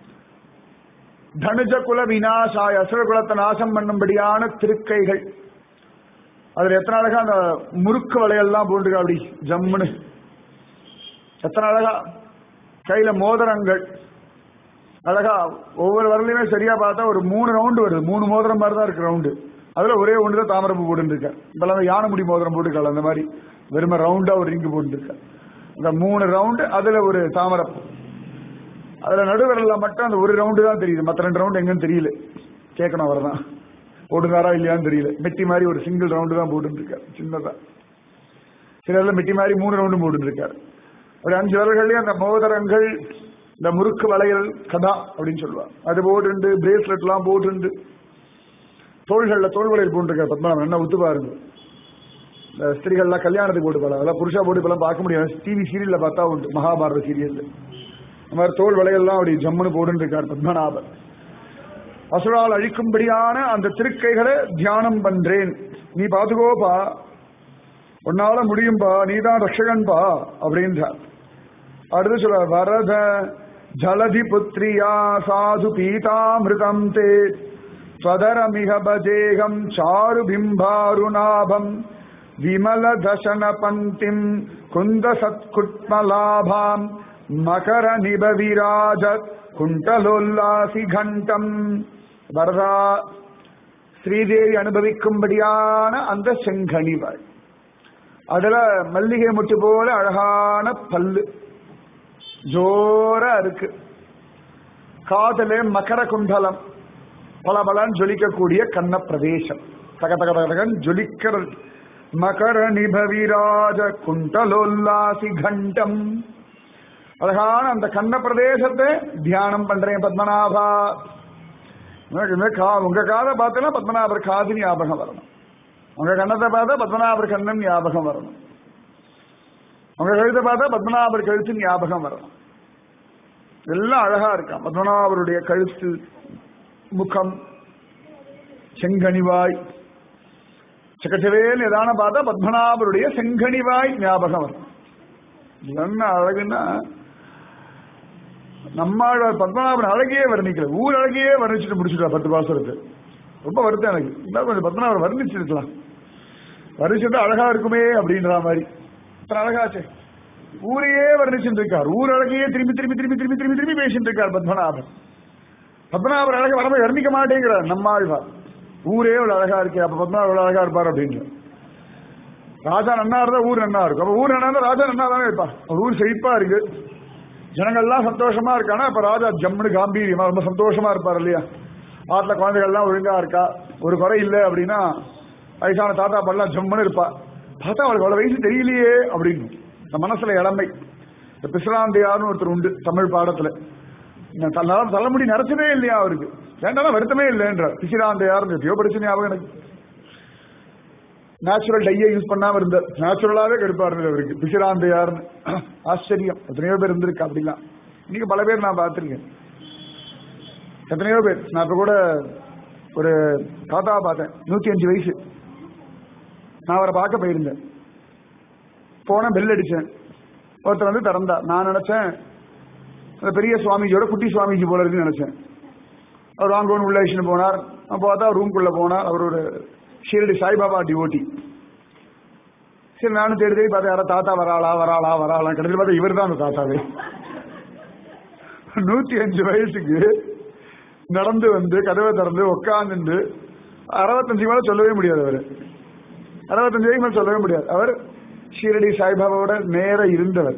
தனுஜ குல விநாசாய அசுர குலத்தை நாசம் பண்ணும்படியான திருக்கைகள் அதுல எத்தனை அழகா அந்த முறுக்கு வளையெல்லாம் போட்டுருக்கா அப்படி ஜம்முன்னு எத்தனை அழகா கையில மோதிரங்கள் அழகா ஒவ்வொரு வரலையுமே சரியா பார்த்தா ஒரு மூணு ரவுண்டு வருது மூணு மோதிரம் மாதிரி தான் இருக்கு ரவுண்டு அதுல ஒரே ஒன்று தான் தாமரப்பூ போட்டுருக்கேன் இப்பெல்லாம் யானை முடி மோதிரம் போட்டுக்கலாம் அந்த மாதிரி வெறும ரவுண்டா ஒரு ரிங்கு போட்டுருக்கேன் இந்த மூணு ரவுண்டு அதுல ஒரு தாமரப்பூ அதுல நடுவரில் மட்டும் அந்த ஒரு ரவுண்டு தான் தெரியுது மற்ற ரெண்டு ரவுண்டு எங்கன்னு தெரியல கேட்கணும் அவர் தான் போட்டுக்காரா இல்லையான்னு தெரியல மெட்டி மாதிரி ஒரு சிங்கிள் ரவுண்டு தான் போட்டுருக்காரு சின்னதா சிலர்ல மெட்டி மாதிரி மூணு ரவுண்டு போட்டுருக்காரு ஒரு அஞ்சு விரல்கள்லயும் அந்த மோதிரங்கள் இந்த முறுக்கு வளையல் கதா அப்படின்னு சொல்லுவாங்க அது போட்டுண்டு பிரேஸ்லெட் எல்லாம் போட்டுண்டு தோள்கள்ல தோல் வளையல் போட்டுருக்காரு பத்மநாபன் என்ன ஒத்து பாருங்க இந்த ஸ்திரீகள்லாம் கல்யாணத்துக்கு போட்டு போலாம் அதெல்லாம் புருஷா போட்டு இப்பெல்லாம் பார்க்க முடியாது டிவி சீரியல்ல பார்த்தா உண்டு மகாபாரத சீரியல்ல இந்த மாதிரி தோல் வளையல்லாம் அப்படி ஜம்முன்னு போட்டுன்னு இருக்கார் பத்மநாபன் அசுரால் அழிக்கும்படியான அந்த திருக்கைகளை தியானம் பண்றேன் நீ பாத்துக்கோப்பா உன்னால முடியும்பா நீதான் ரட்சகன்பா அப்படின்றார் அடுத்து சொல்ல வரத ஜலதி புத்திரியா சாது பீதாமிருதம் தே ஸ்வதரமிக பஜேகம் சாரு பிம்பாருநாபம் விமல தசன பந்திம் குந்த சத்குட்மலாபாம் மகர நிபவிராஜ குண்டலோல்லாசி கண்டம் வரதா ஸ்ரீதேவி அனுபவிக்கும்படியான அந்த செங்கனிவாள் அதுல மல்லிகை முட்டு போல அழகான பல்லு ஜோரா இருக்கு காதலே மகர குண்டலம் பல பலன் ஜொலிக்கக்கூடிய கண்ண பிரதேசம் தக தக தகன் ஜொலிக்கிற மகர நிபவிராஜ குண்டலோல்லாசி கண்டம் அழகான அந்த கண்ண பிரதேசத்தை தியானம் பண்றேன் பத்மநாபா உனக்கு இந்த கா- உங்க காதை பார்த்தீங்கன்னா பத்மநாபர் காது ஞாபகம் வரணும் உங்க கண்ணத்தை பார்த்தா பத்மநாபர் கண்ணன் ஞாபகம் வரணும் உங்க கழுத்தை பார்த்தா பத்மநாபர் கழுத்து ஞாபகம் வரணும் எல்லாம் அழகா இருக்கான் பத்மநாபருடைய கழுத்து முகம் செங்கனிவாய் சக்கச்சவேல் எதான பார்த்தா பத்மநாபருடைய செங்கனிவாய் ஞாபகம் வரும் இது என்ன அழகுன்னா நம்மாழ்வார் பத்மநாபன் அழகையே வர்ணிக்கல ஊர் அழகையே வர்ணிச்சுட்டு முடிச்சுட்டா பத்து பாசருக்கு ரொம்ப வருத்தம் எனக்கு இன்னும் கொஞ்சம் பத்மநாபன் வர்ணிச்சிருக்கலாம் வர்ணிச்சுட்டு அழகா இருக்குமே அப்படின்ற மாதிரி அப்புறம் அழகாச்சே ஊரையே வர்ணிச்சுட்டு இருக்கார் ஊர் அழகையே திரும்பி திரும்பி திரும்பி திரும்பி திரும்பி திரும்பி பேசிட்டு இருக்கார் பத்மநாபன் பத்மநாபர் அழகை வரம்ப வர்ணிக்க மாட்டேங்கிறார் நம்மாழ்வார் ஊரே இவ்வளவு அழகா இருக்கே அப்ப பத்மநாபர் இவ்வளவு அழகா இருப்பார் அப்படின்னு ராஜா நன்னா இருந்தா ஊர் நன்னா இருக்கும் அப்ப ஊர் நன்னா இருந்தா ராஜா நன்னா தானே இருப்பார் அப்ப ஊர் செழிப்பா இருக்கு ஜனங்கள்லாம் சந்தோஷமா இருக்கானா இப்ப ராஜா ஜம்முன்னு காம்பீரியமா ரொம்ப சந்தோஷமா இருப்பார் இல்லையா ஆத்துல குழந்தைகள்லாம் ஒழுங்கா இருக்கா ஒரு குறை இல்லை அப்படின்னா வயசான தாத்தா பாடலாம் ஜம்முன்னு இருப்பா பார்த்தா அவளுக்கு அவ்வளவு வயசு தெரியலையே அப்படின்னு இந்த மனசுல இளமை இந்த பிசுராந்தையார்னு ஒருத்தர் உண்டு தமிழ் பாடத்துல இந்த தல- தலைமுடி நரைச்சதே இல்லையா அவருக்கு வேண்டாம் வருத்தமே இல்லைன்ற பிசிராந்தையார் எப்பயோ படிச்சு ஞாபகம் எனக்கு நேச்சுரல் டையை யூஸ் பண்ணாம இருந்த நேச்சுரலாவே கருப்பா இருந்தது அவருக்கு பிசிராந்தையார்னு ஆச்சரியம் எத்தனையோ பேர் இருந்திருக்கு அப்படிலாம் இன்னைக்கு பல பேர் நான் பார்த்திருக்கேன் எத்தனையோ பேர் நான் இப்ப கூட ஒரு தாத்தா பார்த்தேன் நூத்தி அஞ்சு வயசு நான் அவரை பார்க்க போயிருந்தேன் போன பெல் அடிச்சேன் ஒருத்தர் வந்து திறந்தா நான் நினைச்சேன் அந்த பெரிய சுவாமிஜியோட குட்டி சுவாமிஜி போல இருக்குன்னு நினைச்சேன் அவர் வாங்கன்னு உள்ள அழிச்சுன்னு போனார் நான் பார்த்தா ரூம்குள்ள போனார் அவர் ஒரு ஷீரடி சாய்பாபா டிவோட்டி சரி நானும் தேடி தேடி பார்த்தேன் யாரா தாத்தா வராளா வராளா வராளா கடைசியில் பார்த்தா இவர் தான் அந்த தாத்தாவே நூத்தி அஞ்சு வயசுக்கு நடந்து வந்து கதவை திறந்து உட்காந்துட்டு அறுபத்தஞ்சு மேல சொல்லவே முடியாது அவரு அறுபத்தஞ்சு வயசு மேல சொல்லவே முடியாது அவர் ஷீரடி சாய்பாபாவோட நேர இருந்தவர்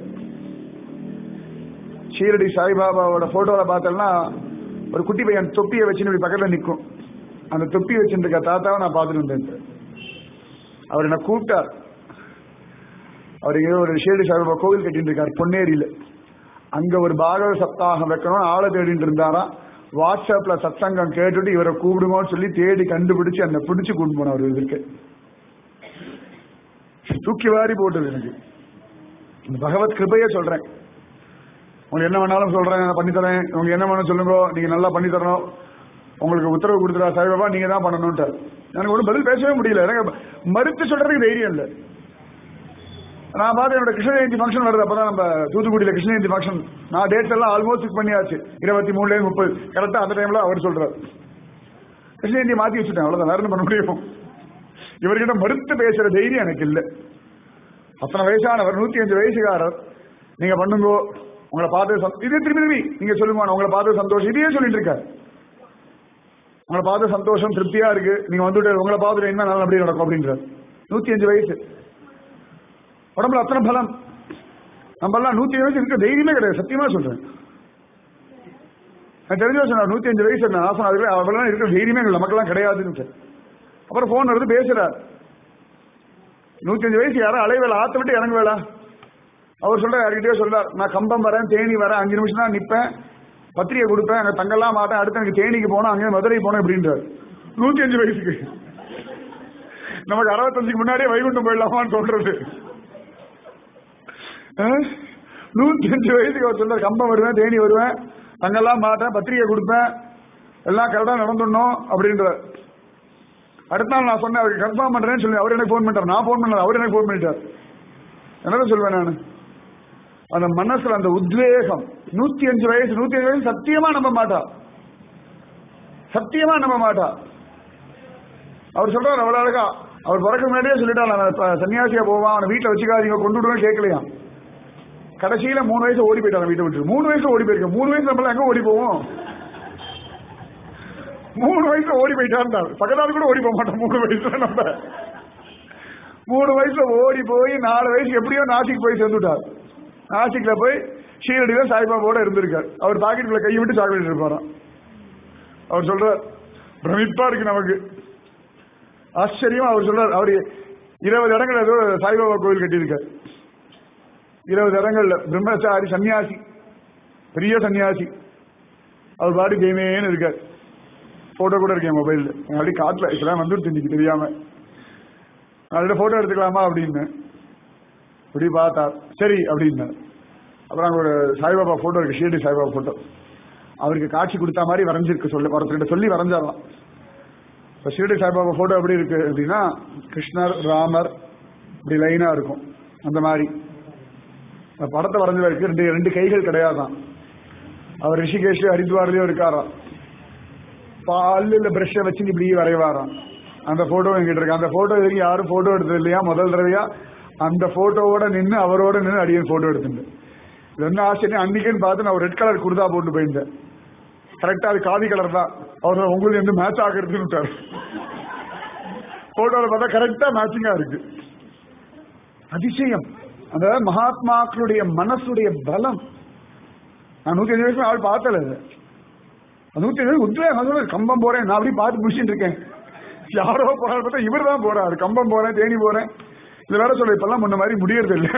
ஷீரடி சாய்பாபாவோட போட்டோல பார்த்தோம்னா ஒரு குட்டி பையன் தொப்பியை வச்சுன்னு இப்படி பக்கத்துல நிற்கும் அந்த தொப்பி வச்சுருக்க தாத்தாவை நான் பார்த்துட்டு இருந்தேன் அவர் என்ன கூப்பிட்டார் அவர் இங்க ஒரு ஷீரடி சாய்பாபா கோவில் கட்டிட்டு இருக்கார் பொன்னேரியில அங்க ஒரு பாகவ சப்தாகம் வைக்கணும்னு ஆளை தேடிட்டு இருந்தாராம் வாட்ஸ்அப்ல சத்சங்கம் கேட்டுட்டு இவரை கூப்பிடுங்கன்னு சொல்லி தேடி கண்டுபிடிச்சு அந்த பிடிச்சு கூட்டு போனவர் இதற்கு தூக்கி வாரி போட்டது எனக்கு இந்த பகவத் கிருபையே சொல்றேன் உங்களுக்கு என்ன வேணாலும் சொல்றேன் நான் பண்ணி தரேன் உங்களுக்கு என்ன வேணும் சொல்லுங்க நீங்க நல்லா பண்ணி தரணும் உங்களுக்கு உத்தரவு கொடுத்துறா சாய்பாபா நீங்க தான் பண்ணணும்ட்டார் எனக்கு ஒன்றும் பதில் பேசவே முடியல எனக்கு மறுத்து சொல்றதுக்கு தைரியம் இல்லை நான் பார்த்து என்னோட கிருஷ்ண ஜெயந்தி ஃபங்க்ஷன் வருது அப்பதான் நம்ம தூத்துக்குடியில கிருஷ்ண ஜெயந்தி ஃபங்க்ஷன் நான் டேட்ஸ் எல்லாம் ஆல்மோஸ்ட் ஃபிக்ஸ் பண்ணியாச்சு இருபத்தி மூணுல முப்பது கரெக்டா அந்த டைம்ல அவர் சொல்றாரு கிருஷ்ண ஜெயந்தி மாத்தி வச்சுட்டேன் அவ்வளவுதான் வேற என்ன பண்ண முடியும் இவர்கிட்ட மறுத்து பேசுற தைரியம் எனக்கு இல்லை அத்தனை வயசானவர் நூத்தி அஞ்சு வயசுக்காரர் நீங்க பண்ணுங்க உங்களை பார்த்து சந்தோ- இதே திரும்பி திரும்பி நீங்க சொல்லுங்க நான் உங்களை பார்த்து சந்தோஷம் இதையே சொல்லிட்டு இருக்காரு உங்களை பார்த்து சந்தோஷம் திருப்தியா இருக்கு நீங்க வந்துட்டு உங்களை பார்த்துட்டு என்ன நல்லா அப்படி நடக்கும் அப்படின்றார் நூத்தி அஞ்சு வயசு உடம்புல அத்தனை பலம் நம்ம எல்லாம் நூத்தி அஞ்சு வயசு இருக்க தைரியமே கிடையாது சத்தியமா சொல்றேன் நான் தெரிஞ்ச சொன்னார் நூத்தி அஞ்சு வயசு என்ன ஆசனம் அதுல அவெல்லாம் இருக்கிற தைரியமே எங்களுக்கு நமக்கெல்லாம் கிடையாதுன்னு அப்புறம் போன் எடுத்து பேசுறார் நூத்தி அஞ்சு வயசு யாரும் அலைவேல ஆத்த விட்டு இறங்குவேலா அவர் சொல்ற யார்கிட்டயோ சொல்றார் நான் கம்பம் வரேன் தேனி வரேன் அஞ்சு நிமிஷம் தான் நிப்பேன் பத்திரிகை கொடுப்பேன் அங்க தங்கலாம் மாட்டேன் அடுத்து எனக்கு தேனிக்கு போனோம் அங்கே மதுரை போனோம் அப்படின்றார் நூத்தி அஞ்சு வயசுக்கு நமக்கு அறுபத்தஞ்சுக்கு முன்னாடியே வைகுண்டம் போயிடலாமான்னு சொல்றது அஹ்? நூத்தி அஞ்சு வயசுக்கு அவர் சொல்றார் கம்பம் வருவேன் தேனி வருவேன் அங்கெல்லாம் மாட்டேன் பத்திரிகை கொடுப்பேன் எல்லாம் கரெக்டா நடந்துடணும் அப்படின்றார் அடுத்த நாள் நான் சொன்னேன் அவருக்கு கன்ஃபார்ம் பண்றேன்னு சொல்லி அவர் எனக்கு ஃபோன் பண்ணிட்டார் நான் ஃபோன் பண்ணல அவர் எனக்கு ஃபோன் பண்ணிட்டார் என்னதான் சொல்வேன் நான் அந்த மனசுல அந்த உத்வேகம் நூத்தி அஞ்சு வயசு நூத்தி அஞ்சு வயசு சத்தியமா நம்ப மாட்டா சத்தியமா நம்ப மாட்டா அவர் சொல்றாரு அவ்வளவு அழகா அவர் பிறக்க முன்னாடியே சொல்லிட்டான் நான் இப்ப சன்னியாசியா போவான் அவனை வீட்டுல வச்சுக்காதீங்க கொண்டு விடுவேன் கேட்கலையாம் கடைசியில மூணு வயசு ஓடி போயிட்டான் வீட்டை விட்டு மூணு வயசுல ஓடி போயிருக்கேன் மூணு வயசு நம்மள எங்க ஓடி போவோம் மூணு வயசுல ஓடி போயிட்டான் பக்கத்தால் கூட ஓடி போக மாட்டோம் மூணு வயசுல நம்ம மூணு வயசுல ஓடி போய் நாலு வயசு எப்படியோ நாசிக் போய் சேர்ந்துட்டார் நாசிக்ல போய் ஷீரடியில சாய்பாபாவோட இருந்திருக்கார் அவர் பாக்கெட்டுக்குள்ள கையை விட்டு சாக்லேட் இருப்பாராம் அவர் சொல்றார் பிரமிப்பா இருக்கு நமக்கு ஆச்சரியமா அவர் சொல்றார் அவர் இருபது இடங்கள் ஏதோ சாய்பாபா கோவில் கட்டியிருக்கார் இருபது இடங்கள்ல பிரம்மச்சாரி சன்னியாசி பெரிய சன்னியாசி அவர் பாடி தெய்மேன்னு இருக்கார் போட்டோ கூட இருக்கேன் மொபைல்ல அப்படி காட்டல இப்பதான் வந்துட்டு இன்னைக்கு தெரியாம அதோட போட்டோ எடுத்துக்கலாமா அப்படின்னு இப்படி பார்த்தார் சரி அப்படின்னார் அப்புறம் அங்க ஒரு சாய்பாபா போட்டோ இருக்கு ஷீரடி சாய்பாபா போட்டோ அவருக்கு காட்சி கொடுத்த மாதிரி வரைஞ்சிருக்கு சொல்லி ஒருத்தர்கிட்ட சொல்லி வரைஞ்சாரலாம் இப்போ ஷீரடி சாய்பாபா போட்டோ எப்படி இருக்கு அப்படின்னா கிருஷ்ணர் ராமர் இப்படி லைனா இருக்கும் அந்த மாதிரி அந்த படத்தை வரைஞ்சவருக்கு ரெண்டு ரெண்டு கைகள் கிடையாதான் அவர் ரிஷிகேஷ் ஹரித்வார்லயும் இருக்காராம் பல்லுல பிரஷ்ஷை வச்சு இப்படி வரைவாராம் அந்த போட்டோ எங்கிட்ட இருக்கு அந்த போட்டோ இதுக்கு யாரும் போட்டோ எடுத்தது இல்லையா முதல் தடவையா அந்த போட்டோவோட நின்று அவரோட நின்று அடியன் போட்டோ எடுத்துட்டேன் இது என்ன ஆச்சரியம் அன்னைக்குன்னு பார்த்து நான் ஒரு ரெட் கலர் குர்தா போட்டு போயிருந்தேன் கரெக்டா அது காவி கலர் தான் அவர் உங்களுக்கு வந்து மேட்ச் ஆகிறதுன்னு விட்டாரு போட்டோல பார்த்தா கரெக்டா மேட்சிங்கா இருக்கு அதிசயம் அந்த மகாத்மாக்களுடைய மனசுடைய பலம் நான் நூத்தி அஞ்சு வயசுல ஆள் பார்த்தல அது நூத்தி அஞ்சு உத்வேகம் சொல்ல கம்பம் போறேன் நான் அப்படியே பார்த்து முடிச்சுட்டு இருக்கேன் யாரோ போறாரு பார்த்தா இவர் தான் போறாரு கம்பம் போறேன் தேனி போறேன் இது வேற சொல்ல இப்பெல்லாம் முன்ன மாதிரி முடியறது இல்லை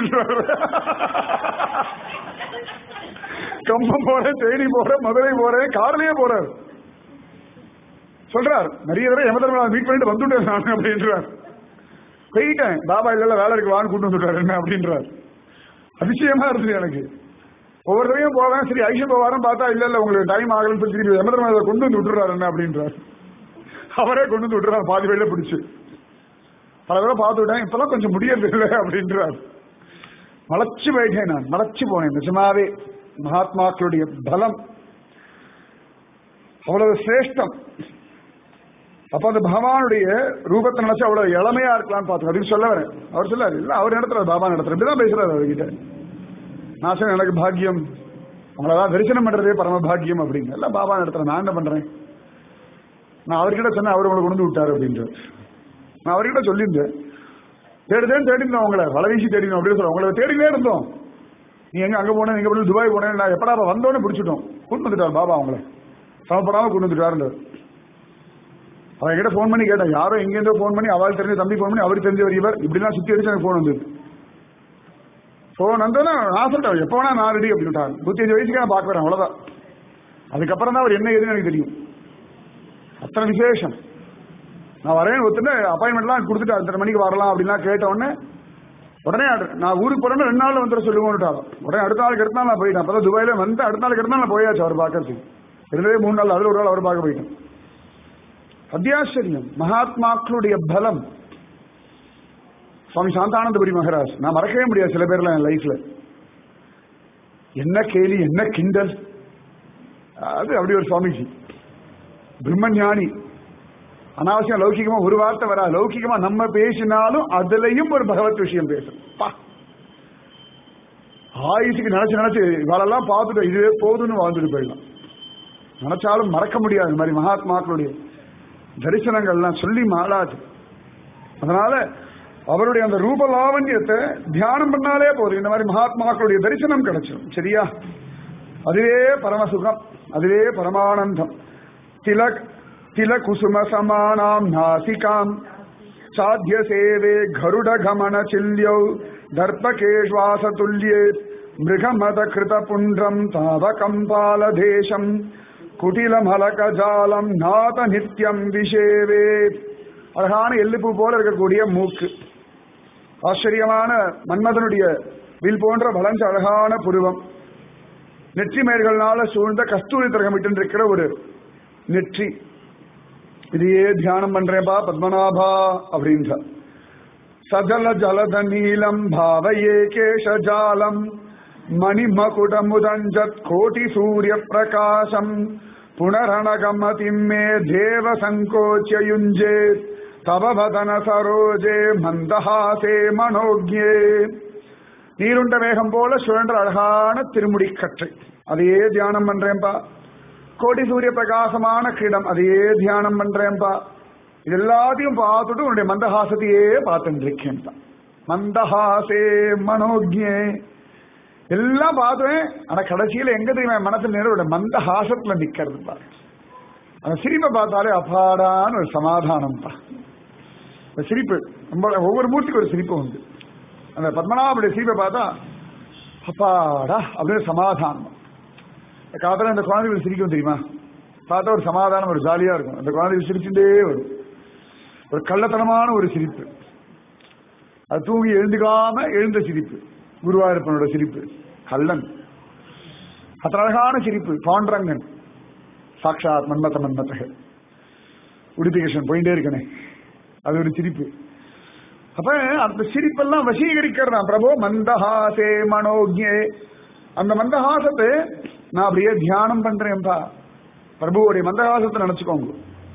கம்பம் போறேன் தேனி போறேன் மதுரை போறேன் கார்லயே போறாரு சொல்றார் நிறைய தடவை யமதர்மலா மீட் பண்ணிட்டு வந்துட்டேன் நான் அப்படின்றார் போயிட்டேன் பாபா இல்ல வேலை இருக்கு வான்னு கூட்டு வந்துட்டாரு என்ன அப்படின்றார் அதிசயமா இருந்தது எனக்கு ஒவ்வொரு தடையும் போவேன் சரி ஐஷம் போவாரம் பார்த்தா இல்ல இல்ல உங்களுக்கு டைம் ஆகலன்னு சொல்லி திருப்பி யமதர்மலா கொண்டு வந்து விட்டுறாரு என்ன அப்படின்றார் அவரே கொண்டு வந்து விட்டுறாரு பாதி வழியில பிடிச்சு பல தடவை பார்த்துட்டேன் இப்பெல்லாம் கொஞ்சம் முடியறது இல்லை அப்படின்றார் மலைச்சு போயிட்டேன் நான் மலைச்சு போனேன் நிஜமாவே மகாத்மாக்களுடைய பலம் அவ்வளவு சிரேஷ்டம் அப்ப அந்த பகவானுடைய ரூபத்தை நினைச்சு அவ்வளவு இளமையா இருக்கலாம்னு பார்த்தோம் அப்படின்னு சொல்ல வரேன் அவர் சொல்லாரு இல்ல அவர் நடத்துறாரு பாபா நடத்துறாரு இப்படிதான் பேசுறாரு அவர்கிட்ட நான் சொன்னேன் எனக்கு பாக்கியம் அவங்களதான் தரிசனம் பண்றதே பரம பாக்கியம் அப்படின்னு இல்ல பாபா நடத்துறேன் நான் என்ன பண்றேன் நான் அவர்கிட்ட சொன்னேன் அவர் உங்களை கொண்டு வந்து விட்டாரு அப்படின்றார் நான் அவர்கிட்ட சொல்லியிருந்தேன் தேடுதேன்னு தேடினோம் உங்களை வலை வீசி தேடினோம் அப்படின்னு சொல்ல உங்களை தேடினே இருந்தோம் நீ எங்க அங்க போனேன் எங்க போய் துபாய் போனேன் நான் எப்படா வந்தோடனே பிடிச்சிட்டோம் கொண்டு வந்துட்டார் பாபா அவங்கள சமப்படாம கொண்டு வந்துட்டாரு அவன் என்கிட்ட ஃபோன் பண்ணி கேட்டேன் யாரோ எங்கேருந்தோ ஃபோன் பண்ணி அவள் தெரிஞ்ச தம்பி ஃபோன் பண்ணி அவர் தெரிஞ்சவர் இவர் இப்படிலாம் சுத்தி அடிச்சு எனக்கு ஃபோன் வந்தது ஃபோன் வந்தோன்னா நான் சொல்லிட்டேன் எப்போ வேணா நான் ரெடி அப்படின்ட்டாங்க நூத்தி அஞ்சு வயசுக்கு நான் பார்க்க வரேன் அவ்வளவுதான் அதுக்கப்புறம் தான் அவர் என்ன எதுன்னு எனக்கு தெரியும் அத்தனை விசேஷம் நான் வரேன் ஒத்துட்டு அப்பாயின்மெண்ட்லாம் கொடுத்துட்டு அத்தனை மணிக்கு வரலாம் அப்படின்லாம் கேட்ட உடனே உடனே அடு- நான் ஊருக்கு போறேன்னு ரெண்டு நாள் வந்துட சொல்லுவோம்ட்டாலும் உடனே அடுத்த நாளுக்கு அடுத்த நாள் நான் போயிட்டேன் அப்பதான் துபாயில வந்து அடுத்த நாளுக்கு அடுத்த நாள் நான் போயாச்சு அவர் பார்க்கறதுக்கு இருந்ததே மூணு நாள் அதுல ஒரு நாள் அவர் பார்க்க போயிட்டேன் அத்தியாச்சரியம் மகாத்மாக்களுடைய பலம் சுவாமி சாந்தானந்தபுரி மகராஜ் நான் மறக்கவே முடியாது சில பேர்லாம் என் லைஃப்ல என்ன கேலி என்ன கிண்டல் அது அப்படி ஒரு சுவாமிஜி பிரம்மஞானி அனாவசியம் லௌகிகமா ஒரு வார்த்தை வரா லௌகிகமா நம்ம பேசினாலும் அதுலயும் ஒரு பகவத் விஷயம் பேசும் பா ஆயுசுக்கு நினைச்சு நினைச்சு இவளெல்லாம் பார்த்துட்டு இதுவே போதும்னு வாழ்ந்துட்டு போயிடலாம் நினைச்சாலும் மறக்க முடியாது இந்த மாதிரி மகாத்மாக்களுடைய தரிசனங்கள்லாம் சொல்லி மாளாது அதனால அவருடைய அந்த ரூப லாவண்யத்தை தியானம் பண்ணாலே போதும் இந்த மாதிரி மகாத்மாக்களுடைய தரிசனம் கிடைச்சிடும் சரியா அதுவே பரமசுகம் அதுவே பரமானந்தம் திலக் தில குசும சமானாம் நாசிகாம் சாத்திய சேவே கருட கமன சில்யௌ தர்ப்பகேஷ்வாச துல்யே மிருகமத கிருத புன்றம் தாவகம் பாலதேசம் குட்டிலமலகஜாலம் நாத நித்யம் விஷேவே அழகான எள்ளுப்பு போல இருக்கக்கூடிய மூக்கு ஆச்சரியமான மன்மதனுடைய வில் போன்ற வளைஞ்ச அழகான புருவம் நெற்றி மேல்கள்னால சூழ்ந்த கஸ்தூரி திரகமிட்டு இருக்கிற ஒரு நெற்றி இதையே தியானம் பண்றேன்பா பத்மநாபா அப்படின்ற சஜல ஜலத நீலம் பாவையே கேஷஜாலம் மணிமகுடமுதஞ்சத் கோட்டி சூரிய பிரகாசம் புனரணகமதிம் மே தேவ சங்கோச்சியுஞ்சே தவ வதன சரோஜே மந்தஹாசே மனோஜ்யே நீருண்ட மேகம் போல சுழன்ற அழகான திருமுடி கற்றை அதையே தியானம் பண்றேன்பா கோடி சூரிய பிரகாசமான கிரீடம் அதையே தியானம் பண்றேன்பா இது எல்லாத்தையும் பார்த்துட்டு உன்னுடைய மந்தஹாசத்தையே பார்த்துட்டு இருக்கேன் மந்தஹாசே மனோஜ்யே எல்லாம் பார்த்தேன் ஆனா கடைசியில எங்க தெரியுமா என் மனசுல நேரோட மந்தஹாசத்துல நிக்கிறது பாரு அந்த சிரிப்பை பார்த்தாலே அப்பாடான்னு ஒரு சமாதானம் தான் அந்த சிரிப்பு ரொம்ப ஒவ்வொரு மூர்த்திக்கு ஒரு சிரிப்பு உண்டு அந்த பத்மநாபனுடைய சிரிப்பை பார்த்தா அப்பாடா அப்படின்னு சமாதானம் காலத்துல அந்த குழந்தைகள் சிரிக்கும் தெரியுமா பார்த்தா ஒரு சமாதானம் ஒரு ஜாலியா இருக்கும் அந்த குழந்தைகள் சிரிச்சுட்டே வரும் ஒரு கள்ளத்தனமான ஒரு சிரிப்பு அது தூங்கி எழுந்துக்காம எழுந்த சிரிப்பு குருவாயூரப்பனோட சிரிப்பு கள்ளன் அத்தனை அழகான சிரிப்பு பாண்டரங்கன் சாட்சாத் மன்மத மன்மதக உடுப்பி கிருஷ்ணன் போயிட்டே இருக்கனே அது ஒரு சிரிப்பு அப்ப அந்த சிரிப்பெல்லாம் வசீகரிக்கிறதா பிரபு மந்தஹாசே மனோஜ்யே அந்த மந்தஹாசத்தை நான் அப்படியே தியானம் பண்றேன்பா பிரபுவோடைய மந்தஹாசத்தை நினைச்சுக்கோங்க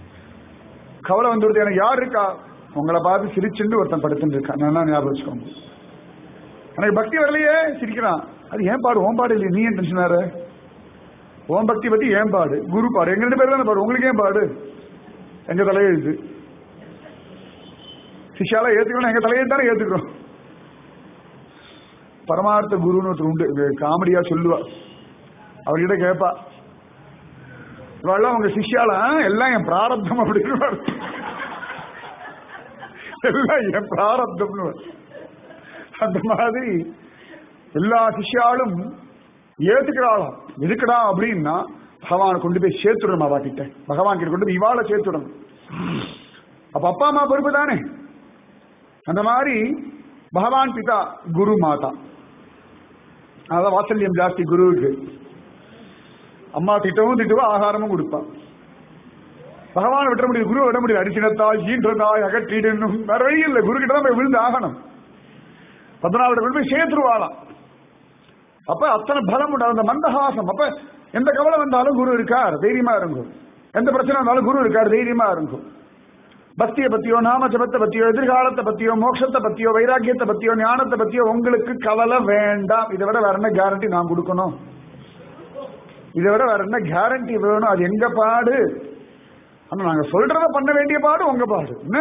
கவலை வந்துடுது எனக்கு யார் இருக்கா உங்களை பார்த்து சிரிச்சுண்டு ஒருத்தன் படுத்துட்டு இருக்கான் நான் ஞாபகம் வச்சுக்கோங்க எனக்கு பக்தி வரலையே சிரிக்கிறான் அது ஏன் பாடு ஓம் பாடு இல்லையே நீ ஏன் டென்ஷன் ஆற ஓம் பக்தி பத்தி ஏன் பாடு குரு பாடு எங்க ரெண்டு பேர் தானே பாடு உங்களுக்கு ஏன் பாடு எங்க தலையெழுத்து சிஷால ஏத்துக்கணும் எங்க தலையெழுத்து தானே ஏத்துக்கிறோம் பரமார்த்த குருன்னு ஒருத்தர் உண்டு காமெடியா சொல்லுவா அவர்கிட்ட கேட்பா இவெல்லாம் உங்க சிஷ்யால எல்லாம் என் பிராரப்தம் அப்படின்னு எல்லாம் என் பிராரப்தம்னு அந்த மாதிரி எல்லா சிஷ்யாலும் ஏத்துக்கிறாளாம் எதுக்குடா அப்படின்னா பகவான் கொண்டு போய் சேர்த்துடணும் அவா கிட்ட பகவான் கிட்ட கொண்டு போய் இவாளை சேர்த்துடணும் அப்ப அப்பா அம்மா பொறுப்பு தானே அந்த மாதிரி பகவான் பிதா குரு மாதா அதான் வாத்சல்யம் ஜாஸ்தி குருவுக்கு அம்மா திட்டமும் திட்டுவா ஆகாரமும் கொடுப்பான் பகவான் விட முடியும் குரு விட முடியும் அரிசினத்தாய் ஈன்றதாய் அகற்றிடணும் வேற வழி இல்லை குரு கிட்ட தான் போய் விழுந்து ஆகணும் பத்மநாபட கொண்டு போய் சேர்த்துருவாளாம் அப்ப அத்தனை பலம் உண்டு அந்த மந்தஹாசம் அப்ப எந்த கவலை வந்தாலும் குரு இருக்கார் தைரியமா இருக்கும் எந்த பிரச்சனை வந்தாலும் குரு இருக்கார் தைரியமா இருக்கும் பக்தியை பத்தியோ நாம ஜபத்தை பத்தியோ எதிர்காலத்தை பத்தியோ மோட்சத்தை பத்தியோ வைராக்கியத்தை பத்தியோ ஞானத்தை பத்தியோ உங்களுக்கு கவலை வேண்டாம் இதை விட வேற என்ன கேரண்டி நான் கொடுக்கணும் இதை விட வேற என்ன கேரண்டி வேணும் அது எங்க பாடு ஆனா நாங்க சொல்றத பண்ண வேண்டிய பாடு உங்க பாடு என்ன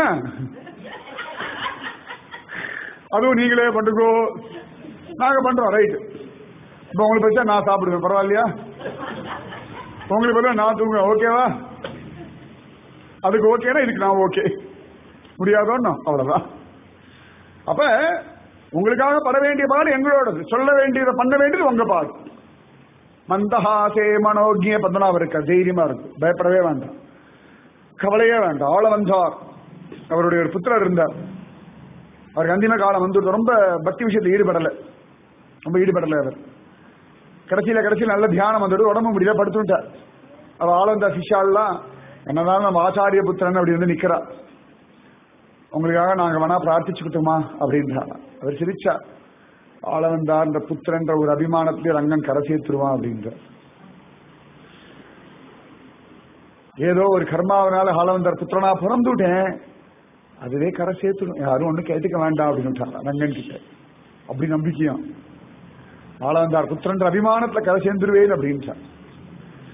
அதுவும் நீங்களே பண்ணுங்கோ நாங்க பண்றோம் ரைட் இப்ப உங்களுக்கு பச்சா நான் சாப்பிடுவேன் பரவாயில்லையா உங்களுக்கு பதிலா நான் தூங்குவேன் ஓகேவா அதுக்கு ஓகேனா இதுக்கு நான் ஓகே முடியாதோன்னு அவ்வளவுதான் அப்ப உங்களுக்காக பட வேண்டிய பாடு எங்களோடது சொல்ல வேண்டியதை பண்ண வேண்டியது உங்க பாடு மந்தஹாசே மனோஜ்ய பத்மநாபம் இருக்க தைரியமா இருக்கு பயப்படவே வேண்டாம் கவலையே வேண்டாம் ஆள வந்தார் அவருடைய ஒரு புத்திரர் இருந்தார் அவருக்கு அந்திம காலம் வந்து ரொம்ப பக்தி விஷயத்தில் ஈடுபடல ரொம்ப ஈடுபடல அவர் கடைசியில கடைசியில் நல்ல தியானம் வந்துட்டு உடம்பு முடியல படுத்துட்டார் அவ ஆளந்த சிஷால்லாம் என்னதான் நம்ம ஆச்சாரிய புத்திரன் அப்படி வந்து நிக்கிறா உங்களுக்காக நாங்க வேணா பிரார்த்திச்சுக்கிட்டோமா அப்படின்றாங்க அவர் சிரிச்சா ஆளவந்தார் இந்த புத்திரன்ற ஒரு அபிமானத்திலே ரங்கன் கரை சேர்த்துருவான் அப்படின்ற ஏதோ ஒரு கர்மாவனால ஆளவந்தார் புத்திரனா பிறந்துட்டேன் அதுவே கரை சேர்த்துடும் யாரும் ஒன்றும் கேட்டுக்க வேண்டாம் அப்படின்னு ரங்கன் கிட்ட அப்படி நம்பிக்கையும் ஆளவந்தார் புத்திரன்ற அபிமானத்துல கரை சேர்ந்துருவேன் அப்படின்ட்டான்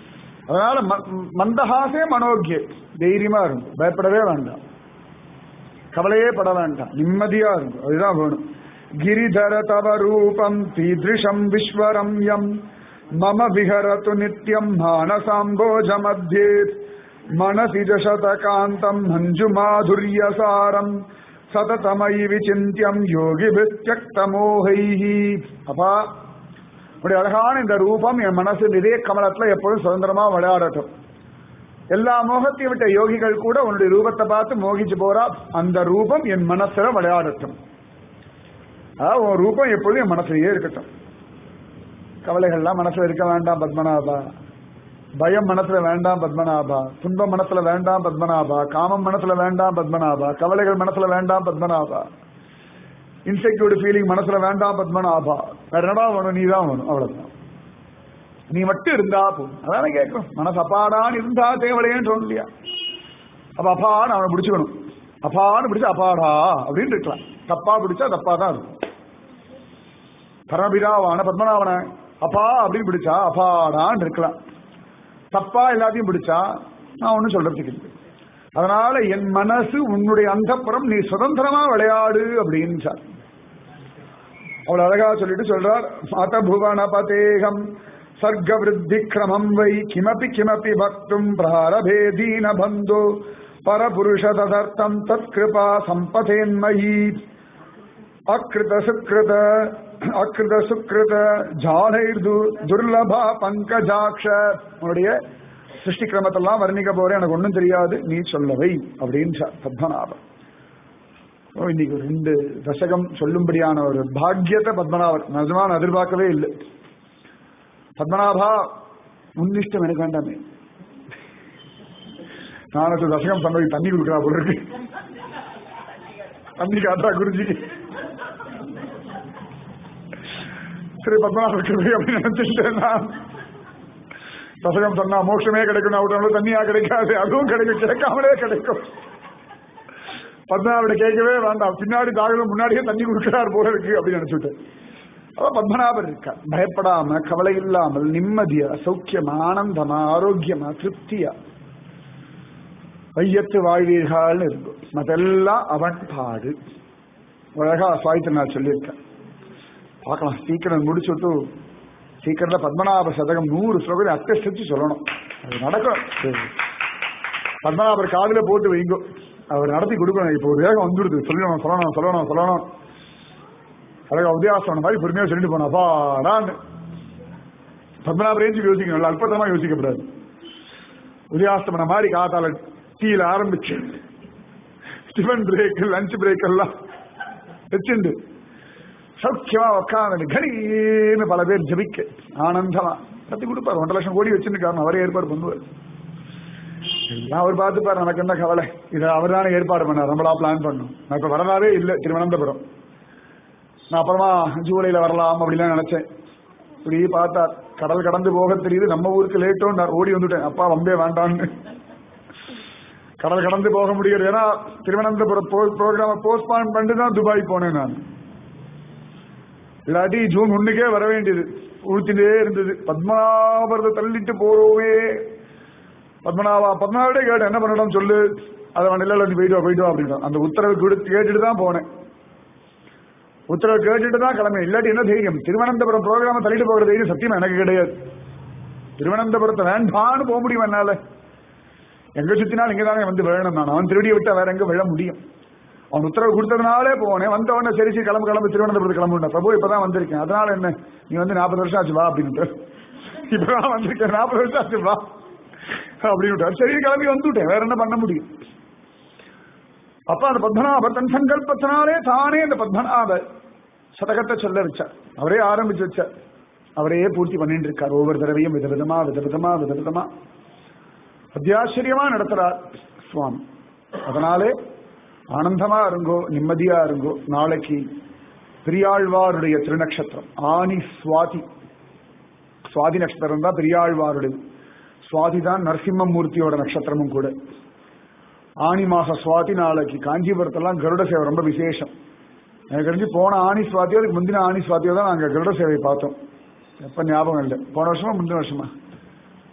அதனால ம- மந்தஹாசே மனோக்கிய தைரியமா இருக்கும் பயப்படவே வேண்டாம் கவலையே பட வேண்டாம் நிம்மதியா இருக்கும் அதுதான் வேணும் கிரிதர தவ ரூபம் தீதிருஷம் விஸ்வரம்யம் மம விஹரது நித்யம் மானசாம்போஜ மத்தியே மனசி ஜசதகாந்தம் மஞ்சு மாதுரியசாரம் சததமயி விசிந்தியம் யோகி வித்யக்தமோகைஹி அப்பா அப்படி அழகான இந்த ரூபம் என் மனசு இதே கமலத்துல எப்பொழுதும் சுதந்திரமா விளையாடட்டும் எல்லா மோகத்தையும் விட்ட யோகிகள் கூட உன்னுடைய ரூபத்தை பார்த்து மோகிச்சு போறா அந்த ரூபம் என் மனசுல விளையாடட்டும் அதாவது உன் ரூபம் எப்பொழுதும் என் மனசுலயே இருக்கட்டும் கவலைகள்லாம் மனசுல இருக்க வேண்டாம் பத்மநாபா பயம் மனசுல வேண்டாம் பத்மநாபா துன்பம் மனசுல வேண்டாம் பத்மநாபா காமம் மனசுல வேண்டாம் பத்மநாபா கவலைகள் மனசுல வேண்டாம் பத்மநாபா இன்செக்யூர்டு ஃபீலிங் மனசுல வேண்டாம் பத்மநாபா வேற என்னடா வேணும் நீ தான் வேணும் அவ்வளவுதான் நீ மட்டும் இருந்தா போதும் அதானே கேட்கும் மனசு அப்பாடான்னு இருந்தா தேவலையேன்னு சொல்லணும் இல்லையா அப்ப அப்பான்னு அவனை பிடிச்சுக்கணும் அப்பான்னு பிடிச்சா அப்பாடா அப்படின்னு இருக்கலாம் தப்பா பிடிச்சா தப்பா தான் இருக்கும் பரமபிதாவான பத்மநாபன அப்பா அப்படின்னு பிடிச்சா அப்பாடான்னு இருக்கலாம் தப்பா எல்லாத்தையும் பிடிச்சா நான் ஒன்னும் சொல்றதுக்கு இல்லை அதனால என் மனசு உன்னுடைய அந்தப்புறம் நீ சுதந்திரமா விளையாடு அப்படின்னு சார் அவ்வளவு அழகா சொல்லிட்டு சொல்றார் மாத புவன பதேகம் சர்க்க விருத்தி கிரமம் வை கிமபி கிமபி பக்தும் பிராரபே தீன பந்தோ பரபுருஷ ததர்த்தம் தத் கிருபா சம்பதேன்மயி அக்ருத சுக்ருத அக்ருத சுக்ருத ஜாலைர் துர்லபா பங்கஜாக்ஷ உன்னுடைய சிருஷ்டி கிரமத்தெல்லாம் வர்ணிக்க போறேன் எனக்கு ஒண்ணும் தெரியாது நீ சொல்லவை அப்படின்னு பத்மநாபன் ஓ, இன்னைக்கு ஒரு ரெண்டு தசகம் சொல்லும்படியான ஒரு பாக்கியத்தை பத்மநாபர் நிஜமா நான் எதிர்பார்க்கவே இல்லை பத்மநாபா முன்னிஷ்டம் எனக்கு வேண்டாமே நானூறு தசகம் சொன்னது தண்ணி கொடுக்குறா போல இருக்கு தண்ணி காட்டா குருஜி சரி பத்மநாபர் கிருபை அப்படின்னு நினைச்சிட்டேன் நான் தசகம் சொன்னா மோட்சமே கிடைக்கும் அவுட்டோட தண்ணியா கிடைக்காது அதுவும் கிடைக்கும் கேட்காமலே கிடைக்கும் பத்மநாபரை கேட்கவே வேண்டாம் பின்னாடி தாகலும் முன்னாடியே தண்ணி கொடுக்கிறார் போல இருக்கு அப்படின்னு நினைச்சுட்டேன் அதான் பத்மநாபர் இருக்கார் பயப்படாம கவலை இல்லாமல் நிம்மதியா சௌக்கியமா ஆனந்தமா ஆரோக்கியமா திருப்தியா வையத்து வாழ்வீர்கள்னு இருக்கும் மதெல்லாம் அவன் பாடு அழகா சுவாய்த்து நான் சொல்லியிருக்கேன் பார்க்கலாம் சீக்கிரம் முடிச்சுட்டு சீக்கிரத்துல பத்மநாப சதகம் நூறு ஸ்லோகம் அட்டஸ்டிச்சு சொல்லணும் அது நடக்கும் சரி. பத்மநாபர் காதுல போட்டு வைங்கோ அவர் நடத்தி கொடுக்கணும் இப்போ ஒரு வேகம் வந்துடுது சொல்லணும் சொல்லணும் சொல்லணும் சொல்லணும் அழகா உதயாசனம் மாதிரி பொறுமையா சொல்லிட்டு போனா அப்பாடான்னு பத்மநாபர் ஏஞ்சி யோசிக்கணும் நல்லா அல்பத்தமா யோசிக்கப்படாது உதயாஸ்தமன மாதிரி காத்தால டீல ஆரம்பிச்சு டிஃபன் பிரேக் லஞ்ச் பிரேக் எல்லாம் வச்சுண்டு சௌக்கியமா உட்காந்து கணீர்னு பல பேர் ஜபிக்க ஆனந்தமா கத்தி கொடுப்பார் ஒன்றரை லட்சம் கோடி வச்சிருக்காரு அவரே ஏற்பாடு பண்ணுவார் எல்லாம் அவர் பார்த்துப்பார் எனக்கு என்ன கவலை இதை அவர் தானே ஏற்பாடு பண்ணார் நம்மளா பிளான் பண்ணோம் நான் இப்ப வரலாவே இல்லை திருவனந்தபுரம் நான் அப்புறமா ஜூலைல வரலாம் அப்படிலாம் நினைச்சேன் இப்படி பார்த்தார் கடல் கடந்து போக தெரியுது நம்ம ஊருக்கு லேட்டோம் நான் ஓடி வந்துட்டேன் அப்பா வம்பே வேண்டான்னு கடல் கடந்து போக முடியாது ஏன்னா திருவனந்தபுரம் ப்ரோக்ராம் போஸ்ட்பான் பண்ணிட்டு தான் துபாய் போனேன் நான் இல்லாட்டி ஜூன் ஒண்ணுக்கே வர வேண்டியது ஊத்திட்டே இருந்தது பத்மநாபரத்தை தள்ளிட்டு போறோமே பத்மநாபா பத்மநாபட்டே கேட்டேன் என்ன பண்ணணும் சொல்லு அதை அவன் இல்ல நீ போயிட்டு வா போயிட்டு வா அப்படின்னா அந்த உத்தரவு கொடுத்து கேட்டுட்டு தான் போனேன் உத்தரவு கேட்டுட்டு தான் கிளம்பி இல்லாட்டி என்ன தைரியம் திருவனந்தபுரம் ப்ரோக்ராம் தள்ளிட்டு போகிற தைரியம் சத்தியமா எனக்கு கிடையாது திருவனந்தபுரத்தை வேண்டான்னு போக முடியும் என்னால எங்க சுத்தினாலும் இங்க தானே வந்து விழணும் நான் அவன் திருடியை விட்டா வேற எங்க விழ முடியும் அவன் உத்தரவு கொடுத்ததுனாலே போனேன் வந்த உடனே சரி சரி கிளம்பு கிளம்பு திருவனந்தபுரத்து கிளம்புண்டா பிரபு இப்பதான் வந்திருக்கேன் அதனால என்ன நீ வந்து நாற்பது வருஷம் ஆச்சு வா அப்படின்ட்டு இப்பதான் வந்திருக்கேன் நாற்பது வருஷம் ஆச்சு வா அப்படின்னு சரி கிளம்பி வந்துட்டேன் வேற என்ன பண்ண முடியும் அப்ப அந்த பத்மநாபர் தன் சங்கல்பத்தினாலே தானே அந்த பத்மநாப சதகத்தை சொல்ல வச்சார் அவரே ஆரம்பிச்சு வச்சார் அவரே பூர்த்தி பண்ணிட்டு இருக்கார் ஒவ்வொரு தடவையும் விதவிதமா விதவிதமா விதவிதமா அத்தியாச்சரியமா நடத்துறார் சுவாமி அதனாலே ஆனந்தமா இருங்கோ நிம்மதியா இருங்கோ நாளைக்கு பெரியாழ்வாருடைய திருநக்ஷத்திரம் ஆனி சுவாதி சுவாதி நட்சத்திரம் தான் பெரியாழ்வாருடைய சுவாதி தான் நரசிம்மமூர்த்தியோட நட்சத்திரமும் கூட ஆனி மாச சுவாதி நாளைக்கு காஞ்சிபுரத்தெல்லாம் கருட சேவை ரொம்ப விசேஷம் எனக்கு தெரிஞ்சு போன ஆணி சுவாத்தியோ அதுக்கு முந்தின ஆணி சுவாத்தியோ தான் நாங்கள் கருட சேவை பார்த்தோம் எப்ப ஞாபகம் இல்லை போன வருஷமா முந்தின வருஷமா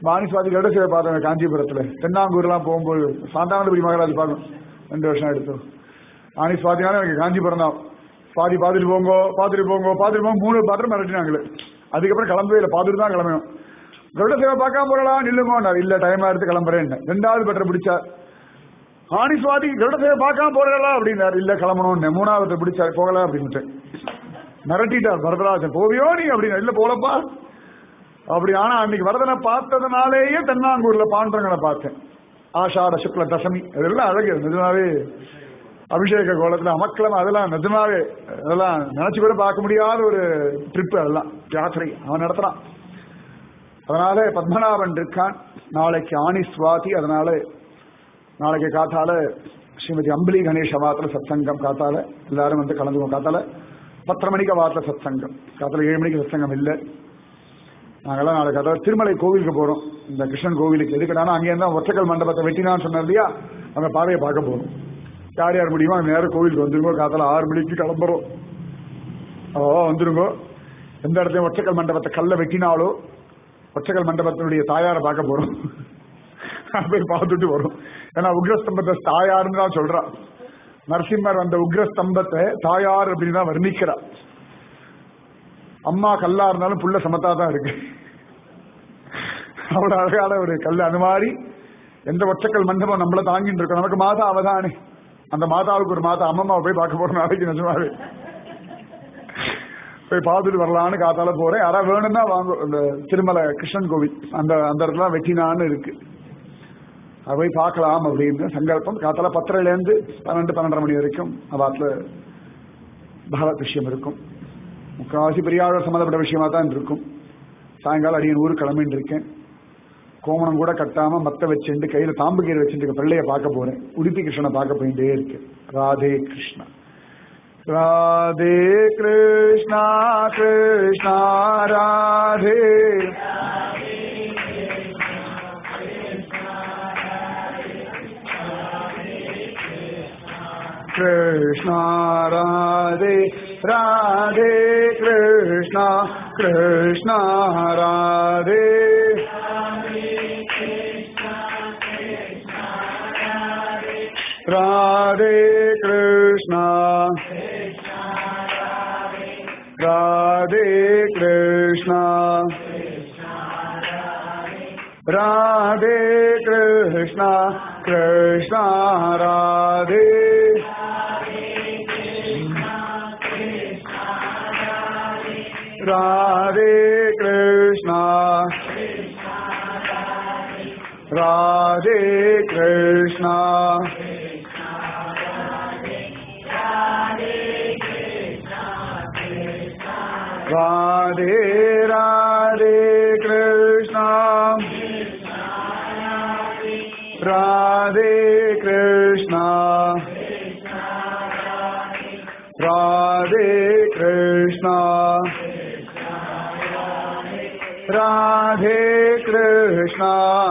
வாணிஸ்வாதி கருட சேவை பார்த்தேன் காஞ்சிபுரத்துல தென்னாங்கூர்லாம் போகும்போது சாந்தானந்தபுரி மகராஜ் பார்க்கணும் ரெண்டு வருஷம் எடுத்தோம் வாணி சுவாதினாலும் எனக்கு காஞ்சிபுரம் தான் பாதி பார்த்துட்டு போங்கோ பார்த்துட்டு போங்கோ பார்த்துட்டு போங்க மூணு பாத்திரம் மிரட்டினாங்களே அதுக்கப்புறம் கிளம்பவே இல்லை பார்த்துட்டு தான் கிளம்பணும் கருட சேவை பார்க்காம போகலாம் நில்லுங்கோ இல்ல டைமா எடுத்து கிளம்புறேன் ரெண்டாவது பட்டரை பிடிச்சார் ஆணி சுவாதி கருட சேவை பார்க்காம போறீங்களா அப்படின்னாரு இல்ல கிளம்பணும்னு மூணாவது பிடிச்சார் போகல அப்படின்ட்டு மிரட்டிட்டார் வரதராஜன் போவியோ நீ அப்படின்னா இல்ல போலப்பா அப்படி ஆனா அன்னைக்கு வரதனை பார்த்ததுனாலேயே தென்னாங்கூர்ல பாண்டரங்களை பார்த்தேன் ஆஷாட சுக்ல தசமி அதெல்லாம் அழகு நிஜமாவே அபிஷேக கோலத்துல அமக்கலம் அதெல்லாம் நிஜமாவே அதெல்லாம் நினைச்சு கூட பார்க்க முடியாத ஒரு ட்ரிப் அதெல்லாம் யாத்திரை அவன் நடத்துறான் அதனால பத்மநாபன் இருக்கான் நாளைக்கு ஆணி சுவாதி அதனால நாளைக்கு காத்தால ஸ்ரீமதி அம்பலி கணேஷ் அவாத்துல சத்சங்கம் காத்தால எல்லாரும் வந்து கலந்துக்கும் காத்தால பத்தரை மணிக்கு அவாத்துல சத்சங்கம் காத்தால ஏழு மணிக்கு சத்சங்கம் இல்லை நாங்கெல்லாம் நாளைக்கு அதாவது திருமலை கோவிலுக்கு போறோம் இந்த கிருஷ்ணன் கோவிலுக்கு எதுக்குனா அங்கே இருந்தா ஒற்றைக்கல் மண்டபத்தை வெட்டினான்னு சொன்னோம் இல்லையா அங்க பாதையை பார்க்க போறோம் யார் யார் முடியுமோ அங்க நேரம் கோவிலுக்கு வந்துருங்கோ காத்தால ஆறு மணிக்கு கிளம்புறோம் ஓ வந்துருங்கோ எந்த இடத்தையும் ஒற்றைக்கல் மண்டபத்தை கல்ல வெட்டினாலோ ஒற்றைக்கல் மண்டபத்தினுடைய தாயாரை பார்க்க போறோம் போய் பார்த்துட்டு வரும் ஏன்னா உக்ரஸ்தம்பத்தை தாயாருன்னு தான் சொல்றா நரசிம்மர் அந்த உக்ரஸ்தம்பத்தை தாயார் அப்படின்னு தான் வர்ணிக்கிறா அம்மா கல்லா இருந்தாலும் புள்ள சமத்தா தான் இருக்கு அவ்வளவு அழகான ஒரு கல் அந்த மாதிரி எந்த ஒற்றைக்கல் மண்டபம் நம்மள தாங்கிட்டு இருக்கோம் நமக்கு மாதா அவதானே அந்த மாதாவுக்கு ஒரு மாதா அம்மம்மாவை போய் பார்க்க போறோம் நாளைக்கு நிஜமாவே போய் பார்த்துட்டு வரலான்னு காத்தால போறேன் யாராவது வேணும்னா வாங்க இந்த திருமலை கிருஷ்ணன் கோவில் அந்த அந்த இடத்துல வெட்டினான்னு இருக்கு அதை போய் பார்க்கலாம் அப்படின்னு சங்கல்பம் காத்தால பத்தரைல இருந்து பன்னெண்டு பன்னெண்டரை மணி வரைக்கும் அவாத்துல பகவத் விஷயம் இருக்கும் முக்காவாசி பெரியாளர் சம்மந்தப்பட்ட விஷயமா தான் இருக்கும் சாயங்காலம் அடியன் ஊருக்கு கிளம்பிட்டு இருக்கேன் கோமணம் கூட கட்டாம மத்த வச்சுட்டு கையில தாம்பு கீரை வச்சுட்டு பிள்ளைய பார்க்க போறேன் உடுப்பி கிருஷ்ணனை பார்க்க போயிட்டே இருக்கு ராதே கிருஷ்ணா ராதே கிருஷ்ணா கிருஷ்ணா ராதே कृष्णा राधे राधे कृष्णा कृष्णा राधे राधे कृष्णा राधे कृष्णा राधे कृष्णा कृष्णा राधे राधे कृष्णा राधे कृष्णा राधे राधे कृष्णा राधे कृष्णा राधे कृष्णा राधे कृष्णा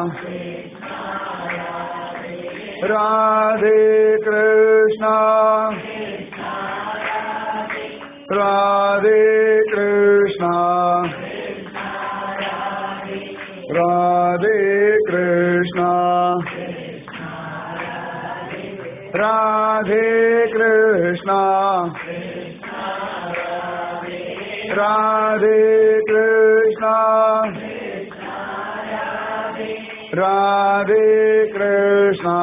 राधे कृष्णा राधे कृष्णा राधे कृष्णा राधे कृष्णा राधे कृष्णा राधे कृष्णा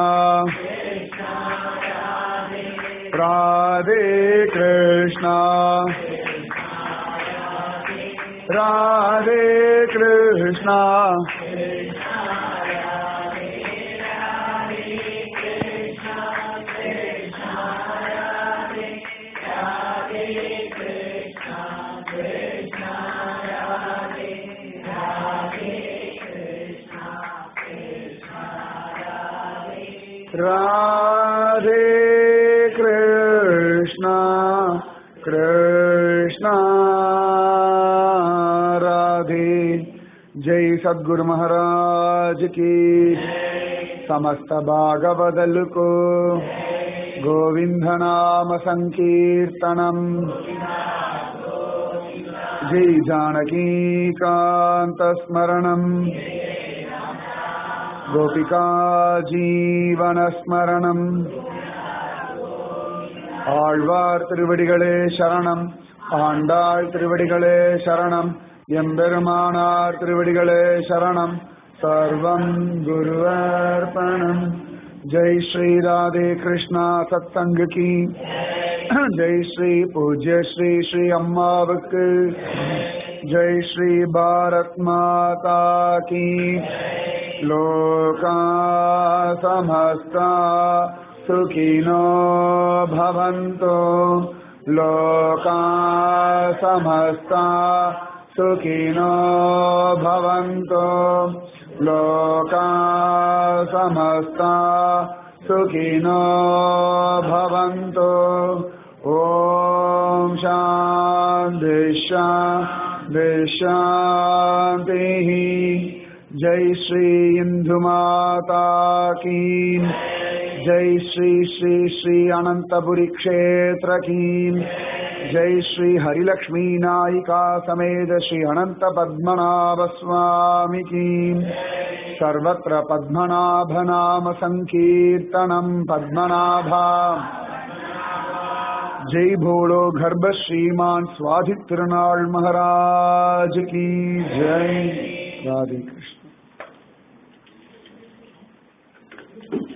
राधे कृष्णा राधे कृष्णा राधे कृष्णा कृष्णा राधे जय सद्गुरु महाराज की समस्त भागवदल को गोविंद नाम संकीर्तनम जय जानकी कांत स्मरणम गोपिका जीवनस्मरणम् ஆழ்வார் திருவடிகளே சரணம் ஆண்டாள் திருவடிகளே சரணம் எம்பெருமானார் திருவடிகளே சரணம் சர்வம் குருவர்ப்பணம் ஜெய் ஸ்ரீ ராதே கிருஷ்ணா சத்சங்க கி ஜெய் ஸ்ரீ பூஜ்ய ஸ்ரீ ஸ்ரீ அம்மாவுக்கு ஜெய் ஸ்ரீ பாரத் மாதா கி லோகா சமஸ்தா सुखिनो भवन्तु लोका समस्ता सुखिनो भवन्तु लोका समस्ता सुखिनो भवन्तु ॐ शान्ति शान्ति शान्तिः जय श्री इन्दुमाता की जय श्री श्री श्री अनंतपुरी क्षेत्र की जय श्री हरिलक्ष्मी नायिका समेत श्री अनंत पद्मनाभ स्वामी की सर्वत्र पद्मनाभ नाम संकीर्तनम पद्मनाभा जय भोलो गर्भ श्रीमान स्वाधि तिरुनाल महाराज की जय राधे कृष्ण